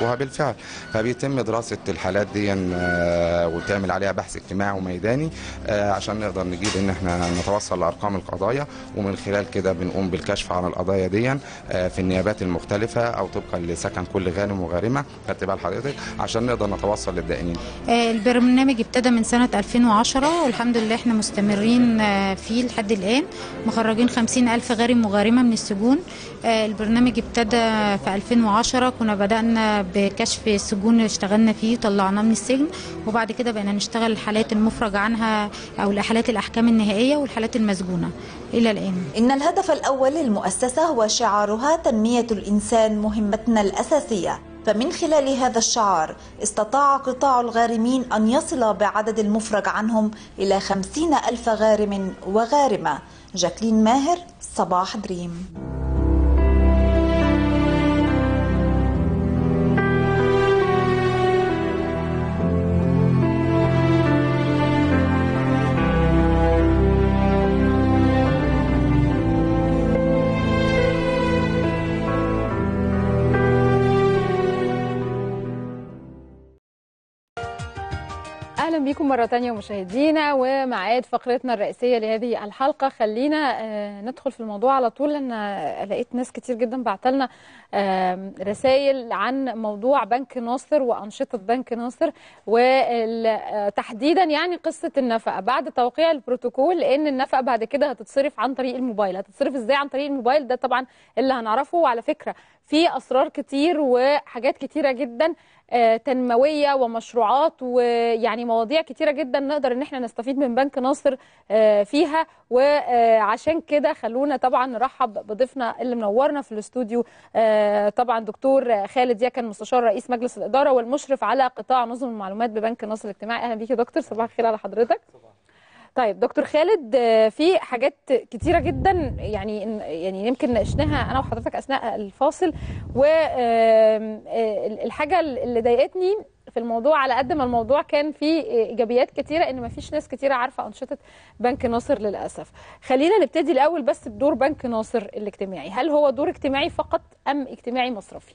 بالفعل فبيتم دراسه الحالات دي آه، وتعمل عليها بحث اجتماعي وميداني آه، عشان نقدر نجيب ان احنا نتوصل لارقام القضايا ومن خلال كده بنقوم بالكشف عن القضايا دي آه، في النيابات المختلفه او طبقا لسكن كل غانم وغارمه خدت بال حضرتك عشان نقدر نتوصل للدائنين آه، البرنامج ابتدى من سنة 2010 والحمد لله احنا مستمرين آه، فيه لحد الآن مخرجين 50 ألف غارم وغارمة من السجون آه، البرنامج ابتدى في 2010 كنا بدأنا بكشف السجون اللي اشتغلنا فيه وطلعناه من السجن وبعد كده بقينا نشتغل الحالات المفرج عنها أو حالات الأحكام النهائية والحالات المسجونة إلى الآن إن الهدف الأول للمؤسسة هو شعارها تنمية الإنسان مهمتنا الأساسية فمن خلال هذا الشعار استطاع قطاع الغارمين أن يصل بعدد المفرج عنهم إلى خمسين ألف غارم وغارمة جاكلين ماهر صباح دريم اهلا بيكم مره تانية مشاهدينا ومعاد فقرتنا الرئيسيه لهذه الحلقه خلينا آه، ندخل في الموضوع على طول لان آه، لقيت ناس كتير جدا بعتلنا رسائل عن موضوع بنك ناصر وانشطه بنك ناصر وتحديدا يعني قصه النفقه بعد توقيع البروتوكول لان النفقه بعد كده هتتصرف عن طريق الموبايل هتتصرف ازاي عن طريق الموبايل ده طبعا اللي هنعرفه وعلى فكره في اسرار كتير وحاجات كتيره جدا آه، تنمويه ومشروعات ويعني مواضيع كتيره جدا نقدر ان احنا نستفيد من بنك ناصر آه، فيها وعشان كده خلونا طبعا نرحب بضيفنا اللي منورنا في الاستوديو آه، طبعا دكتور خالد يكن مستشار رئيس مجلس الاداره والمشرف على قطاع نظم المعلومات ببنك ناصر الاجتماعي اهلا بيك يا دكتور صباح الخير على حضرتك طيب دكتور خالد آه، في حاجات كتيره جدا يعني يعني يمكن ناقشناها انا وحضرتك اثناء الفاصل والحاجه اللي ضايقتني في الموضوع على قد ما الموضوع كان فيه ايجابيات كتيره ان مفيش ناس كتيره عارفه انشطه بنك ناصر للاسف خلينا نبتدي الاول بس بدور بنك ناصر الاجتماعي هل هو دور اجتماعي فقط ام اجتماعي مصرفي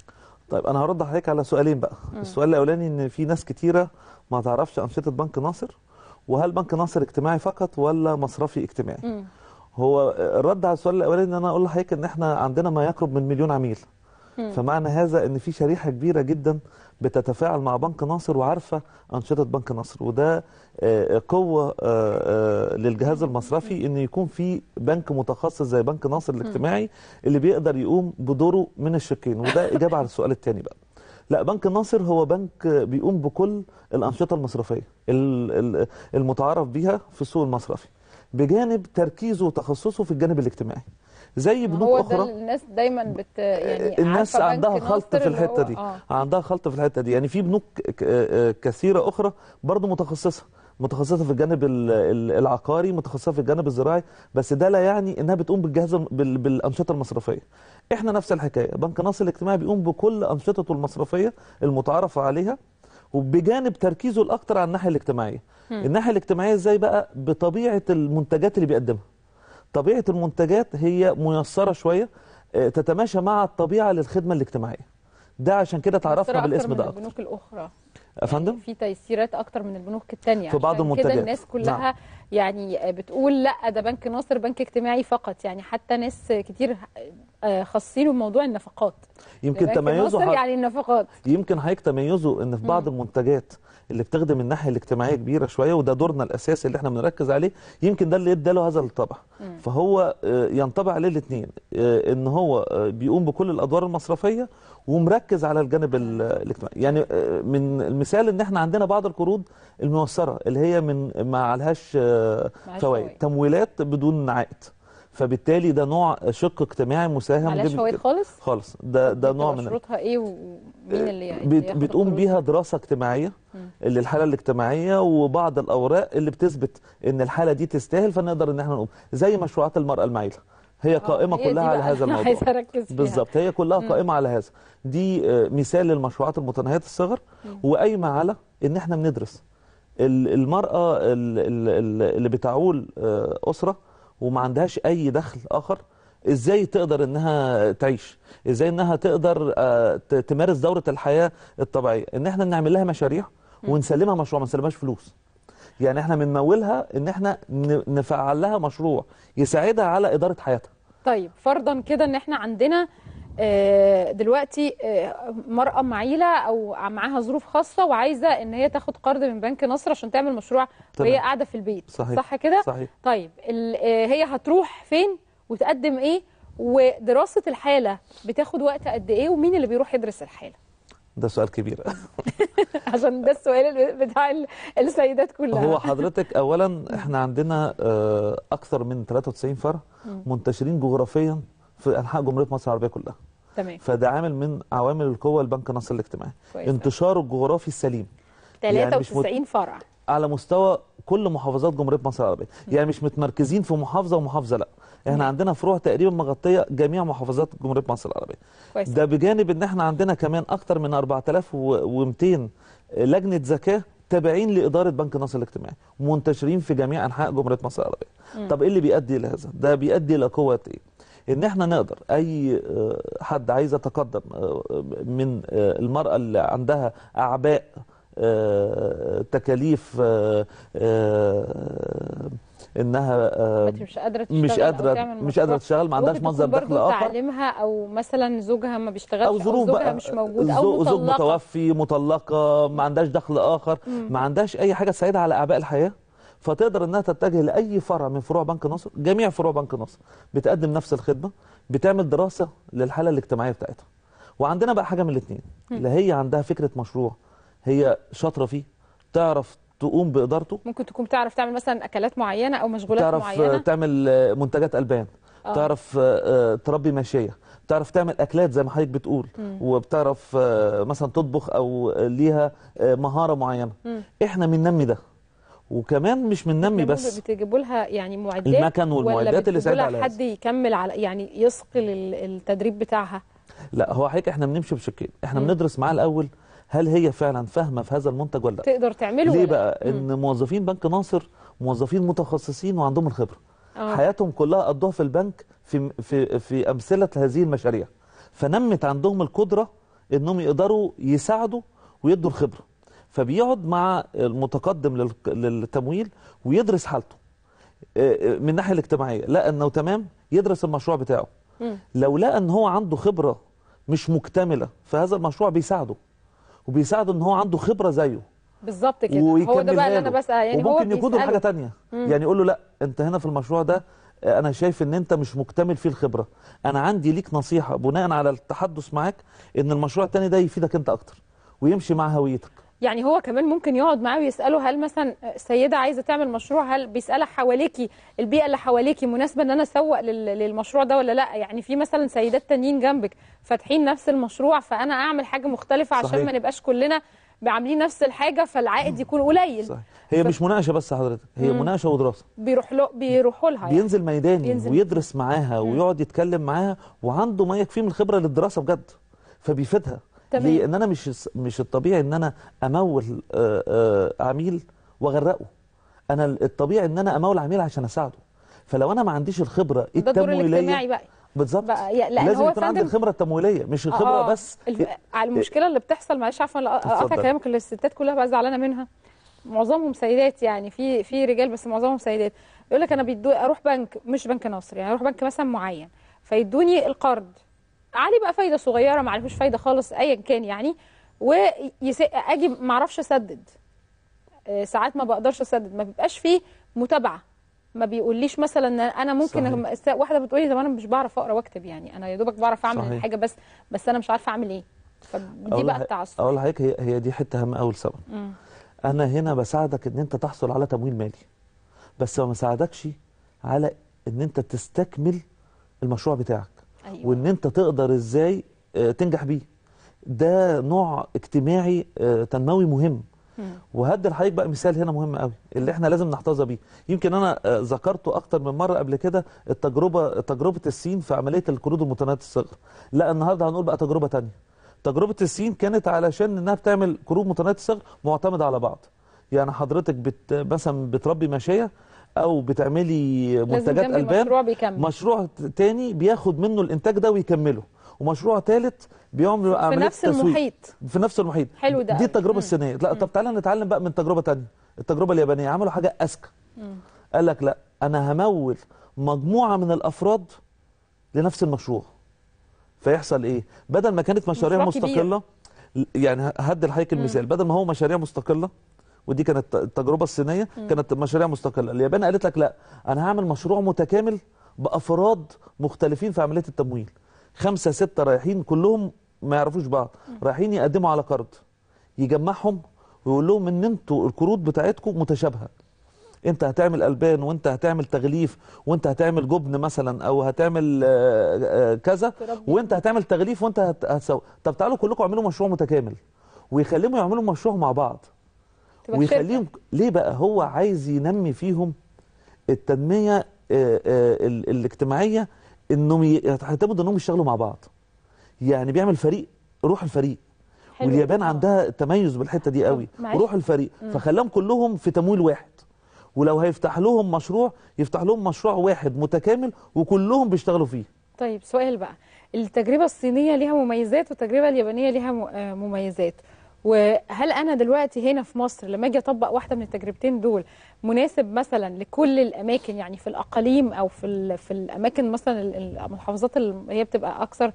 طيب انا هرد حضرتك على سؤالين بقى مم. السؤال الاولاني ان في ناس كتيره ما تعرفش انشطه بنك ناصر وهل بنك ناصر اجتماعي فقط ولا مصرفي اجتماعي مم. هو الرد على السؤال الاولاني ان انا اقول لحضرتك ان احنا عندنا ما يقرب من مليون عميل مم. فمعنى هذا ان في شريحه كبيره جدا بتتفاعل مع بنك ناصر وعارفه انشطه بنك ناصر وده آه، قوه آه، آه، للجهاز المصرفي ان يكون في بنك متخصص زي بنك ناصر الاجتماعي اللي بيقدر يقوم بدوره من الشقين وده اجابه على السؤال الثاني بقى لا بنك الناصر هو بنك بيقوم بكل الانشطه المصرفيه ال- ال- المتعارف بيها في السوق المصرفي بجانب تركيزه وتخصصه في الجانب الاجتماعي زي ما بنوك هو اخرى ده الناس دايما بت يعني الناس عارفة عندها بنك خلط ناصر في اللي الحته هو- دي آه. عندها خلط في الحته دي يعني في بنوك ك- آه، كثيره اخرى برضو متخصصه متخصصه في الجانب ال- ال- العقاري متخصصه في الجانب الزراعي بس ده لا يعني انها بتقوم بالجهاز الم- بال- بالانشطه المصرفيه احنا نفس الحكايه بنك ناصر الاجتماعي بيقوم بكل انشطته المصرفيه المتعارف عليها وبجانب تركيزه الاكثر على الناحيه الاجتماعيه مم. الناحيه الاجتماعيه ازاي بقى بطبيعه المنتجات اللي بيقدمها طبيعه المنتجات هي ميسره شويه آه، تتماشى مع الطبيعه للخدمه الاجتماعيه ده عشان كده تعرفنا مؤثرة بالاسم أكتر ده من اكتر البنوك الاخرى يا فندم في تيسيرات اكتر من البنوك التانية في بعض عشان المنتجات. كده الناس كلها نعم. يعني بتقول لا ده بنك ناصر بنك اجتماعي فقط يعني حتى ناس كتير آه، خاصين بموضوع النفقات يمكن بنك تميزه ناصر ح- يعني النفقات يمكن حضرتك تميزه ان في بعض المنتجات اللي بتخدم الناحيه الاجتماعيه كبيره شويه وده دورنا الاساسي اللي احنا بنركز عليه يمكن ده اللي ادى له هذا الطبع مم. فهو آه، ينطبع عليه الاثنين ان هو آه، بيقوم بكل الادوار المصرفيه ومركز على الجانب ال- الاجتماعي يعني آه، من المثال ان احنا عندنا بعض القروض الميسره اللي هي من ما عليهاش آه، معهاش فوائد فوائد. تمويلات بدون عائد فبالتالي ده نوع شق اجتماعي مساهم معلهاش جدا فوائد خالص خالص ده ده نوع بتبقى من شروطها ايه ومين اللي بت- ياخد بتقوم القروض؟ بيها دراسه اجتماعيه مم. اللي الحاله الاجتماعيه وبعض الاوراق اللي بتثبت ان الحاله دي تستاهل فنقدر ان احنا نقوم زي مشروعات المراه المعيله هي قائمه هي دي كلها على بقى هذا اللي أنا الموضوع عايزة أركز فيها. بالظبط هي كلها مم. قائمه على هذا دي آه، مثال للمشروعات المتناهيه الصغر وقايمه على ان احنا بندرس ال- المراه ال- ال- ال- اللي بتعول آه، اسره وما عندهاش اي دخل اخر ازاي تقدر انها تعيش ازاي انها تقدر آه، ت- تمارس دوره الحياه الطبيعيه ان احنا نعمل لها مشاريع ونسلمها مشروع ما نسلمهاش فلوس يعني احنا بنمولها ان احنا ن- نفعل لها مشروع يساعدها على اداره حياتها طيب فرضا كده ان احنا عندنا آه، دلوقتي آه، مرأة معيلة او معاها ظروف خاصة وعايزة ان هي تاخد قرض من بنك نصر عشان تعمل مشروع وهي تمام. قاعدة في البيت صحيح. صح كده صحيح. طيب ال- آه، هي هتروح فين وتقدم ايه ودراسة الحالة بتاخد وقت قد ايه ومين اللي بيروح يدرس الحالة ده سؤال كبير عشان ده السؤال بتاع ال- السيدات كلها هو حضرتك اولا احنا عندنا آه، اكثر من 93 فرع مم. منتشرين جغرافيا في انحاء جمهوريه مصر العربيه كلها تمام فده عامل من عوامل القوه لبنك النصر الاجتماعي كويس. انتشاره الجغرافي السليم يعني مش مت- 93 فرع على مستوى كل محافظات جمهوريه مصر العربيه يعني مش متمركزين في محافظه ومحافظه لا احنا عندنا فروع تقريبا مغطيه جميع محافظات جمهوريه مصر العربيه كويس. ده بجانب ان احنا عندنا كمان اكتر من 4200 لجنه زكاه تابعين لاداره بنك النصر الاجتماعي منتشرين في جميع انحاء جمهوريه مصر العربيه مم. طب ايه اللي بيؤدي لهذا ده بيؤدي الى قوه ايه ان احنا نقدر اي آه، حد عايز يتقدم آه، من آه، المراه اللي عندها اعباء آه، تكاليف آه، آه، انها آه، مش قادره تشتغل مش أو قادره تعمل مش مشروع. قادره تشتغل ما عندهاش ممكن مصدر تكون دخل برضو اخر تعليمها او مثلا زوجها ما بيشتغلش او ظروف زوجها بقى مش موجود او زو- زوج مطلقه متوفي مطلقه ما عندهاش دخل اخر مم. ما عندهاش اي حاجه تساعدها على اعباء الحياه فتقدر انها تتجه لاي فرع من فروع بنك نصر جميع فروع بنك نصر بتقدم نفس الخدمه بتعمل دراسه للحاله الاجتماعيه بتاعتها وعندنا بقى حاجه من الاثنين مم. لا هي عندها فكره مشروع هي شاطره فيه تعرف تقوم بادارته ممكن تكون بتعرف تعمل مثلا اكلات معينه او مشغولات تعرف معينه تعمل آه، منتجات البان آه. تعرف آه، آه، تربي ماشيه تعرف تعمل اكلات زي ما حضرتك بتقول مم. وبتعرف آه، مثلا تطبخ او آه، ليها آه، مهاره معينه مم. احنا بننمي ده وكمان مش بننمي بس بتجيبوا لها يعني معدات المكن والمعدات ولا اللي بتجيبوا ساعد لها على هذا. حد يكمل على يعني يثقل ال- التدريب بتاعها لا هو حضرتك احنا بنمشي بشكل احنا مم. بندرس معاه الاول هل هي فعلا فاهمه في هذا المنتج ولا لا تقدر تعمله ليه ولا بقى مم. ان موظفين بنك ناصر موظفين متخصصين وعندهم الخبره آه. حياتهم كلها قضوها في البنك في في في امثله هذه المشاريع فنمت عندهم القدره انهم يقدروا يساعدوا ويدوا الخبره فبيقعد مع المتقدم للك- للتمويل ويدرس حالته آه، آه، من الناحيه الاجتماعيه لقى انه تمام يدرس المشروع بتاعه لو لقى ان هو عنده خبره مش مكتمله في هذا المشروع بيساعده وبيساعده ان هو عنده خبره زيه بالظبط كده هو ده بقى ويكملها اللي انا له. بسال يعني هو وممكن يقوده بيسأله. لحاجه تانية مم. يعني يقول له لا انت هنا في المشروع ده آه، انا شايف ان انت مش مكتمل فيه الخبره انا عندي ليك نصيحه بناء على التحدث معاك ان المشروع التاني ده يفيدك انت اكتر ويمشي مع هويتك يعني هو كمان ممكن يقعد معاه ويساله هل مثلا سيده عايزه تعمل مشروع هل بيسالها حواليكي البيئه اللي حواليكي مناسبه ان انا اسوق لل- للمشروع ده ولا لا يعني في مثلا سيدات تانيين جنبك فاتحين نفس المشروع فانا اعمل حاجه مختلفه عشان صحيح. ما نبقاش كلنا عاملين نفس الحاجه فالعائد يكون قليل صحيح. هي مش مناقشه بس حضرتك هي مم. مناقشه ودراسه بيروح له بيروحوا لها يعني. بينزل ميداني بينزل. ويدرس معاها ويقعد يتكلم معاها وعنده ما يكفيه من الخبره للدراسه بجد فبيفيدها تمام. ليه ان انا مش مش الطبيعي ان انا امول آه، آه، عميل واغرقه انا الطبيعي ان انا امول عميل عشان اساعده فلو انا ما عنديش الخبره ده الدور التمويليه الاجتماعي بقى بالظبط بقى يا- لأن لازم هو يكون عندي فندم- الخبره التمويليه مش الخبره آه، بس الف... على المشكله اللي بتحصل معلش عارفه انا اقطع اتفضل. كلامك اللي الستات كلها بقى زعلانه منها معظمهم سيدات يعني في في رجال بس معظمهم سيدات يقول لك انا بيدو اروح بنك مش بنك نصر يعني اروح بنك مثلا معين فيدوني القرض عليه بقى فايده صغيره ما عليهوش فايده خالص ايا كان يعني واجي ما اعرفش اسدد آه، ساعات ما بقدرش اسدد ما بيبقاش فيه متابعه ما بيقوليش مثلا إن انا ممكن صحيح. واحده بتقولي طب انا مش بعرف اقرا واكتب يعني انا يا دوبك بعرف اعمل صحيح. الحاجه بس بس انا مش عارفه اعمل ايه فدي أقول بقى لح- التعصب اقول لحضرتك هي هي دي حته هامه قوي لسبب مم. انا هنا بساعدك ان انت تحصل على تمويل مالي بس ما بساعدكش على ان انت تستكمل المشروع بتاعك أيوة. وان انت تقدر ازاي آه، تنجح بيه ده نوع اجتماعي آه، تنموي مهم وهدي لحضرتك بقى مثال هنا مهم قوي اللي احنا لازم نحتفظ بيه يمكن انا آه، ذكرته اكتر من مره قبل كده التجربه تجربه الصين في عمليه القروض المتناهيه الصغر لا النهارده هنقول بقى تجربه تانية تجربه الصين كانت علشان انها بتعمل قروض متناهيه الصغر معتمده على بعض يعني حضرتك بت مثلا بتربي ماشيه او بتعملي لازم منتجات جنب البان المشروع بيكمل. مشروع ت- تاني بياخد منه الانتاج ده ويكمله ومشروع ثالث بيعمل عمليه نفس تسويق. المحيط. في نفس المحيط حلو ده دي قوي. التجربه مم. الصينيه لا طب تعالى نتعلم بقى من تجربه تانية التجربه اليابانيه عملوا حاجه اذكى قال لك لا انا همول مجموعه من الافراد لنفس المشروع فيحصل ايه بدل ما كانت مشاريع مشروع كبير. مستقله يعني هدي لحضرتك المثال بدل ما هو مشاريع مستقله ودي كانت التجربه الصينيه مم. كانت مشاريع مستقله اليابان قالت لك لا انا هعمل مشروع متكامل بافراد مختلفين في عمليه التمويل خمسه سته رايحين كلهم ما يعرفوش بعض رايحين يقدموا على قرض يجمعهم ويقول لهم ان انتوا القروض بتاعتكم متشابهه انت هتعمل البان وانت هتعمل تغليف وانت هتعمل جبن مثلا او هتعمل آه، آه، كذا وانت هتعمل تغليف وانت هت- هتسوي طب تعالوا كلكم اعملوا مشروع متكامل ويخليهم يعملوا مشروع مع بعض تبقى ويخليهم ليه بقى هو عايز ينمي فيهم التنميه آه، آه، ال- الاجتماعيه انهم ي- يعتمدوا انهم يشتغلوا مع بعض يعني بيعمل فريق روح الفريق حلو واليابان جدا. عندها تميز بالحته دي قوي معلش. روح الفريق مم. فخلاهم كلهم في تمويل واحد ولو هيفتح لهم مشروع يفتح لهم مشروع واحد متكامل وكلهم بيشتغلوا فيه طيب سؤال بقى التجربة الصينية ليها مميزات والتجربة اليابانية ليها م- آه مميزات وهل أنا دلوقتي هنا في مصر لما أجي أطبق واحدة من التجربتين دول مناسب مثلا لكل الأماكن يعني في الأقاليم أو في ال- في الأماكن مثلا ال- المحافظات اللي هي بتبقى أكثر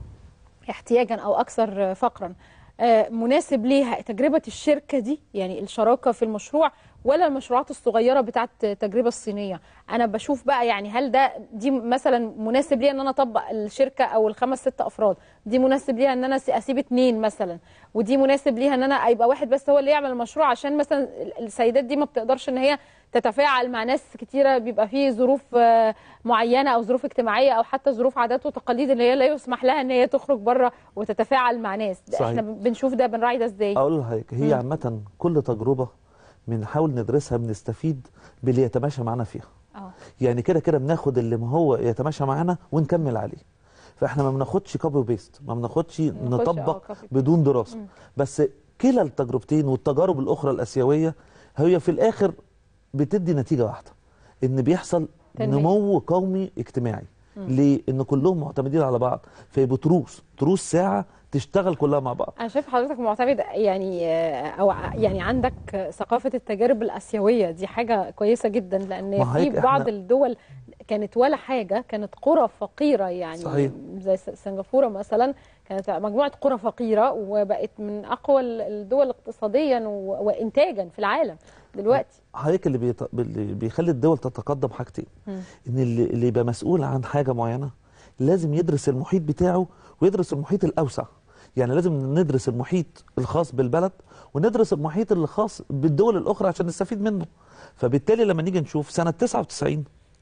احتياجا او اكثر فقرا آه، مناسب ليها تجربه الشركه دي يعني الشراكه في المشروع ولا المشروعات الصغيره بتاعت التجربه الصينيه انا بشوف بقى يعني هل ده دي مثلا مناسب ليا ان انا اطبق الشركه او الخمس ست افراد دي مناسب ليها ان انا أس- اسيب اتنين مثلا ودي مناسب ليها ان انا يبقى واحد بس هو اللي يعمل المشروع عشان مثلا السيدات دي ما بتقدرش ان هي تتفاعل مع ناس كتيره بيبقى فيه ظروف آه، معينه او ظروف اجتماعيه او حتى ظروف عادات وتقاليد اللي هي لا يسمح لها ان هي تخرج بره وتتفاعل مع ناس ده صحيح. احنا بنشوف ده بنراعي ده ازاي اقول لحضرتك هي مم. عامه كل تجربه بنحاول ندرسها بنستفيد باللي يتماشى معانا فيها اه يعني كده كده بناخد اللي ما هو يتماشى معانا ونكمل عليه فاحنا ما بناخدش كوبي وبيست ما بناخدش بناخدش نطبق اه copy. بدون دراسه مم. بس كلا التجربتين والتجارب الاخرى الاسيويه هي في الاخر بتدي نتيجه واحده ان بيحصل تنمية. نمو قومي اجتماعي مم. ليه ان كلهم معتمدين على بعض فيبقوا تروس تروس ساعه تشتغل كلها مع بعض انا شايف حضرتك معتمد يعني آه، او ع- يعني عندك آه، ثقافه التجارب الاسيويه دي حاجه كويسه جدا لان ما في هيك بعض إحنا- الدول كانت ولا حاجه كانت قرى فقيره يعني صحيح. زي س- سنغافوره مثلا كانت مجموعه قرى فقيره وبقت من اقوى ال- الدول اقتصاديا و- وانتاجا في العالم دلوقتي حضرتك اللي, بيط... اللي بيخلي الدول تتقدم حاجتين مم. ان اللي, اللي يبقى مسؤول عن حاجه معينه لازم يدرس المحيط بتاعه ويدرس المحيط الاوسع يعني لازم ندرس المحيط الخاص بالبلد وندرس المحيط اللي خاص بالدول الاخرى عشان نستفيد منه فبالتالي لما نيجي نشوف سنه 99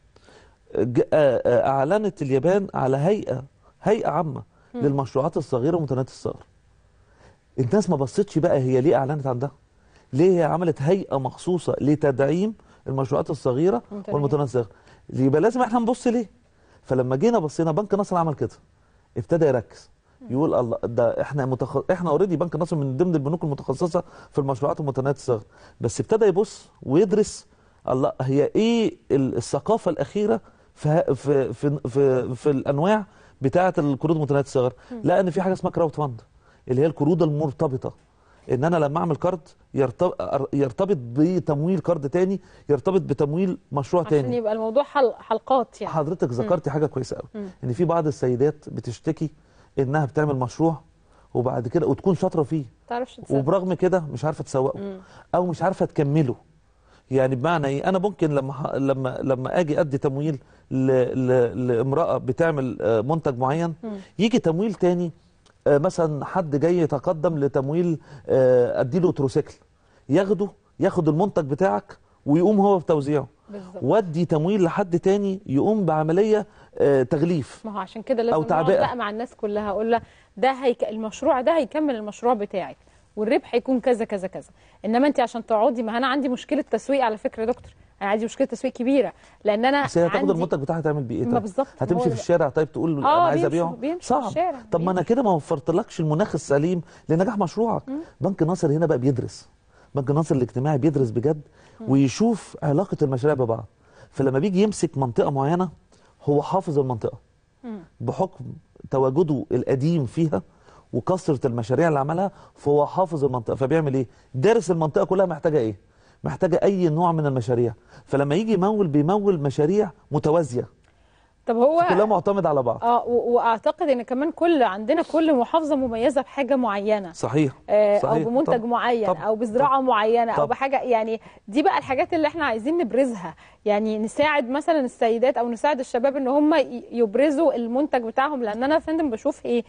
ج- آه، آه، اعلنت اليابان على هيئه هيئه عامه مم. للمشروعات الصغيره ومتناهيه الصغر الناس ما بصتش بقى هي ليه اعلنت عن ده ليه هي عملت هيئه مخصوصه لتدعيم المشروعات الصغيره متناهية. والمتناهيه الصغر يبقى لازم احنا نبص ليه فلما جينا بصينا بنك نصر عمل كده ابتدى يركز يقول الله ده احنا متخ... احنا اوريدي بنك نصر من ضمن البنوك المتخصصه في المشروعات المتناهيه الصغر بس ابتدى يبص ويدرس الله هي ايه ال- الثقافه الاخيره في في في في, في الانواع بتاعه القروض متناهيه الصغر لقى ان في حاجه اسمها كراود فاند اللي هي القروض المرتبطه ان انا لما اعمل كارد يرتبط, يرتبط بتمويل كارد تاني يرتبط بتمويل مشروع عشان تاني يبقى الموضوع حل... حلقات يعني حضرتك مم. ذكرتي حاجه كويسه قوي مم. ان في بعض السيدات بتشتكي انها بتعمل مشروع وبعد كده وتكون شاطره فيه تعرفش تسوق. وبرغم كده مش عارفه تسوقه مم. او مش عارفه تكمله يعني بمعنى ايه انا ممكن لما ح- لما لما اجي ادي تمويل ل... ل... لامراه بتعمل آه، منتج معين مم. يجي تمويل تاني آه، مثلا حد جاي يتقدم لتمويل آه، اديله تروسيكل ياخده ياخد المنتج بتاعك ويقوم هو بتوزيعه بالظبط. ودي تمويل لحد تاني يقوم بعمليه آه، تغليف ما هو عشان كده لازم أو نقعد تعبئة. بقى مع الناس كلها اقول لها ده هيك المشروع ده هيكمل المشروع بتاعك والربح هيكون كذا كذا كذا انما انت عشان تقعدي ما انا عندي مشكله تسويق على فكره يا دكتور انا عندي مشكله تسويق كبيره لان انا بس هي هتاخد عندي المنتج بتاعها تعمل بيه ايه ما طيب؟ بالظبط، ما هتمشي هو في ده. الشارع طيب تقول له آه، انا عايز بيمشوا- ابيعه بيمشوا في صعب الشارع، طب ما انا كده ما وفرتلكش المناخ السليم لنجاح مشروعك بنك ناصر هنا بقى بيدرس بنك ناصر الاجتماعي بيدرس بجد ويشوف علاقه المشاريع ببعض فلما بيجي يمسك منطقه معينه هو حافظ المنطقه بحكم تواجده القديم فيها وكثره المشاريع اللي عملها فهو حافظ المنطقه فبيعمل ايه دارس المنطقه كلها محتاجه ايه محتاجه اي نوع من المشاريع فلما يجي يمول بيمول مشاريع متوازيه طب هو كلها معتمد على بعض اه و- واعتقد ان كمان كل عندنا كل محافظه مميزه بحاجه معينه صحيح آه، او صحيح. بمنتج طبعا. معين طبعا. او بزراعه معينه او طبعا. بحاجه يعني دي بقى الحاجات اللي احنا عايزين نبرزها يعني نساعد مثلا السيدات او نساعد الشباب ان هم ي- يبرزوا المنتج بتاعهم لان انا يا فندم بشوف ايه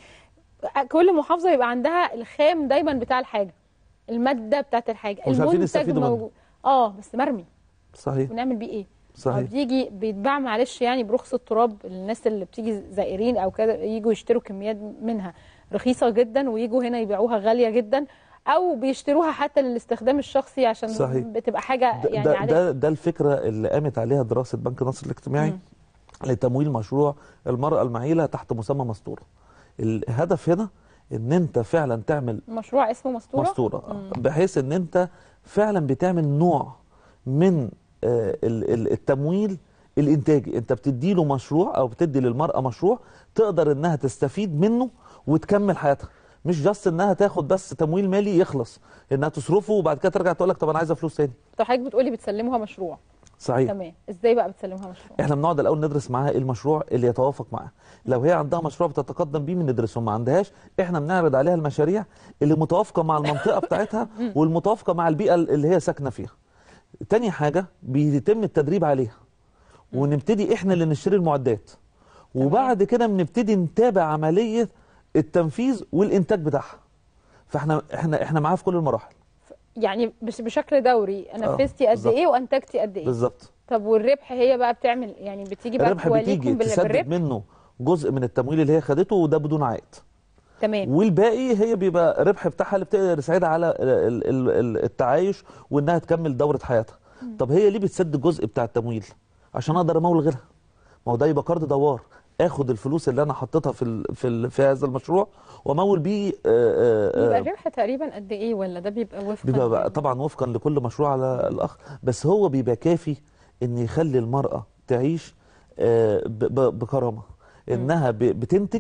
كل محافظه يبقى عندها الخام دايما بتاع الحاجه الماده بتاعت الحاجه ومش عارفين يستفيدوا منه. موجود اه بس مرمي صحيح ونعمل بيه ايه صحيح. أو بيجي بيتباع معلش يعني برخص التراب الناس اللي بتيجي زائرين او كده يجوا يشتروا كميات منها رخيصه جدا ويجوا هنا يبيعوها غاليه جدا او بيشتروها حتى للاستخدام الشخصي عشان صحيح. بتبقى حاجه ده, يعني ده, عادية. ده, ده الفكره اللي قامت عليها دراسه بنك مصر الاجتماعي مم. لتمويل مشروع المراه المعيله تحت مسمى مستوره الهدف هنا ان انت فعلا تعمل مشروع اسمه مستوره مستوره مم. بحيث ان انت فعلا بتعمل نوع من آه، ال- ال- التمويل الانتاجي انت بتدي له مشروع او بتدي للمراه مشروع تقدر انها تستفيد منه وتكمل حياتها مش جاست انها تاخد بس تمويل مالي يخلص انها تصرفه وبعد كده ترجع تقول لك طب انا عايزه فلوس تاني طب حضرتك بتقولي بتسلموها مشروع صحيح تمام ازاي بقى بتسلموها مشروع احنا بنقعد الاول ندرس معاها ايه المشروع اللي يتوافق معاها لو هي عندها مشروع بتتقدم بيه بندرسه ما عندهاش احنا بنعرض عليها المشاريع اللي متوافقه مع المنطقه بتاعتها والمتوافقه مع البيئه اللي هي ساكنه فيها تاني حاجه بيتم التدريب عليها ونبتدي احنا اللي نشتري المعدات وبعد كده بنبتدي نتابع عمليه التنفيذ والانتاج بتاعها فاحنا احنا احنا معاها في كل المراحل يعني بش بشكل دوري آه، نفذتي قد بالظبط. ايه وانتجتي قد ايه بالظبط طب والربح هي بقى بتعمل يعني بتيجي بقى الربح بتيجي تواليكم بال- تسدد بالربح منه جزء من التمويل اللي هي خدته وده بدون عائد تمام والباقي هي بيبقى الربح بتاعها اللي بتقدر يساعدها على ال- ال- ال- التعايش وانها تكمل دوره حياتها طب هي ليه بتسد الجزء بتاع التمويل عشان اقدر امول غيرها ما هو ده يبقى قرض دوار اخد الفلوس اللي انا حطيتها في ال في ال في هذا المشروع وامول بيه آه، آه، بيبقى آه، الربح تقريبا قد ايه ولا ده بيبقى وفقا بيبقى بقى طبعا وفقا لكل مشروع على الاخ بس هو بيبقى كافي ان يخلي المراه تعيش آه، ب- ب- بكرامه انها ب- بتنتج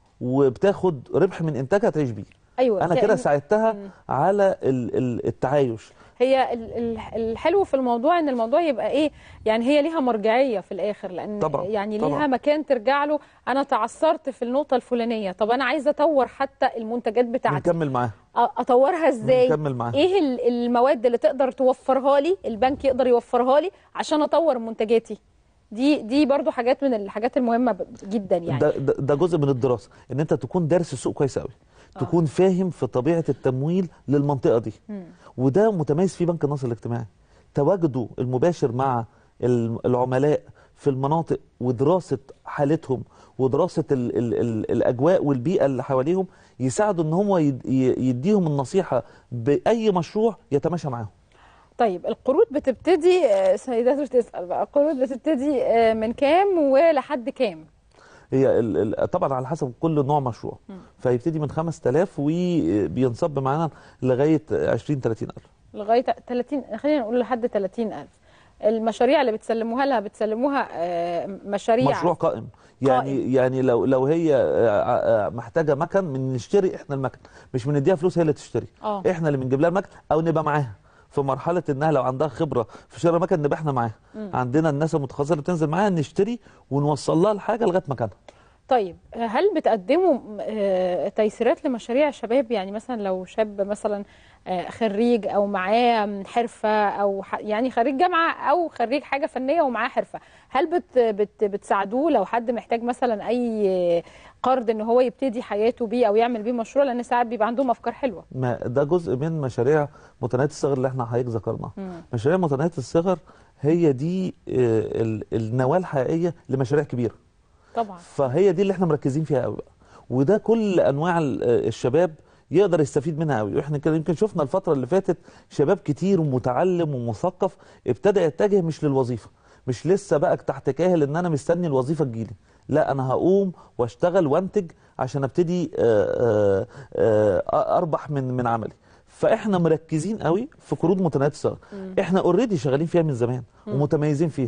وبتاخد ربح من انتاجها تعيش بيه ايوه انا كده كأن- ساعدتها مم. على ال- ال- التعايش هي ال- ال- الحلو في الموضوع ان الموضوع يبقى ايه يعني هي ليها مرجعيه في الاخر لان طبعاً، يعني طبعاً. ليها مكان ترجع له انا تعثرت في النقطه الفلانيه طب انا عايزه اطور حتى المنتجات بتاعتي نكمل معاها أ- اطورها ازاي نكمل معاها. ايه ال- المواد اللي تقدر توفرها لي البنك يقدر يوفرها لي عشان اطور منتجاتي دي دي برضو حاجات من الحاجات المهمه ب- جدا يعني ده, ده, ده جزء من الدراسه ان انت تكون دارس السوق كويس قوي تكون فاهم في طبيعه التمويل للمنطقه دي مم. وده متميز في بنك النصر الاجتماعي تواجده المباشر مع ال- العملاء في المناطق ودراسه حالتهم ودراسه ال ال ال الاجواء والبيئه اللي حواليهم يساعدوا ان هم يد- ي- يديهم النصيحه باي مشروع يتماشى معاهم طيب القروض بتبتدي آه، سيدات بتسال بقى القروض بتبتدي آه، من كام ولحد كام هي ال ال طبعا على حسب كل نوع مشروع فيبتدي من 5000 وبينصب معانا لغايه 20 30000 لغايه 30 خلينا نقول لحد 30000 المشاريع اللي بتسلموها لها بتسلموها آه، مشاريع مشروع قائم يعني قائم. يعني لو لو هي آه، آه، محتاجه مكن من نشتري احنا المكن مش بنديها فلوس هي اللي تشتري آه. احنا اللي بنجيب لها المكن او نبقى معاها في مرحله انها لو عندها خبره في شراء مكن نبقى احنا معاها مم. عندنا الناس المتخصصه اللي بتنزل معاها نشتري ونوصل لها الحاجه لغايه مكانها طيب هل بتقدموا آه، تيسيرات لمشاريع الشباب يعني مثلا لو شاب مثلا آه، خريج او معاه حرفه او ح- يعني خريج جامعه او خريج حاجه فنيه ومعاه حرفه هل بت بت بتساعدوه لو حد محتاج مثلا اي قرض ان هو يبتدي حياته بيه او يعمل بيه مشروع لان ساعات بيبقى عندهم افكار حلوه ما ده جزء من مشاريع متناهيه الصغر اللي احنا حضرتك ذكرناها مم. مشاريع متناهيه الصغر هي دي آه، ال- النواه الحقيقيه لمشاريع كبيره طبعا فهي دي اللي احنا مركزين فيها قوي بقى وده كل انواع ال- الشباب يقدر يستفيد منها قوي واحنا كده يمكن شفنا الفتره اللي فاتت شباب كتير ومتعلم ومثقف ابتدى يتجه مش للوظيفه مش لسه بقى تحت كاهل ان انا مستني الوظيفه تجيلي لا انا هقوم واشتغل وانتج عشان ابتدي آه، آه، آه، اربح من من عملي فاحنا مركزين قوي في قروض متناهيه الصغر مم. احنا اوريدي شغالين فيها من زمان مم. ومتميزين فيها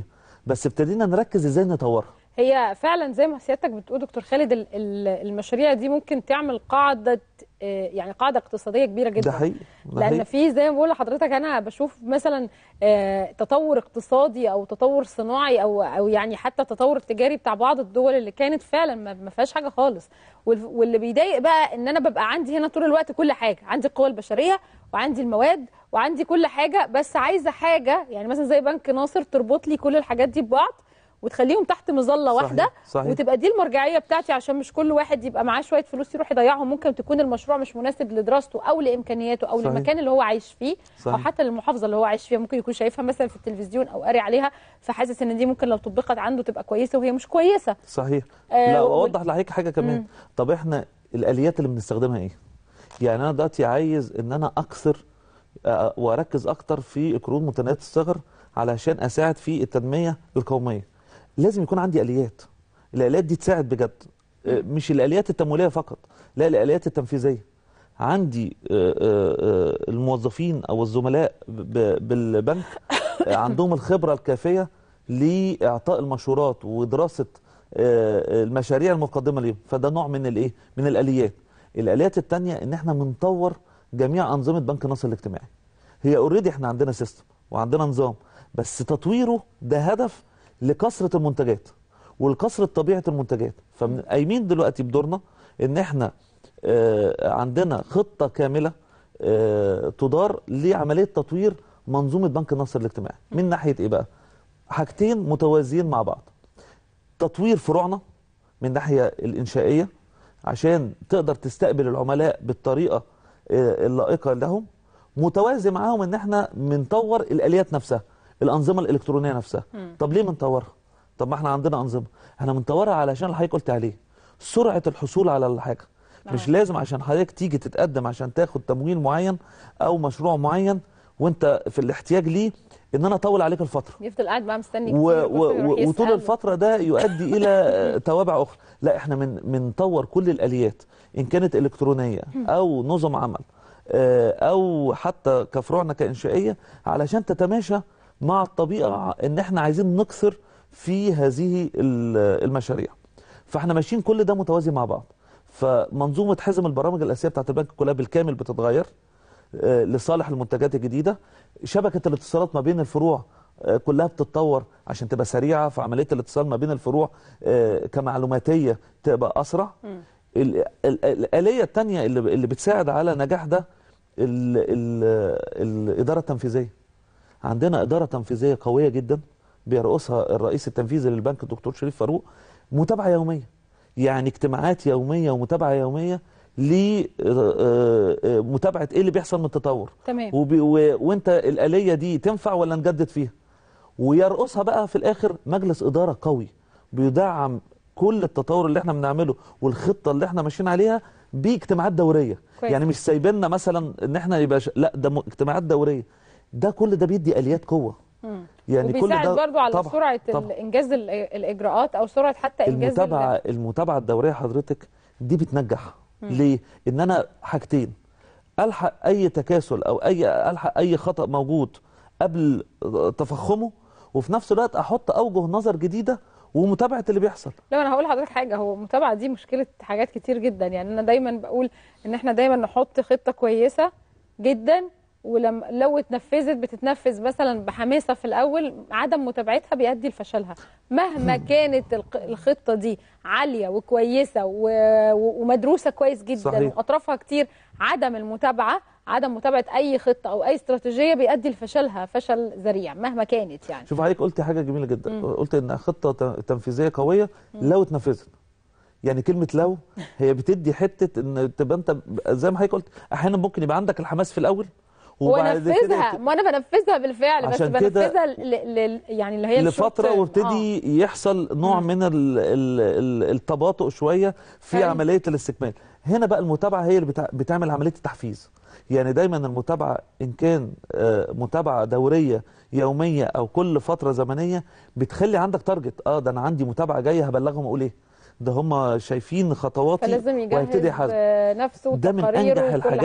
بس ابتدينا نركز ازاي نطورها هي فعلا زي ما سيادتك بتقول دكتور خالد ال- ال- المشاريع دي ممكن تعمل قاعده آه، يعني قاعده اقتصاديه كبيره جدا ده حقيقي ده لان حقيقي. في زي ما بقول لحضرتك انا بشوف مثلا آه، تطور اقتصادي او تطور صناعي او او يعني حتى التطور التجاري بتاع بعض الدول اللي كانت فعلا ما ما فيهاش حاجه خالص وال- واللي بيضايق بقى ان انا ببقى عندي هنا طول الوقت كل حاجه عندي القوى البشريه وعندي المواد وعندي كل حاجه بس عايزه حاجه يعني مثلا زي بنك ناصر تربط لي كل الحاجات دي ببعض وتخليهم تحت مظله صحيح، واحده صحيح. وتبقى دي المرجعيه بتاعتي عشان مش كل واحد يبقى معاه شويه فلوس يروح يضيعهم ممكن تكون المشروع مش مناسب لدراسته او لامكانياته او صحيح. للمكان اللي هو عايش فيه او صحيح. حتى للمحافظه اللي هو عايش فيها ممكن يكون شايفها مثلا في التلفزيون او قاري عليها فحاسس ان دي ممكن لو طبقت عنده تبقى كويسه وهي مش كويسه صحيح آه، لا وال- واوضح لحضرتك حاجه كمان مم. طب احنا الاليات اللي بنستخدمها ايه يعني انا دلوقتي عايز ان انا اكثر آه، واركز اكتر في قروض متناهيه الصغر علشان اساعد في التنميه القوميه لازم يكون عندي اليات الاليات دي تساعد بجد آه، مش الاليات التمويليه فقط لا الاليات التنفيذيه عندي آه، آه، آه، الموظفين او الزملاء ب- بالبنك آه، عندهم الخبره الكافيه لاعطاء المشورات ودراسه آه، المشاريع المقدمه ليهم فده نوع من الايه من الاليات الاليات الثانيه ان احنا بنطور جميع انظمه بنك النصر الاجتماعي هي اوريدي احنا عندنا سيستم وعندنا نظام بس تطويره ده هدف لكثره المنتجات ولكثره طبيعه المنتجات فقايمين دلوقتي بدورنا ان احنا آه، عندنا خطه كامله آه، تدار لعمليه تطوير منظومه بنك النصر الاجتماعي من ناحيه ايه بقى حاجتين متوازيين مع بعض تطوير فروعنا من الناحيه الانشائيه عشان تقدر تستقبل العملاء بالطريقه آه، اللائقه لهم متوازي معاهم ان احنا بنطور الاليات نفسها الانظمه الالكترونيه نفسها مم. طب ليه بنطورها طب ما احنا عندنا انظمه احنا بنطورها علشان اللي حضرتك قلت عليه سرعه الحصول على الحاجه مش لازم عشان حضرتك تيجي تتقدم عشان تاخد تمويل معين او مشروع معين وانت في الاحتياج ليه ان انا اطول عليك الفتره يفضل قاعد بقى مستني و كتير و يروح و وطول يسأل. الفترة ده يؤدي إلى آه، توابع أخرى لا إحنا من بنطور كل الآليات إن كانت إلكترونية أو نظم عمل آه، أو حتى كفروعنا كإنشائية علشان تتماشى مع الطبيعة إن إحنا عايزين نكثر في هذه ال- المشاريع فإحنا ماشيين كل ده متوازي مع بعض فمنظومة حزم البرامج الأساسية بتاعت البنك كلها بالكامل بتتغير آه، لصالح المنتجات الجديدة شبكة الاتصالات ما بين الفروع آه، كلها بتتطور عشان تبقى سريعة في عملية الاتصال ما بين الفروع آه، كمعلوماتية تبقى أسرع ال- ال- الآلية التانية اللي اللي بتساعد على نجاح ده ال ال الإدارة التنفيذية عندنا إدارة تنفيذية قوية جدا بيرقصها الرئيس التنفيذي للبنك الدكتور شريف فاروق متابعة يومية يعني اجتماعات يومية ومتابعة يومية لمتابعة ايه اللي بيحصل من التطور تمام. وبي و... وانت الآلية دي تنفع ولا نجدد فيها ويرقصها بقى في الآخر مجلس إدارة قوي بيدعم كل التطور اللي احنا بنعمله والخطة اللي احنا ماشيين عليها باجتماعات دورية كويس. يعني مش سايبيننا مثلا ان احنا يبقى ش... لا ده م- اجتماعات دورية ده كل ده بيدي آليات قوة مم. يعني كل وبيساعد ده برضو على طبعا سرعه طبعا. انجاز ال- الاجراءات او سرعه حتى انجاز المتابعه ال- المتابعه الدوريه حضرتك دي بتنجح مم. ليه ان انا حاجتين الحق اي تكاسل او اي الحق اي خطا موجود قبل تفخمه وفي نفس الوقت احط اوجه نظر جديده ومتابعه اللي بيحصل لا انا هقول لحضرتك حاجه هو المتابعه دي مشكله حاجات كتير جدا يعني انا دايما بقول ان احنا دايما نحط خطه كويسه جدا ولما لو اتنفذت بتتنفذ مثلا بحماسه في الاول عدم متابعتها بيؤدي لفشلها مهما كانت الق- الخطه دي عاليه وكويسه و- و- ومدروسه كويس جدا صحيح. واطرافها كتير عدم المتابعه عدم متابعه اي خطه او اي استراتيجيه بيؤدي لفشلها فشل ذريع مهما كانت يعني شوف حضرتك قلت حاجه جميله جدا مم. قلت ان خطه ت- تنفيذيه قويه لو اتنفذت يعني كلمه لو هي بتدي حته ان تبقى انت زي ما حضرتك قلت احيانا ممكن يبقى عندك الحماس في الاول وبعد كده ونفذها ما انا بنفذها بالفعل بس عشان كده بنفذها ل... ل... يعني اللي هي الشورت لفتره تيرم. وابتدي يحصل نوع من ال ال ال التباطؤ شويه في أيوة. عمليه الاستكمال هنا بقى المتابعه هي اللي بتع... بتعمل عمليه التحفيز يعني دايما المتابعه ان كان آه، متابعه دوريه يوميه او كل فتره زمنيه بتخلي عندك تارجت اه ده انا عندي متابعه جايه هبلغهم اقول ايه ده هم شايفين خطواتي فلازم وهيبتدي يجهز يحاسب آه، نفسه ده من وتقاريره انجح وكل الحاجات حاجة.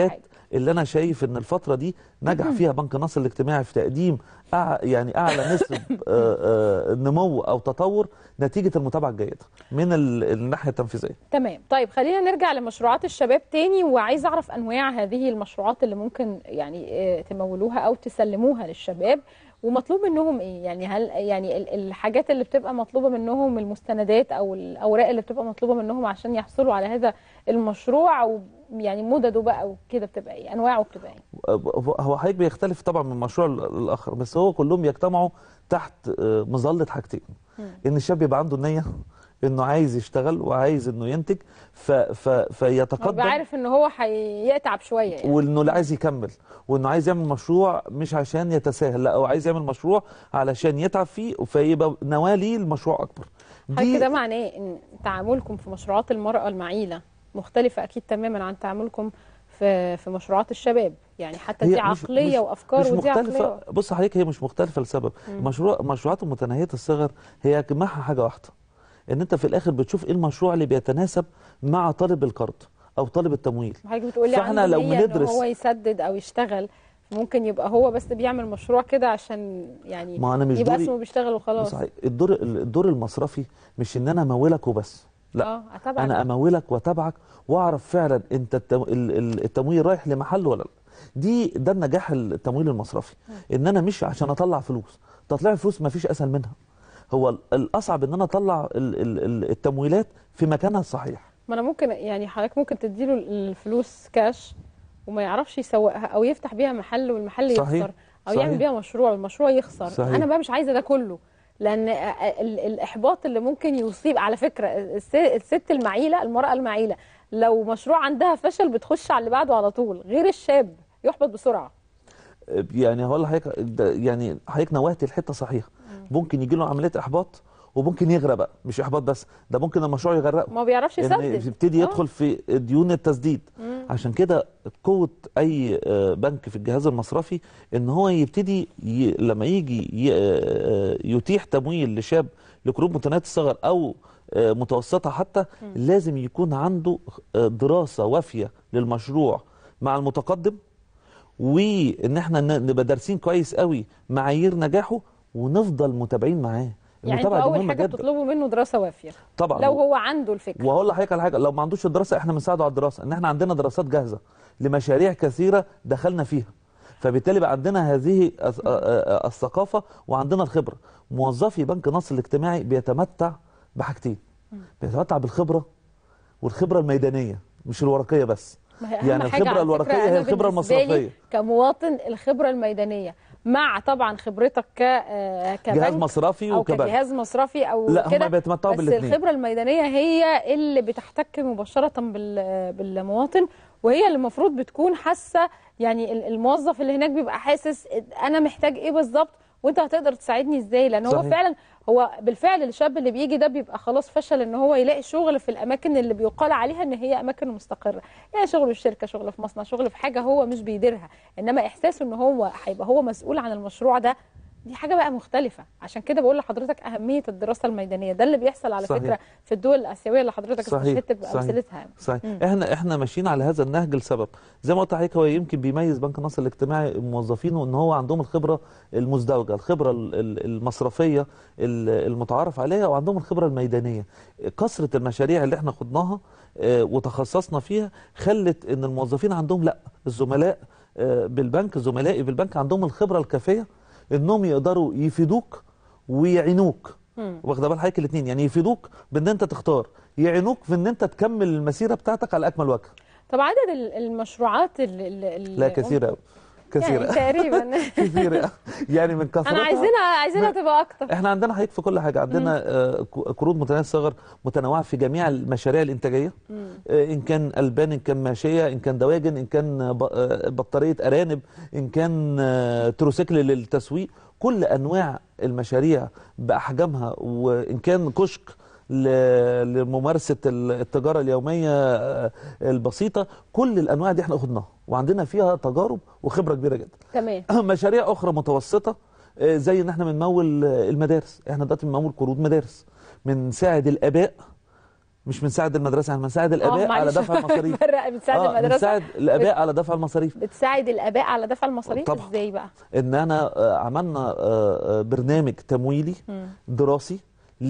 اللي انا شايف ان الفتره دي نجح فيها بنك ناصر الاجتماعي في تقديم أع... يعني اعلى نسب آه، آه، نمو او تطور نتيجه المتابعه الجيده من ال... الناحيه التنفيذيه تمام طيب خلينا نرجع لمشروعات الشباب تاني وعايز اعرف انواع هذه المشروعات اللي ممكن يعني آه، تمولوها او تسلموها للشباب ومطلوب منهم ايه يعني هل يعني ال- الحاجات اللي بتبقى مطلوبه منهم المستندات او الاوراق اللي بتبقى مطلوبه منهم عشان يحصلوا على هذا المشروع او يعني مدده بقى وكده بتبقى ايه انواعه بتبقى ايه هو حضرتك بيختلف طبعا من مشروع الاخر بس هو كلهم يجتمعوا تحت آه، مظله حاجتين ان الشاب يبقى عنده النيه انه عايز يشتغل وعايز انه ينتج ف ف فيتقدم يبقى عارف ان هو هيتعب شويه يعني. وانه لا عايز يكمل وانه عايز يعمل مشروع مش عشان يتساهل لا هو عايز يعمل مشروع علشان يتعب فيه فيبقى نواه ليه المشروع اكبر حضرتك ده معناه ان تعاملكم في مشروعات المرأة المعيلة مختلفة أكيد تماما عن تعاملكم في في مشروعات الشباب يعني حتى دي مش- عقلية مش- وأفكار مش ودي مختلفة عقلية بص حضرتك هي مش مختلفة لسبب مم. مشروع مشروعات متناهية الصغر هي جمعها حاجة واحدة ان انت في الاخر بتشوف ايه المشروع اللي بيتناسب مع طالب القرض او طالب التمويل حضرتك بتقولي فاحنا عنده لو نية إن بندرس هو يسدد أو يشتغل ممكن يبقى هو بس بيعمل مشروع كده عشان يعني ما أنا مش يبقى دوري- اسمه بيشتغل وخلاص صحيح الدور الدور المصرفي مش ان انا امولك وبس لا اه أتابعك. انا امولك واتابعك واعرف فعلا انت التم- ال- ال- التمويل رايح لمحل ولا لا دي ده النجاح التمويل المصرفي ان انا مش عشان اطلع فلوس تطلع الفلوس ما فيش اسهل منها هو ال- الاصعب ان انا اطلع ال- ال- ال- التمويلات في مكانها الصحيح ما أنا ممكن يعني حضرتك ممكن تديله الفلوس كاش وما يعرفش يسوقها أو يفتح بيها محل والمحل صحيح. يخسر أو صحيح. يعمل بيها مشروع والمشروع يخسر صحيح. أنا بقى مش عايزة ده كله لان ال- الاحباط اللي ممكن يصيب على فكره الس- الست المعيله المراه المعيله لو مشروع عندها فشل بتخش على اللي بعده على طول غير الشاب يحبط بسرعه يعني هقول لحضرتك ده- يعني حضرتك نوهت الحته صحيحه ممكن يجي له عمليه احباط وممكن يغرق بقى مش احباط بس ده ممكن المشروع يغرقه ما بيعرفش إن يسدد يبتدي آه. يدخل في ديون التسديد مم. عشان كده قوه اي آه، بنك في الجهاز المصرفي ان هو يبتدي ي... لما يجي ي... آه، يتيح تمويل لشاب لقروض متناهيه الصغر او آه، متوسطه حتى مم. لازم يكون عنده آه، دراسه وافيه للمشروع مع المتقدم وان احنا ن- نبقى دارسين كويس قوي معايير نجاحه ونفضل متابعين معاه يعني انتوا المتابعه دي اول مهمه حاجه جدا بتطلبوا منه دراسه وافيه طبعا لو هو عنده الفكره وهقول لحضرتك على حاجه لو ما عندوش الدراسه احنا بنساعده على الدراسه ان احنا عندنا دراسات جاهزه لمشاريع كثيره دخلنا فيها فبالتالي بقى عندنا هذه الث- آه، آه، الثقافه وعندنا الخبره موظفي بنك نصر الاجتماعي بيتمتع بحاجتين بيتمتع بالخبره والخبره الميدانيه مش الورقيه بس ما هي أهم يعني حاجة الخبره على الورقيه فكرة هي أنا الخبره بالنسبة لي المصرفيه كمواطن الخبره الميدانيه مع طبعا خبرتك ك آه، كبنك جهاز مصرفي او وكبنك. كجهاز مصرفي او لا، هم كده بيتمتعوا بس بالاتنين. الخبره الميدانيه هي اللي بتحتك مباشره بال- بالمواطن وهي اللي المفروض بتكون حاسه يعني ال- الموظف اللي هناك بيبقى حاسس انا محتاج ايه بالظبط وانت هتقدر تساعدني ازاي لان هو صحيح. فعلا هو بالفعل الشاب اللي بيجي ده بيبقى خلاص فشل ان هو يلاقي شغل في الاماكن اللي بيقال عليها ان هي اماكن مستقره يعني شغل في شركه شغل في مصنع شغل في حاجه هو مش بيديرها انما احساسه ان هو هيبقى هو مسؤول عن المشروع ده دي حاجه بقى مختلفه عشان كده بقول لحضرتك اهميه الدراسه الميدانيه ده اللي بيحصل على صحيح. فكره في الدول الاسيويه اللي حضرتك صحيح استشهدت صحيح بامثلتها صحيح مم. احنا احنا ماشيين على هذا النهج لسبب زي ما قلت لحضرتك هو يمكن بيميز بنك النصر الاجتماعي موظفينه ان هو عندهم الخبره المزدوجه الخبره ال- ال- المصرفيه ال- المتعارف عليها وعندهم الخبره الميدانيه كثره المشاريع اللي احنا خضناها آه، وتخصصنا فيها خلت ان الموظفين عندهم لا الزملاء آه، بالبنك زملائي بالبنك عندهم الخبره الكافيه انهم يقدروا يفيدوك ويعينوك مم. واخده بال حضرتك الاثنين يعني يفيدوك بان انت تختار يعينوك في ان انت تكمل المسيره بتاعتك على اكمل وجه طب عدد ال- المشروعات اللي, اللي لا كثيره قوي كثيره يعني تقريبا كثيره يعني من كثرتها انا عايزينها عايزينها تبقى اكتر احنا عندنا حضرتك في كل حاجه عندنا آه، ك- قروض متناهيه الصغر متنوعه في جميع المشاريع الانتاجيه مم. آه، ان كان البان ان كان ماشيه ان كان دواجن ان كان ب- آه، بطاريه ارانب ان كان آه، تروسيكل للتسويق كل انواع المشاريع باحجامها وان كان كشك ل- لممارسه ال- التجاره اليوميه آه، البسيطه كل الانواع دي احنا اخدناها وعندنا فيها تجارب وخبره كبيره جدا تمام مشاريع اخرى متوسطه آه، زي ان احنا بنمول آه، المدارس احنا دلوقتي بنمول قروض مدارس بنساعد الاباء مش بنساعد المدرسه احنا بنساعد الاباء على معلش. دفع المصاريف فرق بتساعد آه، المدرسه بنساعد الاباء بت- على دفع المصاريف بتساعد الاباء على دفع المصاريف طبعاً. ازاي بقى ان انا آه، عملنا آه، آه، برنامج تمويلي مم. دراسي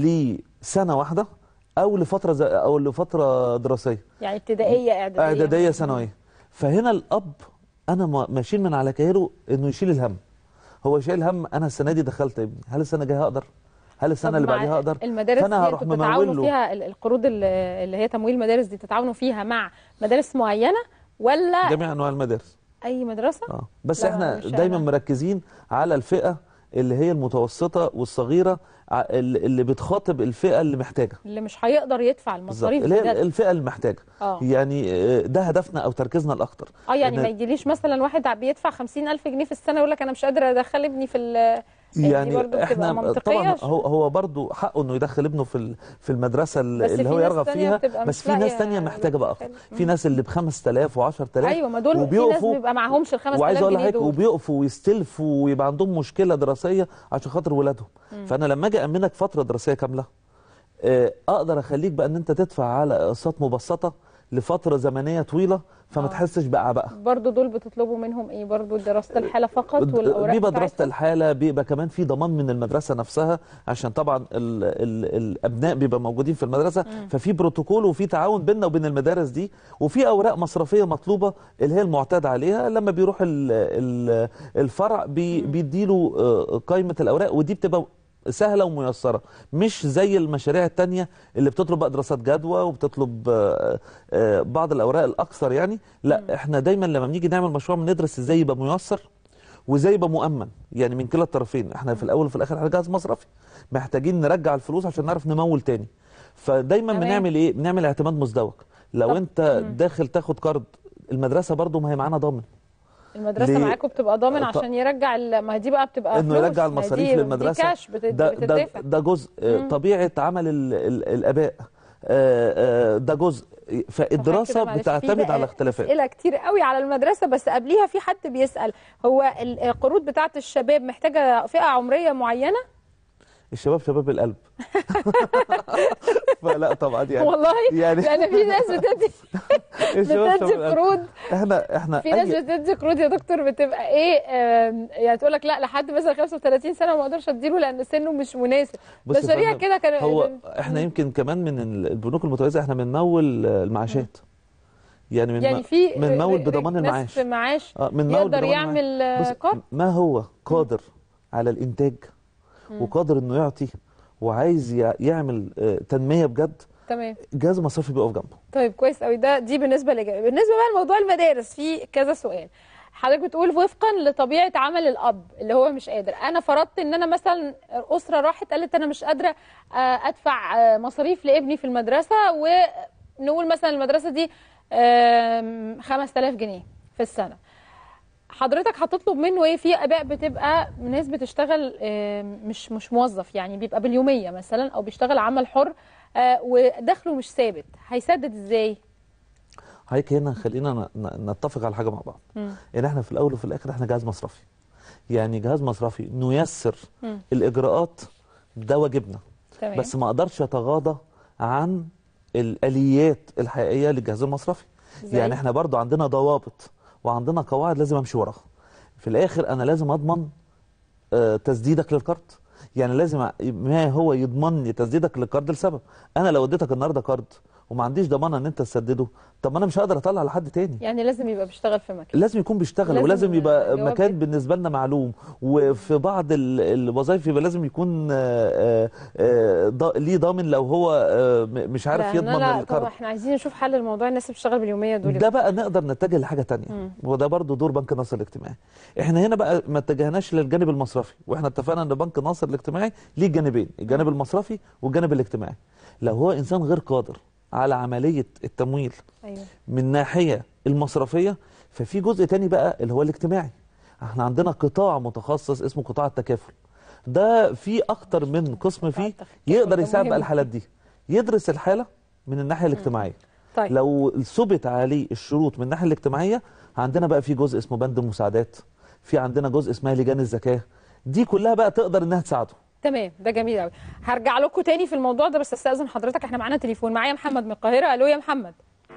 لسنه واحده او لفتره ز- او لفتره دراسيه يعني ابتدائيه اعداديه اعداديه ثانويه فهنا الاب انا ما- ماشيين من على كاهله انه يشيل الهم هو شايل هم انا السنه دي دخلت ابني هل السنه الجايه هقدر هل السنه طب اللي مع بعديها هقدر المدارس فانا دي هروح انتوا ممول بتتعاونوا له فيها ال- القروض ال- اللي هي تمويل المدارس دي تتعاونوا فيها مع مدارس معينه ولا جميع انواع المدارس اي مدرسه اه بس لا، احنا مش دايما أنا. مركزين على الفئه اللي هي المتوسطه والصغيره ع- اللي اللي بتخاطب الفئه اللي محتاجه اللي مش هيقدر يدفع بالظبط المصاريف اللي هي بجد. الفئه اللي محتاجه اه يعني آه، ده هدفنا او تركيزنا الاكتر اه يعني إن- ما يجيليش مثلا واحد بيدفع 50000 جنيه في السنه يقول لك انا مش قادر ادخل ابني في ال دي يعني برضه بتبقى احنا منطقيه طبعا هو هو برضه حقه انه يدخل ابنه في ال- في المدرسه ال- بس اللي في هو ناس يرغب تانية فيها بتبقى بس مش في ناس لاقية تانية محتاجه بقى اكتر في ناس اللي ب 5000 و10000 ايوه ما دول في ناس بيبقى معهمش ال 5000 وعايز اقول جنيه لحضرتك دول وبيقفوا ويستلفوا ويبقى عندهم مشكله دراسيه عشان خاطر ولادهم مم. فانا لما اجي امنك فتره دراسيه كامله آه، اقدر اخليك بقى ان انت تدفع على اقساط مبسطه لفتره زمنيه طويله فما آه. تحسش بقى بقى برضه دول بتطلبوا منهم ايه برضه دراسه الحاله فقط والاوراق بيبقى دراسه بتاعتهم؟ الحاله بيبقى كمان في ضمان من المدرسه نفسها عشان طبعا ال ال الابناء بيبقى موجودين في المدرسه مم. ففي بروتوكول وفي تعاون بيننا وبين المدارس دي وفي اوراق مصرفيه مطلوبه اللي هي المعتاد عليها لما بيروح ال ال الفرع بي بيديله آه، قائمه الاوراق ودي بتبقى سهله وميسره مش زي المشاريع التانية اللي بتطلب بقى دراسات جدوى وبتطلب آه، آه، بعض الاوراق الاكثر يعني لا احنا دايما لما بنيجي نعمل مشروع بندرس ازاي يبقى ميسر وازاي يبقى مؤمن يعني من كلا الطرفين احنا في الاول وفي الاخر احنا جهاز مصرفي محتاجين نرجع الفلوس عشان نعرف نمول تاني فدايما تمام. بنعمل ايه بنعمل اعتماد مزدوج لو طب- انت مم. داخل تاخد قرض المدرسه برضو ما هي معانا ضامن المدرسه ليه؟ معاكم بتبقى ضامن ط- عشان يرجع ال- ما هي دي بقى بتبقى انه فلوس، يرجع ما هي المصاريف دي- للمدرسه دي كاش بت- ده ده بتدفع ده جزء آه، مم. طبيعه عمل ال ال الاباء آه، آه، ده جزء فالدراسه كده معلش، في بتعتمد بقى على اختلافات اسئله كتير قوي على المدرسه بس قبليها في حد بيسال هو ال- القروض بتاعه الشباب محتاجه فئه عمريه معينه الشباب شباب القلب فلا طبعا يعني والله يعني لان في ناس بتدي الشباب بتدي شباب القلب. قروض احنا احنا في ناس أي- بتدي قروض يا دكتور بتبقى ايه آم، يعني تقول لك لا لحد مثلا 35 سنه ما اقدرش اديله لان سنه مش مناسب بص يا مشاريع فندم، كده كان هو احنا يمكن كمان من ال- البنوك المتوازيه احنا بنمول آه، المعاشات يعني من يعني في بنمول ر- بضمان ناس المعاش في معاش اه بنمول يقدر بضمان يعمل المعاش. آه، بص، قرض ما هو قادر على الانتاج مم. وقادر انه يعطي وعايز يع- يعمل آه، تنميه بجد تمام الجهاز المصرفي بيقف جنبه طيب كويس قوي ده دي بالنسبه لإجابة. بالنسبه بقى لموضوع المدارس في كذا سؤال حضرتك بتقول وفقا لطبيعه عمل الاب اللي هو مش قادر انا فرضت ان انا مثلا اسره راحت قالت انا مش قادره آه، ادفع آه، مصاريف لابني في المدرسه ونقول مثلا المدرسه دي آم، 5000 جنيه في السنه حضرتك هتطلب منه ايه في اباء بتبقى ناس بتشتغل آم، مش مش موظف يعني بيبقى باليوميه مثلا او بيشتغل عمل حر آه، ودخله مش ثابت هيسدد ازاي هيك هنا خلينا ن- ن- نتفق على حاجه مع بعض مم. ان احنا في الاول وفي الاخر احنا جهاز مصرفي يعني جهاز مصرفي نيسر مم. الاجراءات ده واجبنا تمام. بس ما اقدرش اتغاضى عن الاليات الحقيقيه للجهاز المصرفي زي؟ يعني احنا برضو عندنا ضوابط وعندنا قواعد لازم امشي وراها في الاخر انا لازم اضمن آه، تسديدك للقرض يعني لازم ع- ما هو يضمن لي تسديدك للقرض لسبب انا لو اديتك النهارده قرض وما عنديش ضمانه ان انت تسدده طب ما انا مش هقدر اطلع لحد تاني يعني لازم يبقى بيشتغل في مكان لازم يكون بيشتغل لازم ولازم يبقى جواب مكان بالنسبه لنا معلوم وفي بعض ال- الوظائف يبقى لازم يكون آه، آه، ضا- ليه ضامن لو هو آه، م- مش عارف لا، يضمن لا طب القرض احنا عايزين نشوف حل الموضوع الناس اللي بتشتغل باليوميه دول ده بقى نقدر نتجه لحاجه تانية مم. وده برضو دور بنك ناصر الاجتماعي احنا هنا بقى ما اتجهناش للجانب المصرفي واحنا اتفقنا ان بنك ناصر الاجتماعي ليه جانبين الجانب المصرفي والجانب الاجتماعي لو هو انسان غير قادر على عمليه التمويل ايوه من ناحيه المصرفيه ففي جزء تاني بقى اللي هو الاجتماعي احنا عندنا قطاع متخصص اسمه قطاع التكافل ده في اكتر من قسم فيه يقدر ده يساعد مهم. بقى الحالات دي يدرس الحاله من الناحيه الاجتماعيه طيب. لو ثبت عليه الشروط من الناحيه الاجتماعيه عندنا بقى في جزء اسمه بند المساعدات في عندنا جزء اسمها لجان الزكاه دي كلها بقى تقدر انها تساعده تمام ده جميل قوي هرجع لكم تاني في الموضوع ده بس استاذن حضرتك احنا معانا تليفون معايا محمد من القاهره الو يا محمد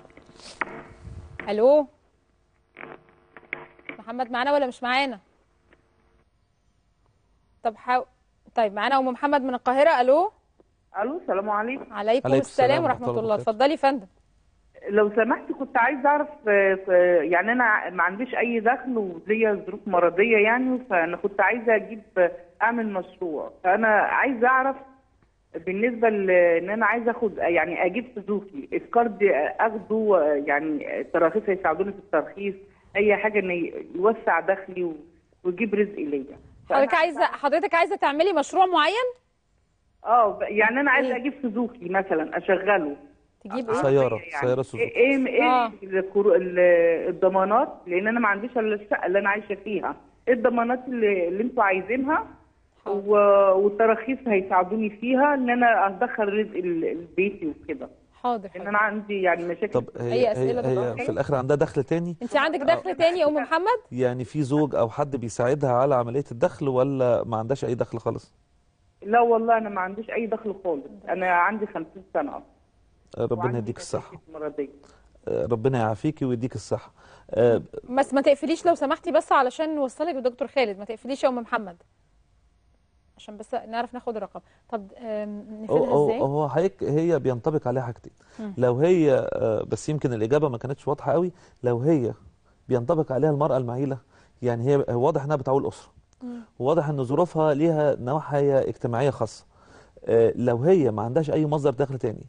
الو محمد معانا ولا مش معانا طب حاول طيب معانا ام محمد من القاهره الو الو السلام عليكم عليكم السلام ورحمه الله اتفضلي يا فندم لو سمحت كنت عايزه اعرف آه، آه، يعني انا ما عنديش اي دخل وليا ظروف مرضيه يعني فانا كنت عايزه اجيب آه، اعمل مشروع فانا عايزه اعرف بالنسبه لان انا عايزه اخد يعني اجيب سوزوكي الكارد اخده آه، يعني التراخيص هيساعدوني في الترخيص اي حاجه ان يوسع دخلي و- ويجيب رزق ليا حضرتك عايزه حضرتك عايزه تعملي مشروع معين اه ب- يعني انا عايزه اجيب سوزوكي مثلا اشغله تجيب ايه سيارة يعني سيارة سوزوكي ايه ايه الكرو- ال- الضمانات لان انا ما عنديش الا الشقه اللي انا عايشه فيها ايه الضمانات اللي, اللي انتوا عايزينها و... والتراخيص هيساعدوني فيها ان انا ادخل رزق ال- البيتي وكده حاضر ان انا عندي يعني مشاكل طب هي أي هي, أسئلة هي دكتور؟ في الاخر عندها دخل تاني انت عندك دخل تاني يا ام محمد يعني في زوج او حد بيساعدها على عمليه الدخل ولا ما عندهاش اي دخل خالص لا والله انا ما عنديش اي دخل خالص انا عندي 50 سنه اصلا ربنا يديك الصحه مرضيه ربنا يعافيكي ويديك الصحه آه، بس ما تقفليش لو سمحتي بس علشان نوصلك بدكتور خالد ما تقفليش يا ام محمد عشان بس نعرف ناخد الرقم طب آم، هو نقفلها هو ازاي هو هيك هي بينطبق عليها حاجتين مم. لو هي آه، بس يمكن الاجابه ما كانتش واضحه قوي لو هي بينطبق عليها المراه المعيله يعني هي واضح انها بتعول اسره وواضح ان ظروفها ليها نواحي اجتماعيه خاصه آه، لو هي ما عندهاش اي مصدر دخل تاني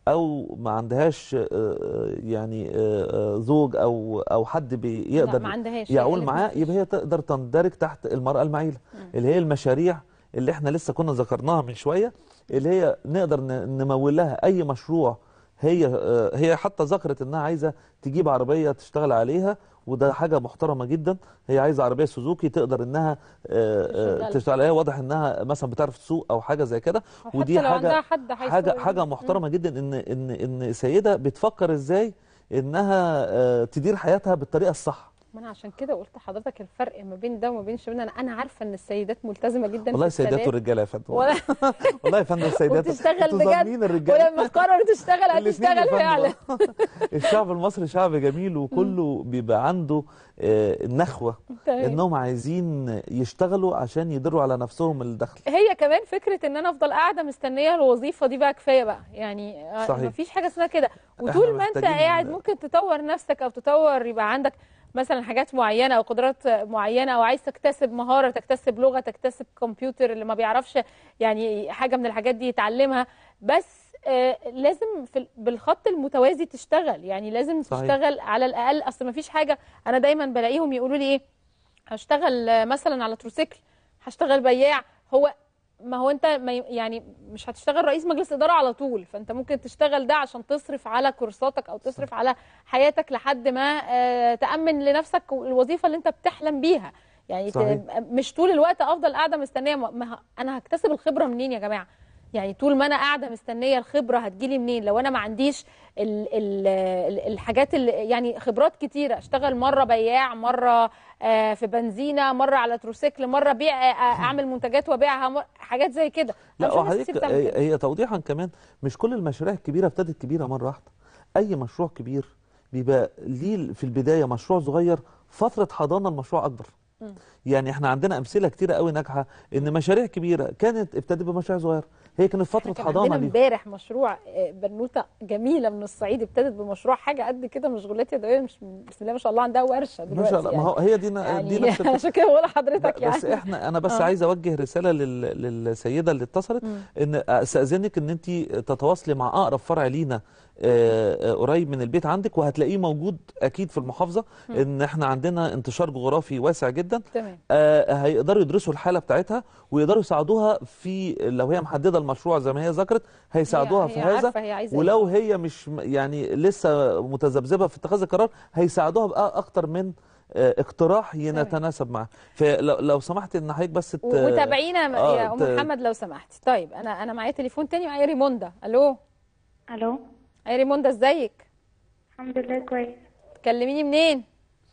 او ما عندهاش آه، آه، يعني آه، آه، زوج او او حد بيقدر ما عندهاش، هي يعول قالت معاه يبقى هي تقدر تندرج تحت المراه المعيله اللي هي المشاريع اللي احنا لسه كنا ذكرناها من شويه اللي هي نقدر ن- نمول لها اي مشروع هي آه، هي حتى ذكرت انها عايزه تجيب عربيه تشتغل عليها وده حاجه محترمه جدا هي عايزه عربيه سوزوكي تقدر انها آه، آه، تشتغل. تشتغل عليها واضح انها مثلا بتعرف تسوق او حاجه زي كده أو ودي حتى لو حاجه عندها حد هيسوق حاجه يعني. حاجه محترمه جدا ان ان ان سيده بتفكر ازاي انها آه، تدير حياتها بالطريقه الصح ما انا عشان كده قلت لحضرتك الفرق ما بين ده وما بين شبابنا انا انا عارفه ان السيدات ملتزمه جدا والله في الثبات. السيدات والرجاله يا فندم ولا والله يا فندم السيدات وتشتغل انتوا بجد ظالمين الرجاله ولما تقرر تشتغل الاتنين يا هتشتغل فندم. فعلا الشعب المصري شعب جميل وكله بيبقى عنده آه، النخوه تمام. انهم عايزين يشتغلوا عشان يدروا على نفسهم الدخل هي كمان فكره ان انا افضل قاعده مستنيه الوظيفه دي بقى كفايه بقى يعني صحيح. ما فيش حاجه اسمها كده وطول ما انت محتاجين- قاعد ممكن تطور نفسك او تطور يبقى عندك مثلا حاجات معينه او قدرات معينه او عايز تكتسب مهاره تكتسب لغه تكتسب كمبيوتر اللي ما بيعرفش يعني حاجه من الحاجات دي يتعلمها بس آه لازم في ال- بالخط المتوازي تشتغل يعني لازم صحيح. تشتغل على الاقل اصل ما فيش حاجه انا دايما بلاقيهم يقولوا لي ايه هشتغل آه، مثلا على تروسيكل هشتغل بياع هو ما هو انت ما ي- يعني مش هتشتغل رئيس مجلس اداره على طول فانت ممكن تشتغل ده عشان تصرف على كورساتك او تصرف على حياتك لحد ما آه، تامن لنفسك الوظيفه اللي انت بتحلم بيها يعني ت- صحيح. مش طول الوقت افضل قاعده مستنيه ما ما ه- انا هكتسب الخبره منين يا جماعه يعني طول ما انا قاعده مستنيه الخبره هتجيلي منين لو انا ما عنديش ال ال ال الحاجات اللي يعني خبرات كتيره اشتغل مره بياع مره آه، في بنزينه مره على تروسيكل مره بيع آه، اعمل منتجات وابيعها مر- حاجات زي كده لا أنا بشوف ناس وحضرتك كتير بتعمل هي كده. هي توضيحا كمان مش كل المشاريع الكبيره ابتدت كبيره مره واحده اي مشروع كبير بيبقى ليه في البدايه مشروع صغير فتره حضانه المشروع اكبر مم. يعني احنا عندنا امثله كتيره قوي ناجحه ان مشاريع كبيره كانت ابتدت بمشاريع صغيره هي كانت فتره كان حضانه عندنا ليهم امبارح مشروع آه، بنوته جميله من الصعيد ابتدت بمشروع حاجه قد كده مشغولات يدويه مش بسم الله ما شاء الله عندها ورشه دلوقتي ما شاء الله ما هو هي دي يعني دي نفس الفكرة. عشان كده بقول لحضرتك يعني بس احنا انا بس آه. عايز اوجه رساله لل... للسيده اللي اتصلت مم. ان استاذنك ان انت تتواصلي مع اقرب فرع لينا آه، آه، قريب من البيت عندك وهتلاقيه موجود اكيد في المحافظه مم. ان احنا عندنا انتشار جغرافي واسع جدا تمام آه، هيقدروا يدرسوا الحاله بتاعتها ويقدروا يساعدوها في لو هي محدده المشروع زي ما هي ذكرت هيساعدوها هي في عارفة هذا هي عايزة ولو هي مش م- يعني لسه متذبذبه في اتخاذ القرار هيساعدوها بقى اكتر من آه، اقتراح يتناسب معاها فلو لو سمحت ان حضرتك بس ت- وتابعينا آه، يا ام ت- محمد لو سمحتي طيب انا انا معايا تليفون تاني معايا ريموندا الو الو يا ريموندا ازيك الحمد لله كويس تكلميني منين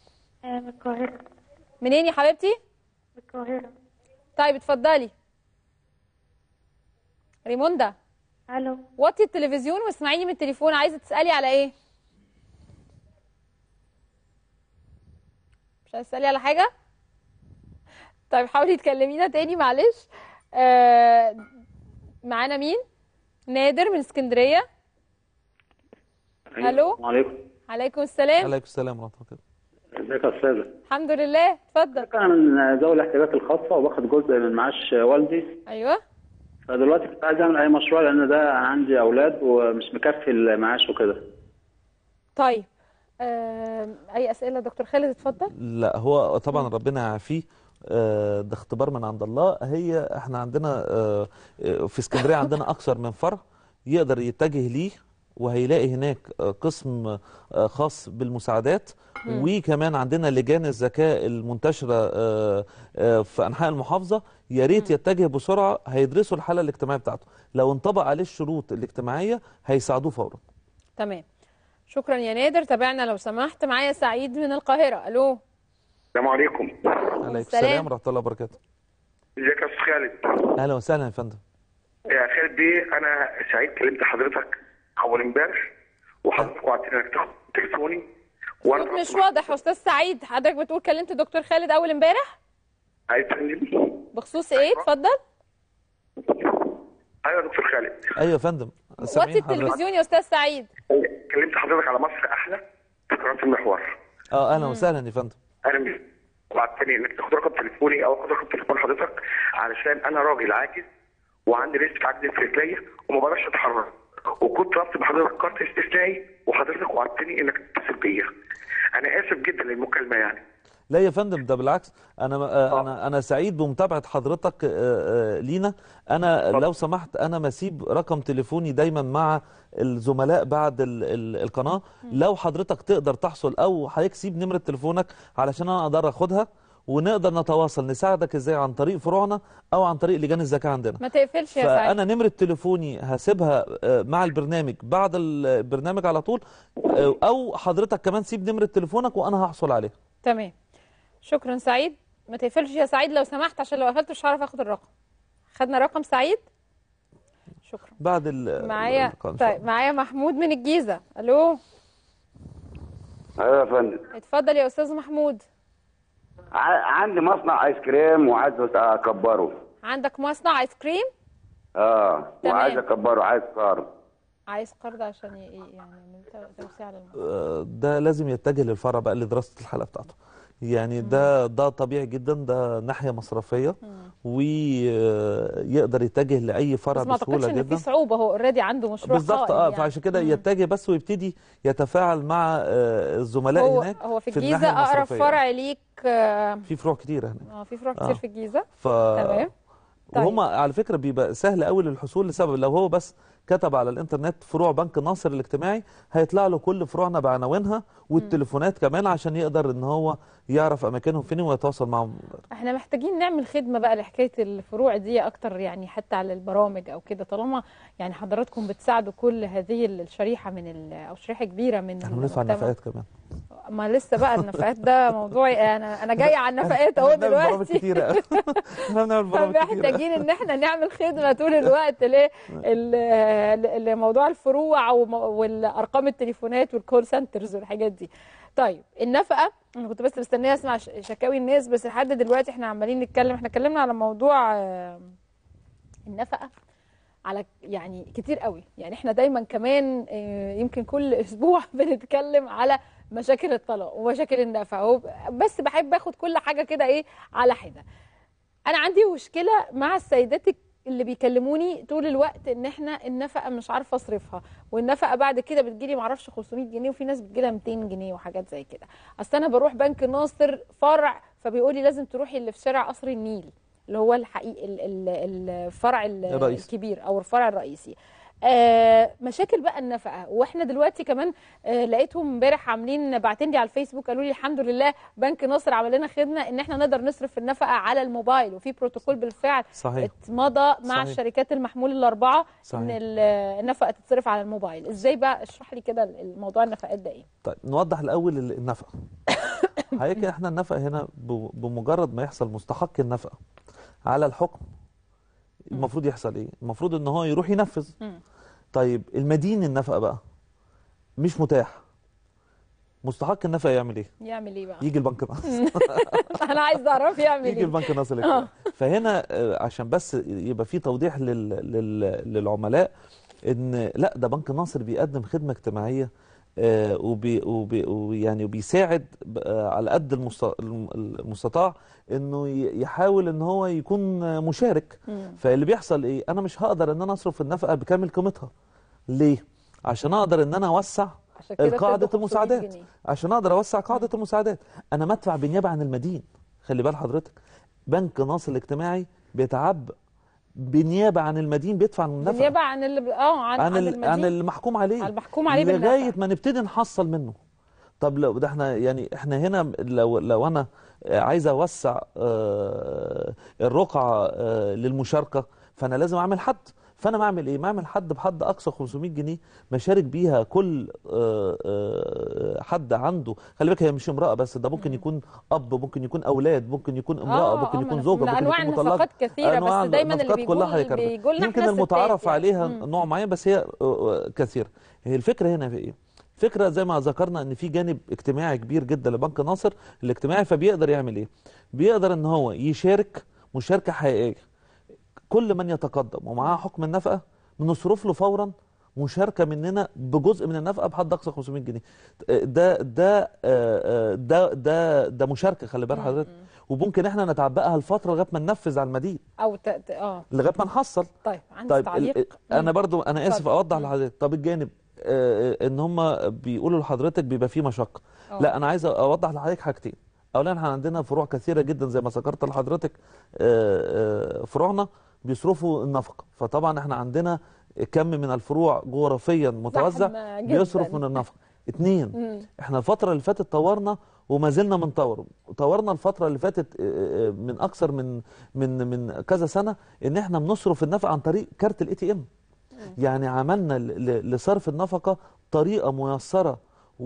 آه، من القاهرة منين يا حبيبتي من القاهرة طيب اتفضلي ريموندا الو وطي التلفزيون واسمعيني من التليفون عايزه تسالي على ايه مش عايزه تسالي على حاجه طيب حاولي تكلمينا تاني معلش آه معانا مين نادر من اسكندريه الو السلام عليكم عليكم السلام عليكم السلام ورحمه الله ازيك يا استاذه الحمد لله اتفضل انا من ذوي الاحتياجات الخاصه وباخد جزء من معاش والدي ايوه فدلوقتي كنت عايز اعمل اي مشروع لان ده عندي اولاد ومش مكفي المعاش وكده طيب آه اي اسئله دكتور خالد اتفضل لا هو طبعا ربنا يعافيه آه، ده اختبار من عند الله هي احنا عندنا آه، آه، في اسكندريه عندنا اكثر من فرع يقدر يتجه ليه وهيلاقي هناك آه، قسم آه، خاص بالمساعدات مم. وكمان عندنا لجان الذكاء المنتشره آه، آه، في انحاء المحافظه يا ريت يتجه بسرعه هيدرسوا الحاله الاجتماعيه بتاعته لو انطبق عليه الشروط الاجتماعيه هيساعدوه فورا تمام شكرا يا نادر تابعنا لو سمحت معايا سعيد من القاهره الو السلام عليكم عليكم السلام. السلام ورحمه الله وبركاته ازيك يا استاذ خالد اهلا وسهلا يا فندم يا خالد بيه انا سعيد كلمت حضرتك اول امبارح وحضرتك وعدتني انك تاخد تليفوني وانا صوت مش واضح يا استاذ سعيد حضرتك بتقول كلمت دكتور خالد اول امبارح عايز تكلمني بخصوص ايه اتفضل ايوه يا دكتور خالد ايوه يا فندم وطي سامعين حضرتك. التلفزيون يا استاذ سعيد كلمت حضرتك على مصر احلى في قناه المحور اه اهلا وسهلا يا فندم انا مش وعدتني انك تاخد رقم تليفوني او اخد رقم تليفون حضرتك علشان انا راجل عاجز وعندي ريسك عجز في رجليا وما بقدرش اتحرك وكنت رابط بحضرتك كارت استثنائي وحضرتك وعدتني انك تتصل بيا انا اسف جدا للمكالمه يعني لا يا فندم ده بالعكس انا آه. انا انا سعيد بمتابعه حضرتك آه، آه، لينا انا لو سمحت انا مسيب رقم تليفوني دايما مع الزملاء بعد ال ال القناه لو حضرتك تقدر تحصل او حضرتك سيب نمره تليفونك علشان انا اقدر اخدها ونقدر نتواصل نساعدك ازاي عن طريق فروعنا او عن طريق لجان الذكاء عندنا ما تقفلش يا سعيد فانا نمره تليفوني هسيبها آه، مع البرنامج بعد البرنامج على طول آه، او حضرتك كمان سيب نمره تليفونك وانا هحصل عليها تمام شكرا سعيد ما تقفلش يا سعيد لو سمحت عشان لو قفلت مش هعرف اخد الرقم خدنا رقم سعيد شكرا بعد ال معايا اللقاء إن شاء طيب معايا محمود من الجيزه الو ايوه يا فندم اتفضل يا استاذ محمود ع- عندي مصنع ايس كريم وعايز اكبره عندك مصنع ايس كريم اه تمام. وعايز اكبره عايز قرض عايز قرض عشان ي- يعني يعمل تو- توسيع للمصنع آه، ده لازم يتجه للفرع بقى لدراسة الحالة بتاعته يعني ده ده طبيعي جدا ده ناحية مصرفية ويقدر يتجه لأي فرع بس ما اعتقدش بسهولة ان في جدا صعوبه هو اوريدي عنده مشروع بالظبط قائم اه يعني. فعشان كده يتجه بس ويبتدي يتفاعل مع آه، الزملاء هو هناك هو في الناحية الجيزه اقرب المصرفية. فرع ليك آه، في فروع كتير هناك اه في فروع آه. كتير في الجيزه ف... تمام طيب. وهم على فكره بيبقى سهل قوي للحصول لسبب لو هو بس كتب على الانترنت فروع بنك الناصر الاجتماعي هيطلع له كل فروعنا بعناوينها والتليفونات كمان عشان يقدر ان هو يعرف اماكنهم فين ويتواصل معهم احنا محتاجين نعمل خدمه بقى لحكايه الفروع دي اكتر يعني حتى على البرامج او كده طالما يعني حضراتكم بتساعدوا كل هذه الشريحه من ال- او شريحه كبيره من احنا بندفع المجتمع. النفقات كمان ما لسه بقى النفقات ده موضوعي انا انا جايه على النفقات اهو بنعمل برامج دلوقتي كتيره قوي احنا بنعمل برامج كتيره فمحتاجين ان احنا نعمل خدمه طول الوقت ل- لموضوع الفروع وم- والارقام التليفونات والكول سنترز والحاجات دي طيب النفقه انا كنت بس مستنيه اسمع ش- شكاوي الناس بس لحد دلوقتي احنا عمالين نتكلم احنا اتكلمنا على موضوع آه، النفقه على يعني كتير قوي يعني احنا دايما كمان آه، يمكن كل اسبوع بنتكلم على مشاكل الطلاق ومشاكل النفقه هو بس بحب اخد كل حاجه كده ايه على حده انا عندي مشكله مع السيدات اللي بيكلموني طول الوقت ان احنا النفقه مش عارفه اصرفها والنفقه بعد كده بتجيلي معرفش 500 جنيه وفي ناس بتجيلها 200 جنيه وحاجات زي كده اصل انا بروح بنك ناصر فرع فبيقول لي لازم تروحي اللي في شارع قصر النيل اللي هو الحقيقي ال- ال- الفرع ال- الرئيسي. الكبير او الفرع الرئيسي آه مشاكل بقى النفقه واحنا دلوقتي كمان آه لقيتهم امبارح عاملين باعتين لي على الفيسبوك قالوا لي الحمد لله بنك ناصر عمل لنا خدمه ان احنا نقدر نصرف النفقه على الموبايل وفي بروتوكول بالفعل صحيح. اتمضى مع صحيح. الشركات المحمول الاربعه صحيح. ان ال- النفقه تتصرف على الموبايل ازاي بقى اشرح لي كده الموضوع النفقات ده ايه طيب نوضح الاول ال- النفقه حقيقة احنا النفقه هنا ب- بمجرد ما يحصل مستحق النفقه على الحكم المفروض يحصل ايه المفروض ان هو يروح ينفذ مم. طيب المدين النفقه بقى مش متاح مستحق النفقه يعمل ايه يعمل ايه بقى يجي البنك النصر انا عايز اعرف يعمل يجي ايه البنك النصر آه. الاجتماعي فهنا آه، عشان بس يبقى في توضيح لل... لل... للعملاء ان لا ده بنك الناصر بيقدم خدمه اجتماعيه آه، وبي... وبي... ويعني وبيساعد ب- آه، على قد المست... الم- المستطاع انه ي- يحاول ان هو يكون آه، مشارك مم. فاللي بيحصل ايه انا مش هقدر ان انا اصرف النفقه بكامل قيمتها ليه عشان اقدر ان انا اوسع عشان كده قاعده بتاخد 500 المساعدات جنيه. عشان اقدر اوسع قاعده المساعدات انا مدفع بالنيابه عن المدين خلي بال حضرتك بنك ناصر الاجتماعي بيتعبى بالنيابه عن المدين بيدفع النفقه بالنيابه عن اللي اه عن عن, عن, ال- عن المدين المحكوم عليه عن المحكوم عليه بالنفقة. لغايه ما نبتدي نحصل منه طب لو ده احنا يعني احنا هنا لو لو انا عايز اوسع آه، الرقعه آه، للمشاركه فانا لازم اعمل حد فانا بعمل ايه؟ بعمل حد بحد اقصى 500 جنيه مشارك بيها كل آه، آه، حد عنده خلي بالك هي مش امراه بس ده ممكن يكون اب ممكن يكون اولاد ممكن يكون امراه آه، ممكن آه، يكون ما زوجه أنا- ممكن أنواع يكون مطلقه النفقات كثيرة، أنواع بس دايماً اللي النفقات كلها بيقول- حضرتك عارفة. بيقول لنا يمكن إحنا المتعارف الستات يعني. عليها مم. نوع معين بس هي آه، آه، كثيره هي الفكره هنا في ايه؟ فكره زي ما ذكرنا ان في جانب اجتماعي كبير جدا لبنك ناصر الاجتماعي فبيقدر يعمل ايه؟ بيقدر ان هو يشارك مشاركه حقيقيه كل من يتقدم ومعاه حكم النفقه بنصرف له فورا مشاركه مننا بجزء من النفقه بحد اقصى 500 جنيه ده ده آه، ده ده ده مشاركه خلي بال حضرتك وممكن احنا نتعبئها الفتره لغايه ما ننفذ على المدين او ت... ت... اه لغايه ما نحصل طيب عندي طيب تعليق ال- انا برضو انا اسف اتفضل. اوضح لحضرتك طب الجانب آه، آه، ان هم بيقولوا لحضرتك بيبقى فيه مشقه آه. لا انا عايز اوضح لحضرتك حاجتين اولا احنا عندنا فروع كثيره جدا زي ما ذكرت لحضرتك آه، آه، فروعنا بيصرفوا النفقه فطبعا احنا عندنا كم من الفروع جغرافيا متوزع جداً. بيصرف من النفقه اتنين مم. احنا الفتره اللي فاتت طورنا وما زلنا بنطور طورنا الفتره اللي فاتت آه، آه، من اكثر من من من كذا سنه ان احنا بنصرف النفقه عن طريق كارت الاي تي ام يعني عملنا ل- ل- لصرف النفقه طريقه ميسره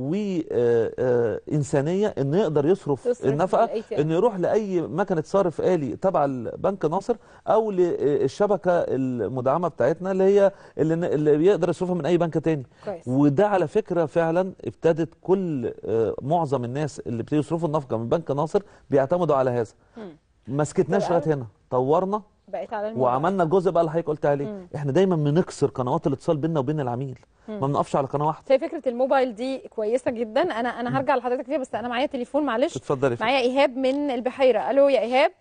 وإنسانية إنه يقدر يصرف تصرف النفقة بال ATM. إنه يروح لأي مكنة صرف آلي تبع البنك ناصر أو للشبكة المدعمة بتاعتنا اللي هي اللي, اللي بيقدر يصرفها من أي بنك تاني كويس. وده على فكرة فعلا ابتدت كل آه، معظم الناس اللي بيصرفوا النفقة من بنك ناصر بيعتمدوا على هذا مم. ما سكتناش طب لغايه هنا طورنا بقيت على الموضوع وعملنا الجزء بقى اللي حضرتك قلت عليه مم. احنا دايما بنكسر قنوات الاتصال بيننا وبين العميل مم. ما بنقفش على قناه واحده هي فكره الموبايل دي كويسه جدا انا انا هرجع لحضرتك فيها بس انا معايا تليفون معلش اتفضلي يا فندم. معايا ايهاب من البحيره الو يا ايهاب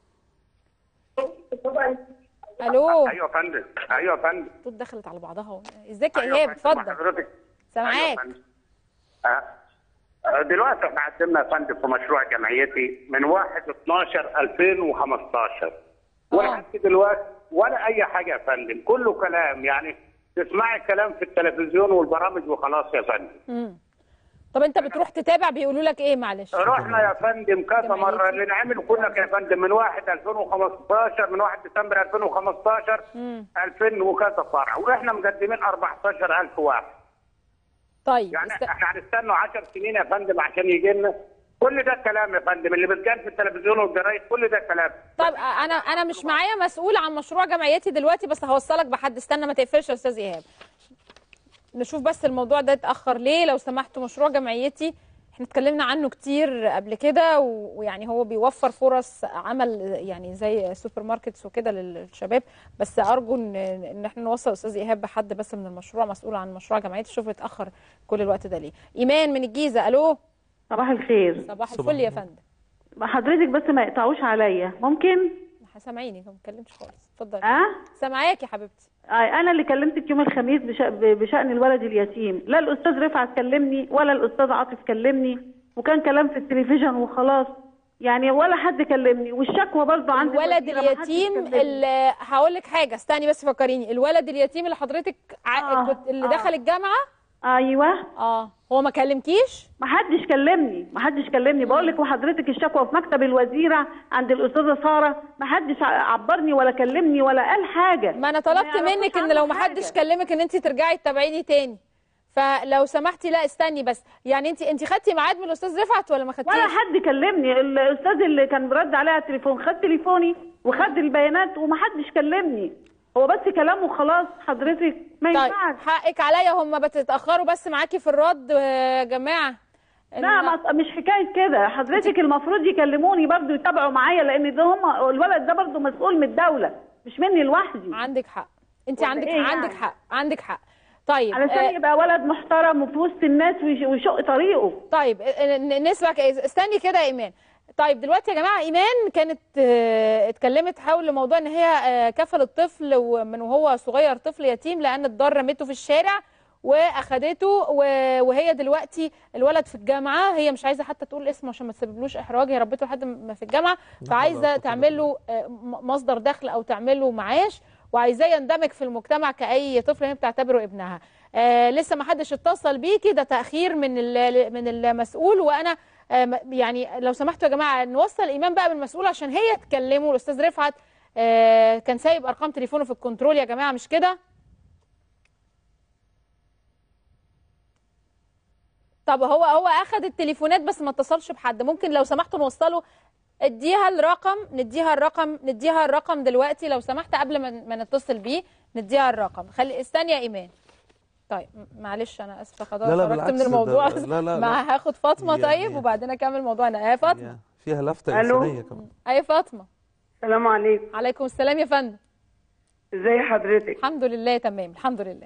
الو ايوه يا فندم ايوه يا فندم الصوت دخلت على بعضها اهو ازيك يا أيوة ايهاب يا فندم، اتفضل حضرتك سامعاك أيوة يا فندم. آه. آه، دلوقتي احنا قدمنا يا فندم في مشروع جمعيتي من 1 12 2015 ولحد دلوقتي ولا اي حاجه يا فندم كله كلام يعني تسمعي الكلام في التلفزيون والبرامج وخلاص يا فندم مم. طب انت بتروح تتابع بيقولوا لك ايه معلش رحنا يا فندم كذا مره اللي نعمل كنا يا فندم من 1 2015 من 1 ديسمبر 2015 مم. 2000 وكذا فرع واحنا مقدمين 14000 واحد طيب يعني احنا هنستنوا 10 سنين يا فندم عشان يجي لنا كل ده كلام يا فندم اللي بيتقال في التلفزيون والجرايد كل ده كلام طب انا انا مش معايا مسؤول عن مشروع جمعيتي دلوقتي بس هوصلك بحد استنى ما تقفلش يا استاذ ايهاب نشوف بس الموضوع ده اتاخر ليه لو سمحتوا مشروع جمعيتي احنا اتكلمنا عنه كتير قبل كده و- ويعني هو بيوفر فرص عمل يعني زي سوبر ماركتس وكده للشباب بس ارجو ان ان احنا نوصل استاذ ايهاب بحد بس من المشروع مسؤول عن مشروع جمعيتي شوف اتاخر كل الوقت ده ليه ايمان من الجيزه الو صباح الخير صباح الفل يا فندم حضرتك بس ما يقطعوش عليا ممكن سامعيني ما بتكلمش خالص اتفضلي اه سامعاك يا حبيبتي آه، انا اللي كلمتك يوم الخميس بش- ب- بشان الولد اليتيم لا الاستاذ رفعت كلمني ولا الاستاذ عاطف كلمني وكان كلام في التلفزيون وخلاص يعني ولا حد كلمني والشكوى برضه عندي الولد وكيلة، ما حدش اليتيم كلمني. اللي هقول لك حاجه استني بس فكريني الولد اليتيم اللي حضرتك ع... كنت اللي آه. دخل الجامعه ايوه اه هو ما كلمكيش ما حدش كلمني ما حدش كلمني بقول لك وحضرتك الشكوى في مكتب الوزيره عند الاستاذه ساره ما حدش ع- عبرني ولا كلمني ولا قال حاجه ما انا طلبت منك ان لو ما حدش كلمك ان انت ترجعي تتابعيني تاني فلو سمحتي لا استني بس يعني انت انت خدتي ميعاد من الاستاذ رفعت ولا ما خدتيش ولا حد كلمني الاستاذ اللي كان برد عليها على التليفون خد تليفوني وخد البيانات ومحدش كلمني هو بس كلامه خلاص حضرتك ما طيب ينفعش حقك عليا هم بتتاخروا بس معاكي في الرد يا جماعه لا ما مش حكايه كده حضرتك المفروض يكلموني برضو يتابعوا معايا لان ده هم الولد ده برضو مسؤول من الدوله مش مني لوحدي عندك حق انت ولا عندك إيه عندك يعني؟ حق عندك حق طيب علشان آه، يبقى ولد محترم وفي وسط الناس ويش- ويشق طريقه طيب آه، ن- نسمع ك- استني كده يا ايمان طيب دلوقتي يا جماعه ايمان كانت آه، اتكلمت حول موضوع ان هي آه، كفلت طفل ومن وهو صغير طفل يتيم لان الضار رمته في الشارع واخدته و- وهي دلوقتي الولد في الجامعه هي مش عايزه حتى تقول اسمه عشان ما تسببلوش احراج هي ربته لحد ما في الجامعه فعايزه تعمل له آه، م- مصدر دخل او تعمل له معاش وعايزاه يندمج في المجتمع كاي طفل هي بتعتبره ابنها آه لسه ما حدش اتصل بيكي ده تاخير من ال- من المسؤول وانا آه م- يعني لو سمحتوا يا جماعه نوصل ايمان بقى بالمسؤول عشان هي تكلمه الاستاذ رفعت آه كان سايب ارقام تليفونه في الكنترول يا جماعه مش كده طب هو هو اخد التليفونات بس ما اتصلش بحد ممكن لو سمحتوا نوصله اديها الرقم نديها الرقم نديها الرقم دلوقتي لو سمحت قبل ما ما نتصل بيه نديها الرقم خلي استني يا ايمان طيب م- معلش انا اسفه خلاص لا لا خرجت بالعكس من ده- الموضوع لا لا لا. ما هاخد فاطمه يعني- طيب وبعدين اكمل موضوعنا يا فاطمه فيها لفته ألو؟ انسانيه كمان اي فاطمه السلام عليكم عليكم السلام يا فندم ازي حضرتك الحمد لله تمام الحمد لله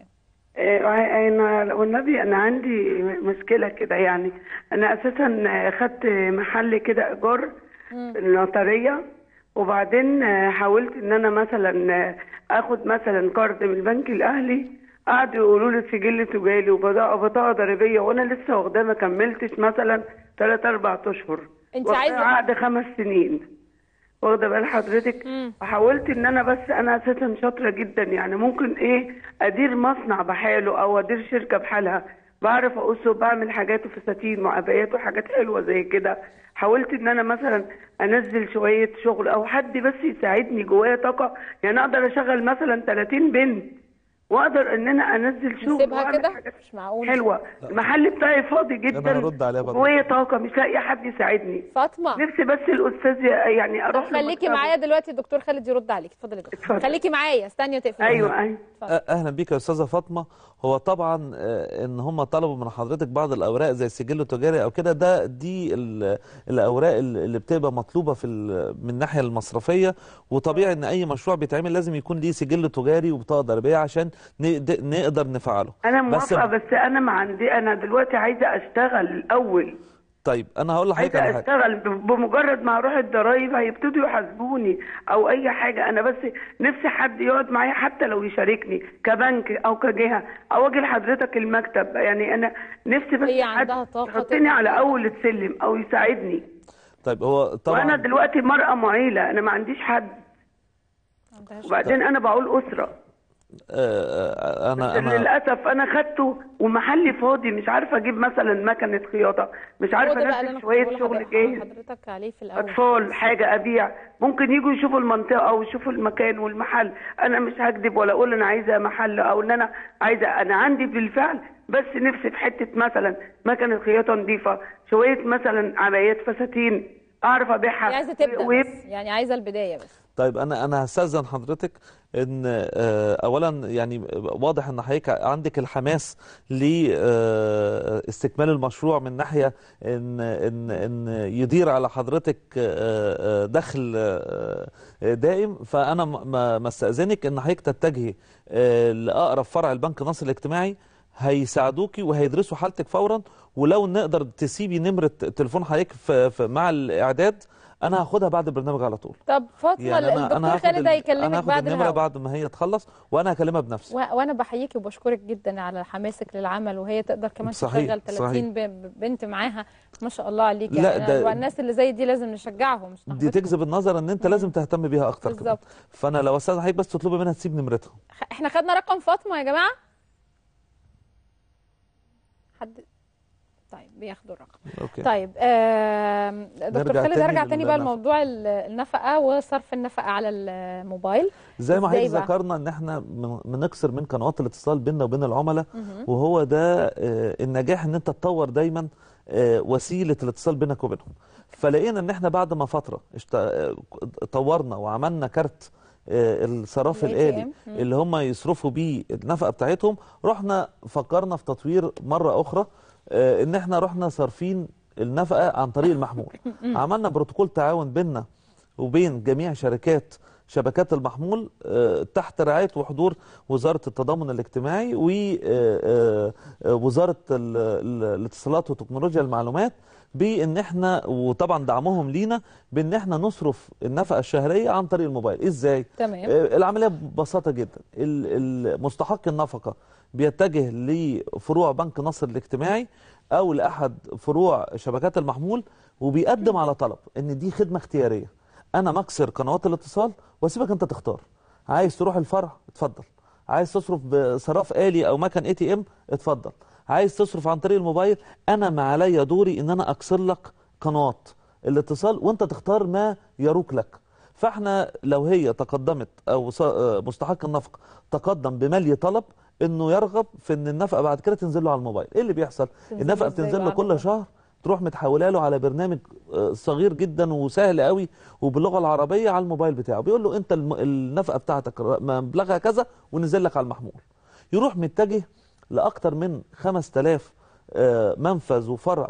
آه، انا والنبي انا عندي مشكله كده يعني انا اساسا خدت محل كده ايجار في النوتاريه وبعدين آه، حاولت ان انا مثلا آه، اخد مثلا قرض من البنك الاهلي قعدوا يقولوا لي سجل تجاري وبطاقه بطاقه ضريبيه وانا لسه واخداه ما كملتش مثلا 3 4 اشهر انت واخداه عايزه عقد خمس سنين واخده بال حضرتك حاولت ان انا بس انا اساسا شاطره جدا يعني ممكن ايه ادير مصنع بحاله او ادير شركه بحالها بعرف اقص وبعمل حاجات وفساتين وعبايات وحاجات حلوه زي كده حاولت ان انا مثلا انزل شويه شغل او حد بس يساعدني جوايا طاقه يعني اقدر اشغل مثلا 30 بنت واقدر ان انا انزل شغل نسيبها وأعمل كده حاجات مش معقول حلوه المحل بتاعي فاضي انا جدا هرد عليها برضه جوايا طاقه مش لاقي حد يساعدني فاطمه نفسي بس الاستاذ يعني اروح له خليكي مكتبه. معايا دلوقتي الدكتور خالد يرد عليك اتفضلي يا دكتور خليكي معايا استني وتقفلي ايوه ايوه أ- اهلا بيك يا استاذه فاطمه هو طبعا آه، ان هم طلبوا من حضرتك بعض الاوراق زي السجل التجاري او كده ده دي ال- الاوراق ال- اللي بتبقى مطلوبه في ال- من الناحيه المصرفيه وطبيعي ان اي مشروع بيتعمل لازم يكون ليه سجل تجاري وبطاقه ضريبيه عشان نقد- نقدر نفعله انا بس موافقه بس انا ما عندي انا دلوقتي عايزه اشتغل الاول طيب انا هقول لحضرتك على عايزه حاجه اشتغل ب- بمجرد ما اروح الضرايب هيبتدوا يحاسبوني او اي حاجه انا بس نفسي حد يقعد معايا حتى لو يشاركني كبنك او كجهه او اجي لحضرتك المكتب يعني انا نفسي بس هي حد عندها طاقة يحطني تقدر على تعمل. اول السلم او يساعدني طيب هو طبعا وانا دلوقتي مرأة معيله انا ما عنديش حد وبعدين انا بقول اسره آه، انا بس انا للاسف انا خدته ومحلي فاضي مش عارفه اجيب مثلا مكنه خياطه مش هو عارفه ده بقى اللي انزل انا شويه كنت بقول شغل لحضرتك- جاهز حضرتك عليه في الاول اطفال حاجه ابيع ممكن يجوا يشوفوا المنطقه او يشوفوا المكان والمحل انا مش هكذب ولا اقول انا عايزه محل او ان انا عايزه انا عندي بالفعل بس نفسي في حته مثلا مكنه خياطه نظيفه شويه مثلا عبايات فساتين اعرف ابيعها هي عايزه تبدا ويب- بس يعني عايزه البدايه بس طيب انا انا هستاذن حضرتك ان آه، اولا يعني واضح ان حضرتك عندك الحماس لاستكمال المشروع من ناحيه ان ان ان يدير على حضرتك آه، آه، دخل آه، دائم فانا م- ما ما استاذنك ان حضرتك تتجهي آه، لاقرب فرع البنك النصر الاجتماعي هيساعدوكي وهيدرسوا حالتك فورا ولو نقدر تسيبي نمره تليفون حضرتك في في- مع الاعداد انا هاخدها بعد البرنامج على طول طب فاطمه يعني انا الدكتور انا هاخد خالد ال- هيكلمك انا هاخد بعد النمره الهوا بعد ما هي تخلص وانا هكلمها بنفسي و- وانا بحييكي وبشكرك جدا على حماسك للعمل وهي تقدر كمان صحيح، تشغل 30 صحيح. ب- بنت معاها ما شاء الله عليك لا، يعني ده- والناس اللي زي دي لازم نشجعهم مش دي تجذب النظر ان انت لازم تهتم بيها اكتر كمان بالظبط. فانا لو استاذن حضرتك بس تطلبي منها تسيب نمرتها احنا خدنا رقم فاطمه يا جماعه حد طيب بياخدوا الرقم أوكي. طيب آم، دكتور نرجع خالد تاني ارجع تاني بقى للنفقة. لموضوع ال- النفقه وصرف النفقه على الموبايل زي ما إزاي حضرتك بقى؟ ذكرنا ان احنا من- بنكسر من قنوات الاتصال بيننا وبين العملاء مهم. وهو ده آه، النجاح ان انت تطور دايما آه، وسيله الاتصال بينك وبينهم فلقينا ان احنا بعد ما فتره اشت... آه، طورنا وعملنا كارت آه، الصراف ال الآلي ATM. مم. اللي هم يصرفوا بيه النفقه بتاعتهم رحنا فكرنا في تطوير مره اخرى آه، ان احنا رحنا صارفين النفقه عن طريق المحمول مم. عملنا بروتوكول تعاون بيننا وبين جميع شركات شبكات المحمول آه، تحت رعايه وحضور وزاره التضامن الاجتماعي ووزاره الاتصالات وتكنولوجيا المعلومات بان احنا وطبعا دعمهم لينا بان احنا نصرف النفقه الشهريه عن طريق الموبايل ازاي تمام. آه، العمليه ببساطه جدا ال- ال- مستحق النفقه بيتجه لفروع بنك نصر الاجتماعي او لاحد فروع شبكات المحمول وبيقدم على طلب ان دي خدمه اختياريه انا مكسر قنوات الاتصال واسيبك انت تختار عايز تروح الفرع اتفضل عايز تصرف بصراف آلي او مكان اي تي ام اتفضل عايز تصرف عن طريق الموبايل انا ما عليا دوري ان انا اكسر لك قنوات الاتصال وانت تختار ما يروق لك فاحنا لو هي تقدمت او ص- آه، مستحق النفقه تقدم بملي طلب انه يرغب في ان النفقه بعد كده تنزل له على الموبايل ايه اللي بيحصل تنزل النفقه له إزاي بتنزل بقى له على كل شهر تروح متحوله له على برنامج آه، صغير جدا وسهل قوي وباللغه العربيه على الموبايل بتاعه بيقول له انت الم- النفقه بتاعتك ر- مبلغها كذا ونزل لك على المحمول يروح متجه لاكثر من 5000 آه، منفذ وفرع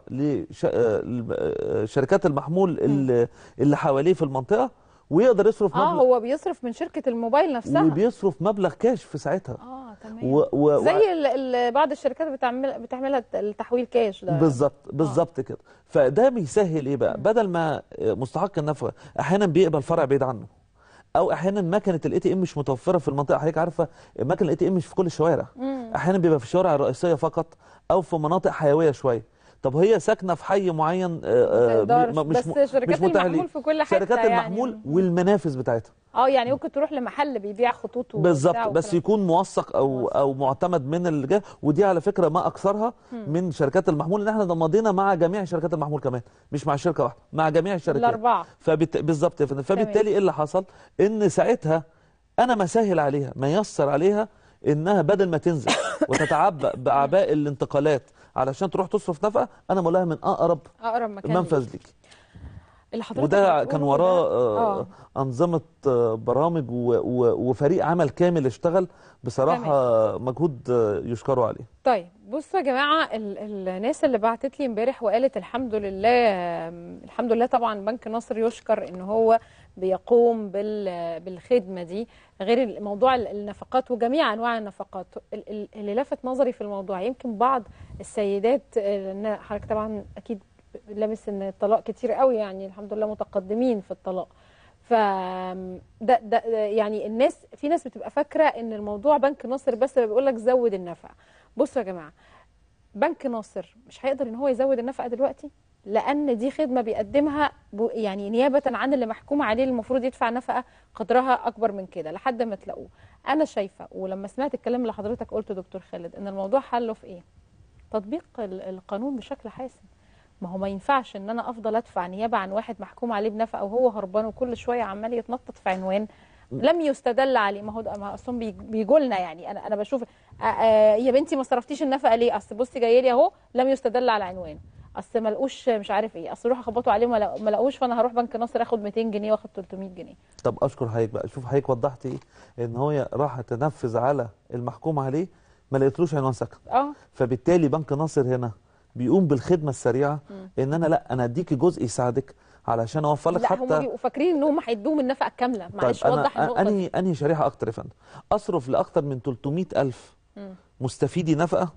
لشركات المحمول اللي, اللي حواليه في المنطقه ويقدر يصرف اه مبلغ هو بيصرف من شركه الموبايل نفسها وبيصرف مبلغ كاش في ساعتها اه تمام و... و... زي ال- ال- بعض الشركات بتعمل بتعملها التحويل كاش ده بالظبط بالظبط كده فده بيسهل ايه بقى بدل ما مستحق النفقه احيانا بيقبل فرع بعيد عنه او احيانا مكنه الاي تي ام مش متوفره في المنطقه حضرتك عارفه مكنه الاي تي ام مش في كل الشوارع مم. احيانا بيبقى في الشوارع الرئيسيه فقط او في مناطق حيويه شويه طب هي ساكنه في حي معين آه، آه، تقدرش، م- بس م- شركات متاح ليه. المحمول في كل حتة شركات يعني. المحمول والمنافذ بتاعتها اه يعني ممكن تروح لمحل بيبيع خطوط وبتاع بالظبط بس والكلام يكون موثق او او معتمد من الجهه ودي على فكره ما اكثرها مم. من شركات المحمول ان احنا مضينا مع جميع شركات المحمول كمان مش مع شركه واحده مع جميع الشركات الأربعة. فبت... بالظبط يا فندم. فبالتالي ايه اللي حصل ان ساعتها انا مسهل عليها ما يسر عليها انها بدل ما تنزل وتتعبأ باعباء الانتقالات علشان تروح تصرف نفقه انا بقول من اقرب اقرب مكان منفذ ليك. ليك اللي حضرتك وده بتقوله كان ده- وراه آه. آه، أنظمة آه، برامج و- و- وفريق عمل كامل اشتغل بصراحة مجهود آه، يشكروا عليه طيب بصوا يا جماعه ال الناس اللي بعتت لي امبارح وقالت الحمد لله آم، الحمد لله طبعا بنك نصر يشكر ان هو بيقوم بال بالخدمه دي غير موضوع ال- النفقات وجميع انواع النفقات ال- ال- اللي لفت نظري في الموضوع يمكن بعض السيدات آه، لان حضرتك طبعا اكيد لابس ان الطلاق كتير قوي يعني الحمد لله متقدمين في الطلاق ف ده, ده يعني الناس في ناس بتبقى فاكره ان الموضوع بنك ناصر بس اللي بيقول لك زود النفقه بصوا يا جماعه بنك ناصر مش هيقدر ان هو يزود النفقه دلوقتي لان دي خدمه بيقدمها ب- يعني نيابه عن اللي محكوم عليه المفروض يدفع نفقه قدرها اكبر من كده لحد ما تلاقوه انا شايفه ولما سمعت الكلام اللي حضرتك قلته دكتور خالد ان الموضوع حله في ايه تطبيق ال- القانون بشكل حاسم ما هو ما ينفعش ان انا افضل ادفع نيابه عن واحد محكوم عليه بنفقه وهو هربان وكل شويه عمال يتنطط في عنوان لم يستدل عليه ما هو ده ما اصلا بيجوا لنا يعني انا انا بشوف آه، آه، يا بنتي ما صرفتيش النفقه ليه اصل بصي جايه لي اهو لم يستدل على عنوان اصل ما لقوش مش عارف ايه اصل روحوا خبطوا عليه وما لقوا- ما لقوش فانا هروح بنك نصر اخد 200 جنيه واخد 300 جنيه طب أشكر حضرتك بقى شوف حضرتك وضحت إيه إن هو راح تنفذ على المحكوم عليه ما لقيتلوش عنوان سكن اه فبالتالي بنك ناصر هنا بيقوم بالخدمة السريعة مم. إن أنا لا أنا أديكي جزء يساعدك علشان أوفر لك لا هم حتى بيبقوا فاكرين ان هم هيدوهم النفقه الكامله معلش طيب وضح أنا النقطه دي أنهي أنهي شريحة أكتر يا فندم أصرف لأكتر من 300 ألف مم. مستفيدي نفقه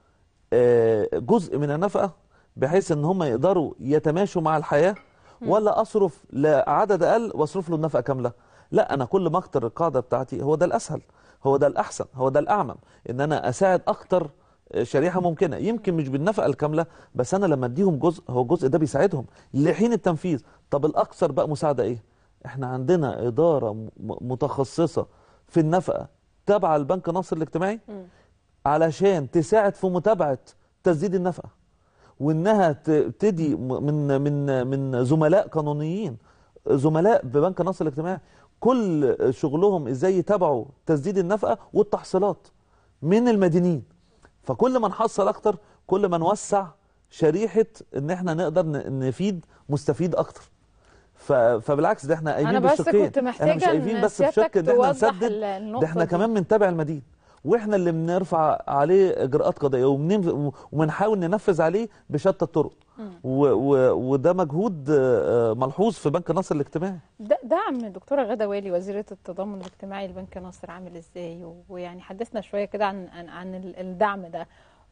آه، جزء من النفقه بحيث ان هم يقدروا يتماشوا مع الحياه ولا اصرف لعدد اقل واصرف له النفقه كامله لا انا كل ما اكتر القاعده بتاعتي هو ده الاسهل هو ده الاحسن هو ده الاعمم ان انا اساعد اكتر شريحه ممكنه يمكن مش بالنفقه الكامله بس انا لما اديهم جزء هو الجزء ده بيساعدهم لحين التنفيذ طب الاكثر بقى مساعده ايه احنا عندنا اداره م- متخصصه في النفقه تابعه لبنك ناصر الاجتماعي علشان تساعد في متابعه تسديد النفقه وانها تبتدي من من من زملاء قانونيين زملاء ببنك النصر الاجتماعي كل شغلهم ازاي يتابعوا تسديد النفقه والتحصيلات من المدينين فكل ما نحصل اكتر كل ما نوسع شريحه ان احنا نقدر ن- نفيد مستفيد اكتر ف- فبالعكس ده احنا قايمين أنا بس بالشقين كنت محتاجة احنا مش قايمين إن بس سيادتك بشق ان احنا توضح نسدد ال- النقطة ده احنا دي. كمان بنتابع المدين واحنا اللي بنرفع عليه اجراءات قضائيه وبننف- وبنحاول ننفذ عليه بشتى الطرق و و وده مجهود آه، آه، ملحوظ في بنك النصر الاجتماعي د- دعم الدكتوره غاده والي وزيره التضامن الاجتماعي لبنك ناصر عامل ازاي و- ويعني حدثنا شويه كده عن عن, عن ال- الدعم ده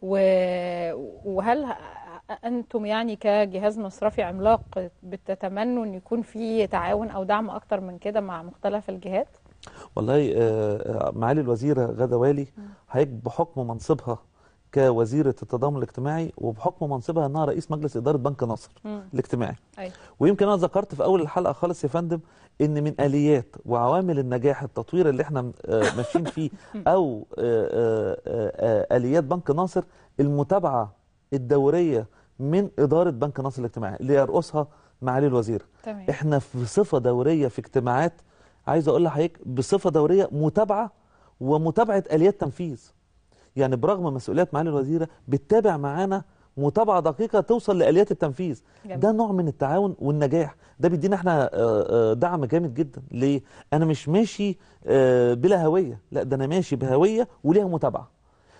و- وهل ه- انتم يعني كجهاز مصرفي عملاق بتتمنوا ان يكون في تعاون او دعم اكتر من كده مع مختلف الجهات؟ والله آه، آه، معالي الوزيره غاده والي هيك بحكم منصبها كوزيره التضامن الاجتماعي وبحكم منصبها انها رئيس مجلس اداره بنك ناصر مم. الاجتماعي أيوة. ويمكن انا ذكرت في اول الحلقه خالص يا فندم ان من اليات وعوامل النجاح التطوير اللي احنا آه، ماشيين فيه او آه، آه، آه، آه، اليات بنك ناصر المتابعه الدوريه من اداره بنك ناصر الاجتماعي اللي يرأسها معالي الوزير تمام. احنا في صفه دوريه في اجتماعات عايز اقول لحضرتك بصفه دوريه متابعه ومتابعه اليات تنفيذ يعني برغم مسؤوليات معالي الوزيره بتتابع معانا متابعه دقيقه توصل لاليات التنفيذ جميل. ده نوع من التعاون والنجاح ده بيدينا احنا آه، آه، دعم جامد جدا ليه انا مش ماشي آه، بلا هويه لا ده انا ماشي بهويه وليها متابعه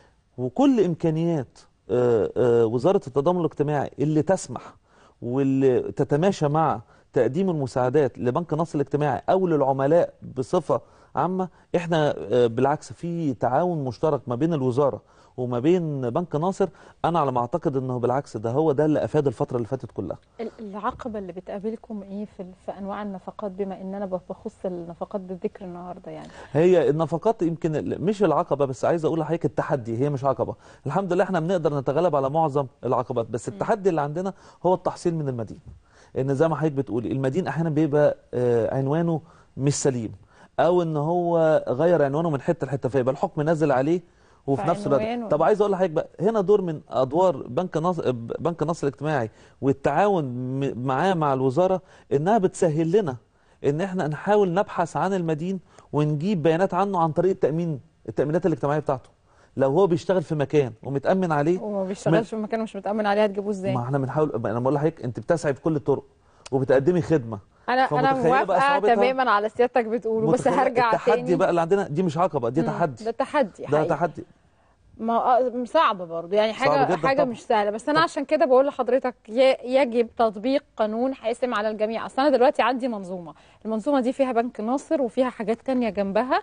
وكل امكانيات آه، آه، وزاره التضامن الاجتماعي اللي تسمح واللي تتماشى مع تقديم المساعدات لبنك النصر الاجتماعي او للعملاء بصفه عامه احنا آه، بالعكس في تعاون مشترك ما بين الوزاره وما بين بنك ناصر انا على ما اعتقد انه بالعكس ده هو ده اللي افاد الفتره اللي فاتت كلها ال- العقبه اللي بتقابلكم ايه في ال- في انواع النفقات بما ان انا بخص النفقات بالذكر النهارده يعني؟ هي النفقات يمكن ال- مش العقبه بس عايز اقول لحضرتك التحدي هي مش عقبه الحمد لله احنا بنقدر نتغلب على معظم العقبات بس التحدي اللي عندنا هو التحصيل من المدين ان زي ما حضرتك بتقولي المدين احيانا بيبقى آه، عنوانه مش سليم او ان هو غير عنوانه من حته لحته فيبقى الحكم نازل عليه وفي نفس فعنوانه. الوقت طب عايز اقول لحضرتك بقى هنا دور من ادوار بنك نصر بنك النصر الاجتماعي والتعاون م- معاه مع الوزاره انها بتسهل لنا ان احنا نحاول نبحث عن المدين ونجيب بيانات عنه عن طريق التامين التامينات الاجتماعيه بتاعته لو هو بيشتغل في مكان ومتامن عليه وما بيشتغلش في مكان مش متامن عليه هتجيبوه ازاي؟ ما احنا بنحاول انا بقول لحضرتك انت بتسعي بكل الطرق وبتقدمي خدمه انا انا فمتخيلة بقى موافقه صعوبتها؟ تماما على سيادتك بتقوله بس متخيلة هرجع التحدي تاني بقى اللي عندنا دي مش عقبه دي مم. تحدي ده تحدي ده حقيقي. تحدي ما آه، صعب برضه يعني صعب حاجه جدا حاجه طبعا. مش سهله بس انا عشان كده بقول لحضرتك ي- يجب تطبيق قانون حاسم على الجميع اصل انا دلوقتي عندي منظومه المنظومه دي فيها بنك ناصر وفيها حاجات تانية جنبها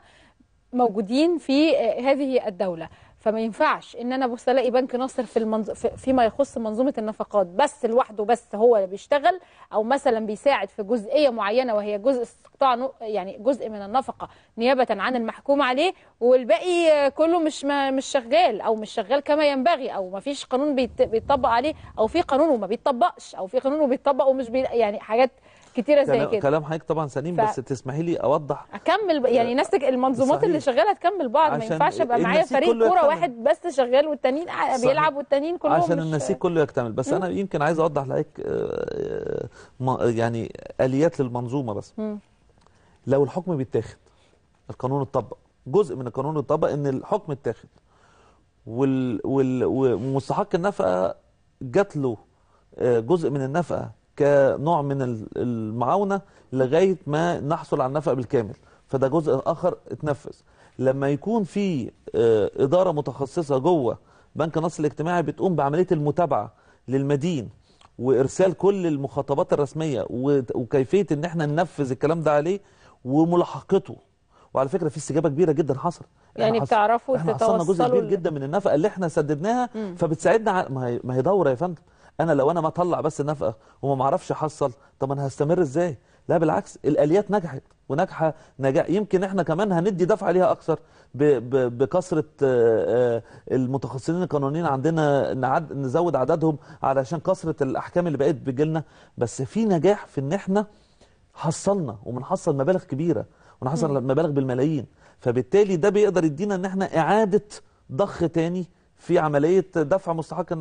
موجودين في آه، هذه الدوله فما ينفعش ان انا ابص الاقي بنك ناصر في المنظ... في- فيما يخص منظومه النفقات بس لوحده بس هو اللي بيشتغل او مثلا بيساعد في جزئيه معينه وهي جزء استقطاع نو- يعني جزء من النفقه نيابه عن المحكوم عليه والباقي آه، كله مش ما مش شغال او مش شغال كما ينبغي او ما فيش قانون بيت... بيتطبق عليه او في قانون وما بيتطبقش او في قانون وبيتطبق ومش بي... يعني حاجات كتيره زي كلام, كده كلام حضرتك طبعا سليم ف- بس تسمحي لي اوضح اكمل ب- يعني ناس تك- المنظومات صحيح. اللي شغاله تكمل بعض ما عشان ينفعش ابقى معايا النسيج فريق كله كوره يكتمل. واحد بس شغال والتانيين قاعد صحيح. بيلعب والتانيين كلهم عشان مش النسيج كله يكتمل بس انا يمكن عايز اوضح لحضرتك آه، ما- يعني اليات للمنظومه بس مم. لو الحكم بيتاخد القانون اتطبق جزء من القانون اتطبق ان الحكم اتاخد وال وال ومستحق النفقه جات له آه، جزء من النفقه كنوع من ال- المعاونه لغايه ما نحصل على النفقه بالكامل فده جزء اخر اتنفذ لما يكون في آه، اداره متخصصه جوه بنك النصر الاجتماعي بتقوم بعمليه المتابعه للمدين وارسال كل المخاطبات الرسميه و- وكيفيه ان احنا ننفذ الكلام ده عليه وملاحقته وعلى فكره في استجابه كبيره جدا حصل يعني إحنا حص- بتعرفوا احنا حصلنا جزء تتوصلوا كبير ل- جدا من النفقه اللي احنا سددناها مم. فبتساعدنا على ما هي ما هي دوره يا فندم انا لو انا ما اطلع بس النفقه وما معرفش احصل طب انا هستمر ازاي لا بالعكس الاليات نجحت وناجحه نجاح يمكن احنا كمان هندي دفعه ليها اكثر ب- ب- بكثره آه، آه، المتخصصين القانونيين عندنا نعد نزود عددهم علشان كثره الاحكام اللي بقت بتجيلنا بس في نجاح في ان احنا حصلنا وبنحصل مبالغ كبيره ونحصل مم. مبالغ بالملايين فبالتالي ده بيقدر يدينا ان احنا اعاده ضخ تاني في عمليه دفع مستحق النفقه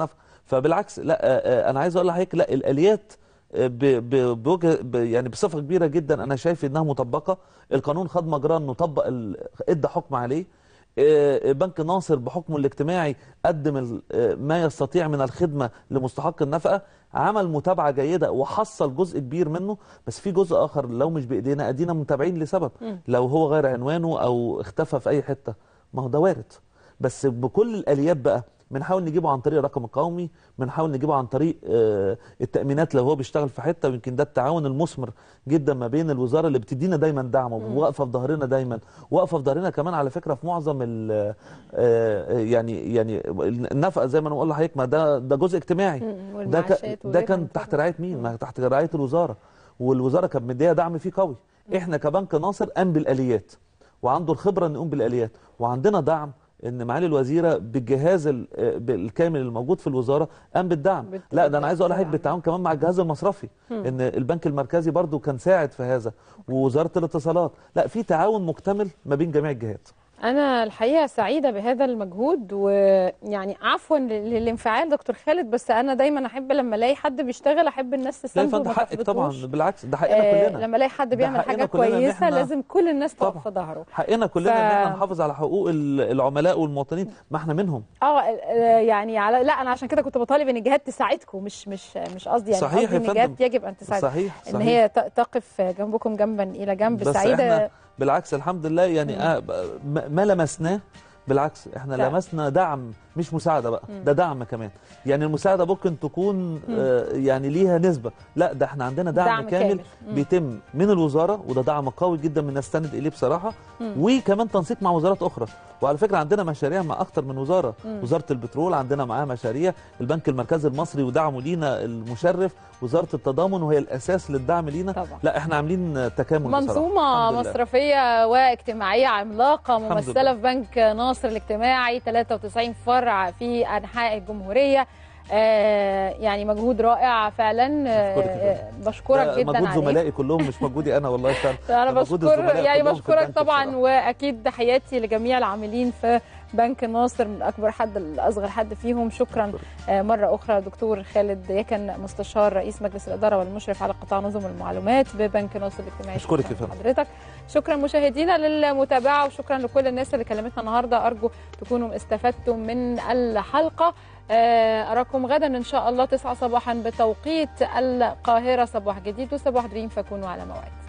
فبالعكس لا آه، آه، انا عايز اقول لحضرتك لا الاليات آه، ب- ب- بوجه ب- يعني بصفه كبيره جدا انا شايف انها مطبقه القانون خد مجراه انه طبق ال- ادى حكم عليه آه، بنك ناصر بحكمه الاجتماعي قدم ال- آه، ما يستطيع من الخدمه لمستحق النفقه عمل متابعه جيده وحصل جزء كبير منه بس في جزء اخر لو مش بايدينا ادينا متابعين لسبب مم. لو هو غير عنوانه او اختفى في اي حته ما هو ده وارد بس بكل الاليات بقى بنحاول نجيبه عن طريق الرقم القومي بنحاول نجيبه عن طريق آه، التامينات لو هو بيشتغل في حته ويمكن ده التعاون المثمر جدا ما بين الوزاره اللي بتدينا دايما دعم وواقفه في ظهرنا دايما واقفه في ظهرنا كمان على فكره في معظم ال آه، يعني يعني النفقه زي ما انا بقول لحضرتك ما ده ده جزء اجتماعي مم، ده ك- والمعاشات ده وغيرها كان تحت رعايه مين؟ ما تحت رعايه الوزاره والوزاره كانت مديه دعم فيه قوي احنا كبنك ناصر قام بالاليات وعنده الخبره انه يقوم بالاليات وعندنا دعم ان معالي الوزيره بالجهاز ال- آه، بالكامل الموجود في الوزاره قام بالدعم لا ده انا عايز اقول لحضرتك بالتعاون كمان مع الجهاز المصرفي مم. ان البنك المركزي برضو كان ساعد في هذا ووزاره الاتصالات لا في تعاون مكتمل ما بين جميع الجهات أنا الحقيقة سعيدة بهذا المجهود ويعني عفوا لل- للانفعال دكتور خالد بس أنا دايما أحب لما ألاقي حد بيشتغل أحب الناس لا تسانده فانت وما حقك طبعا تحبطوش. بالعكس ده حقنا آه، كلنا لما الاقي حد ده بيعمل حقنا حاجه كلنا إن كويسه إحنا- لازم كل الناس تقف في ظهره حقنا كلنا ف- ان احنا نحافظ على حقوق ال- العملاء والمواطنين ما احنا منهم اه آه، يعني على لا انا عشان كده كنت بطالب ان الجهات تساعدكم مش مش مش قصدي يعني صحيح قصدي يا ان فندم. الجهات يجب ان تساعد صحيح، ان صحيح. هي ت- تقف جنبكم جنبا الى جنب بس سعيده احنا بالعكس الحمد لله يعني آه ب- ما ما لمسناه بالعكس احنا فعلا. لمسنا دعم مش مساعده بقى مم. ده دعم كمان يعني المساعده ممكن تكون آه يعني ليها نسبه لا ده احنا عندنا دعم, دعم كامل, كامل. مم. بيتم من الوزاره وده دعم قوي جدا من نستند اليه بصراحه مم. وكمان تنسيق مع وزارات اخرى وعلى فكره عندنا مشاريع مع اكتر من وزاره مم. وزاره البترول عندنا معاها مشاريع البنك المركزي المصري ودعمه لينا المشرف وزاره التضامن وهي الاساس للدعم لينا طبعا. لا احنا عاملين تكامل بصراحة. منظومة الحمد لله. مصرفية واجتماعية عملاقة الحمد ممثلة لله. في بنك ناصر الاجتماعي 93 فرع في أنحاء الجمهورية آه يعني مجهود رائع فعلا آه، بشكرك يا آه، بشكرك ده جدا مجهود عليه زملائي كلهم مش مجهودي انا والله فعلا انا ده مجهود بشكر الزملاء يعني كلهم في بشكرك البنك طبعا بصراحة. واكيد تحياتي لجميع العاملين في بنك الناصر من اكبر حد لاصغر حد فيهم شكرا آه، مره اخرى دكتور خالد يكن مستشار رئيس مجلس الاداره والمشرف على قطاع نظم المعلومات ببنك ناصر الاجتماعي أشكرك شكراً يا فندم. حضرتك شكرا مشاهدينا للمتابعه وشكرا لكل الناس اللي كلمتنا النهارده ارجو تكونوا استفدتم من الحلقه آه، اراكم غدا ان شاء الله 9 صباحا بتوقيت القاهره صباح جديد وصباح دريم فكونوا على موعد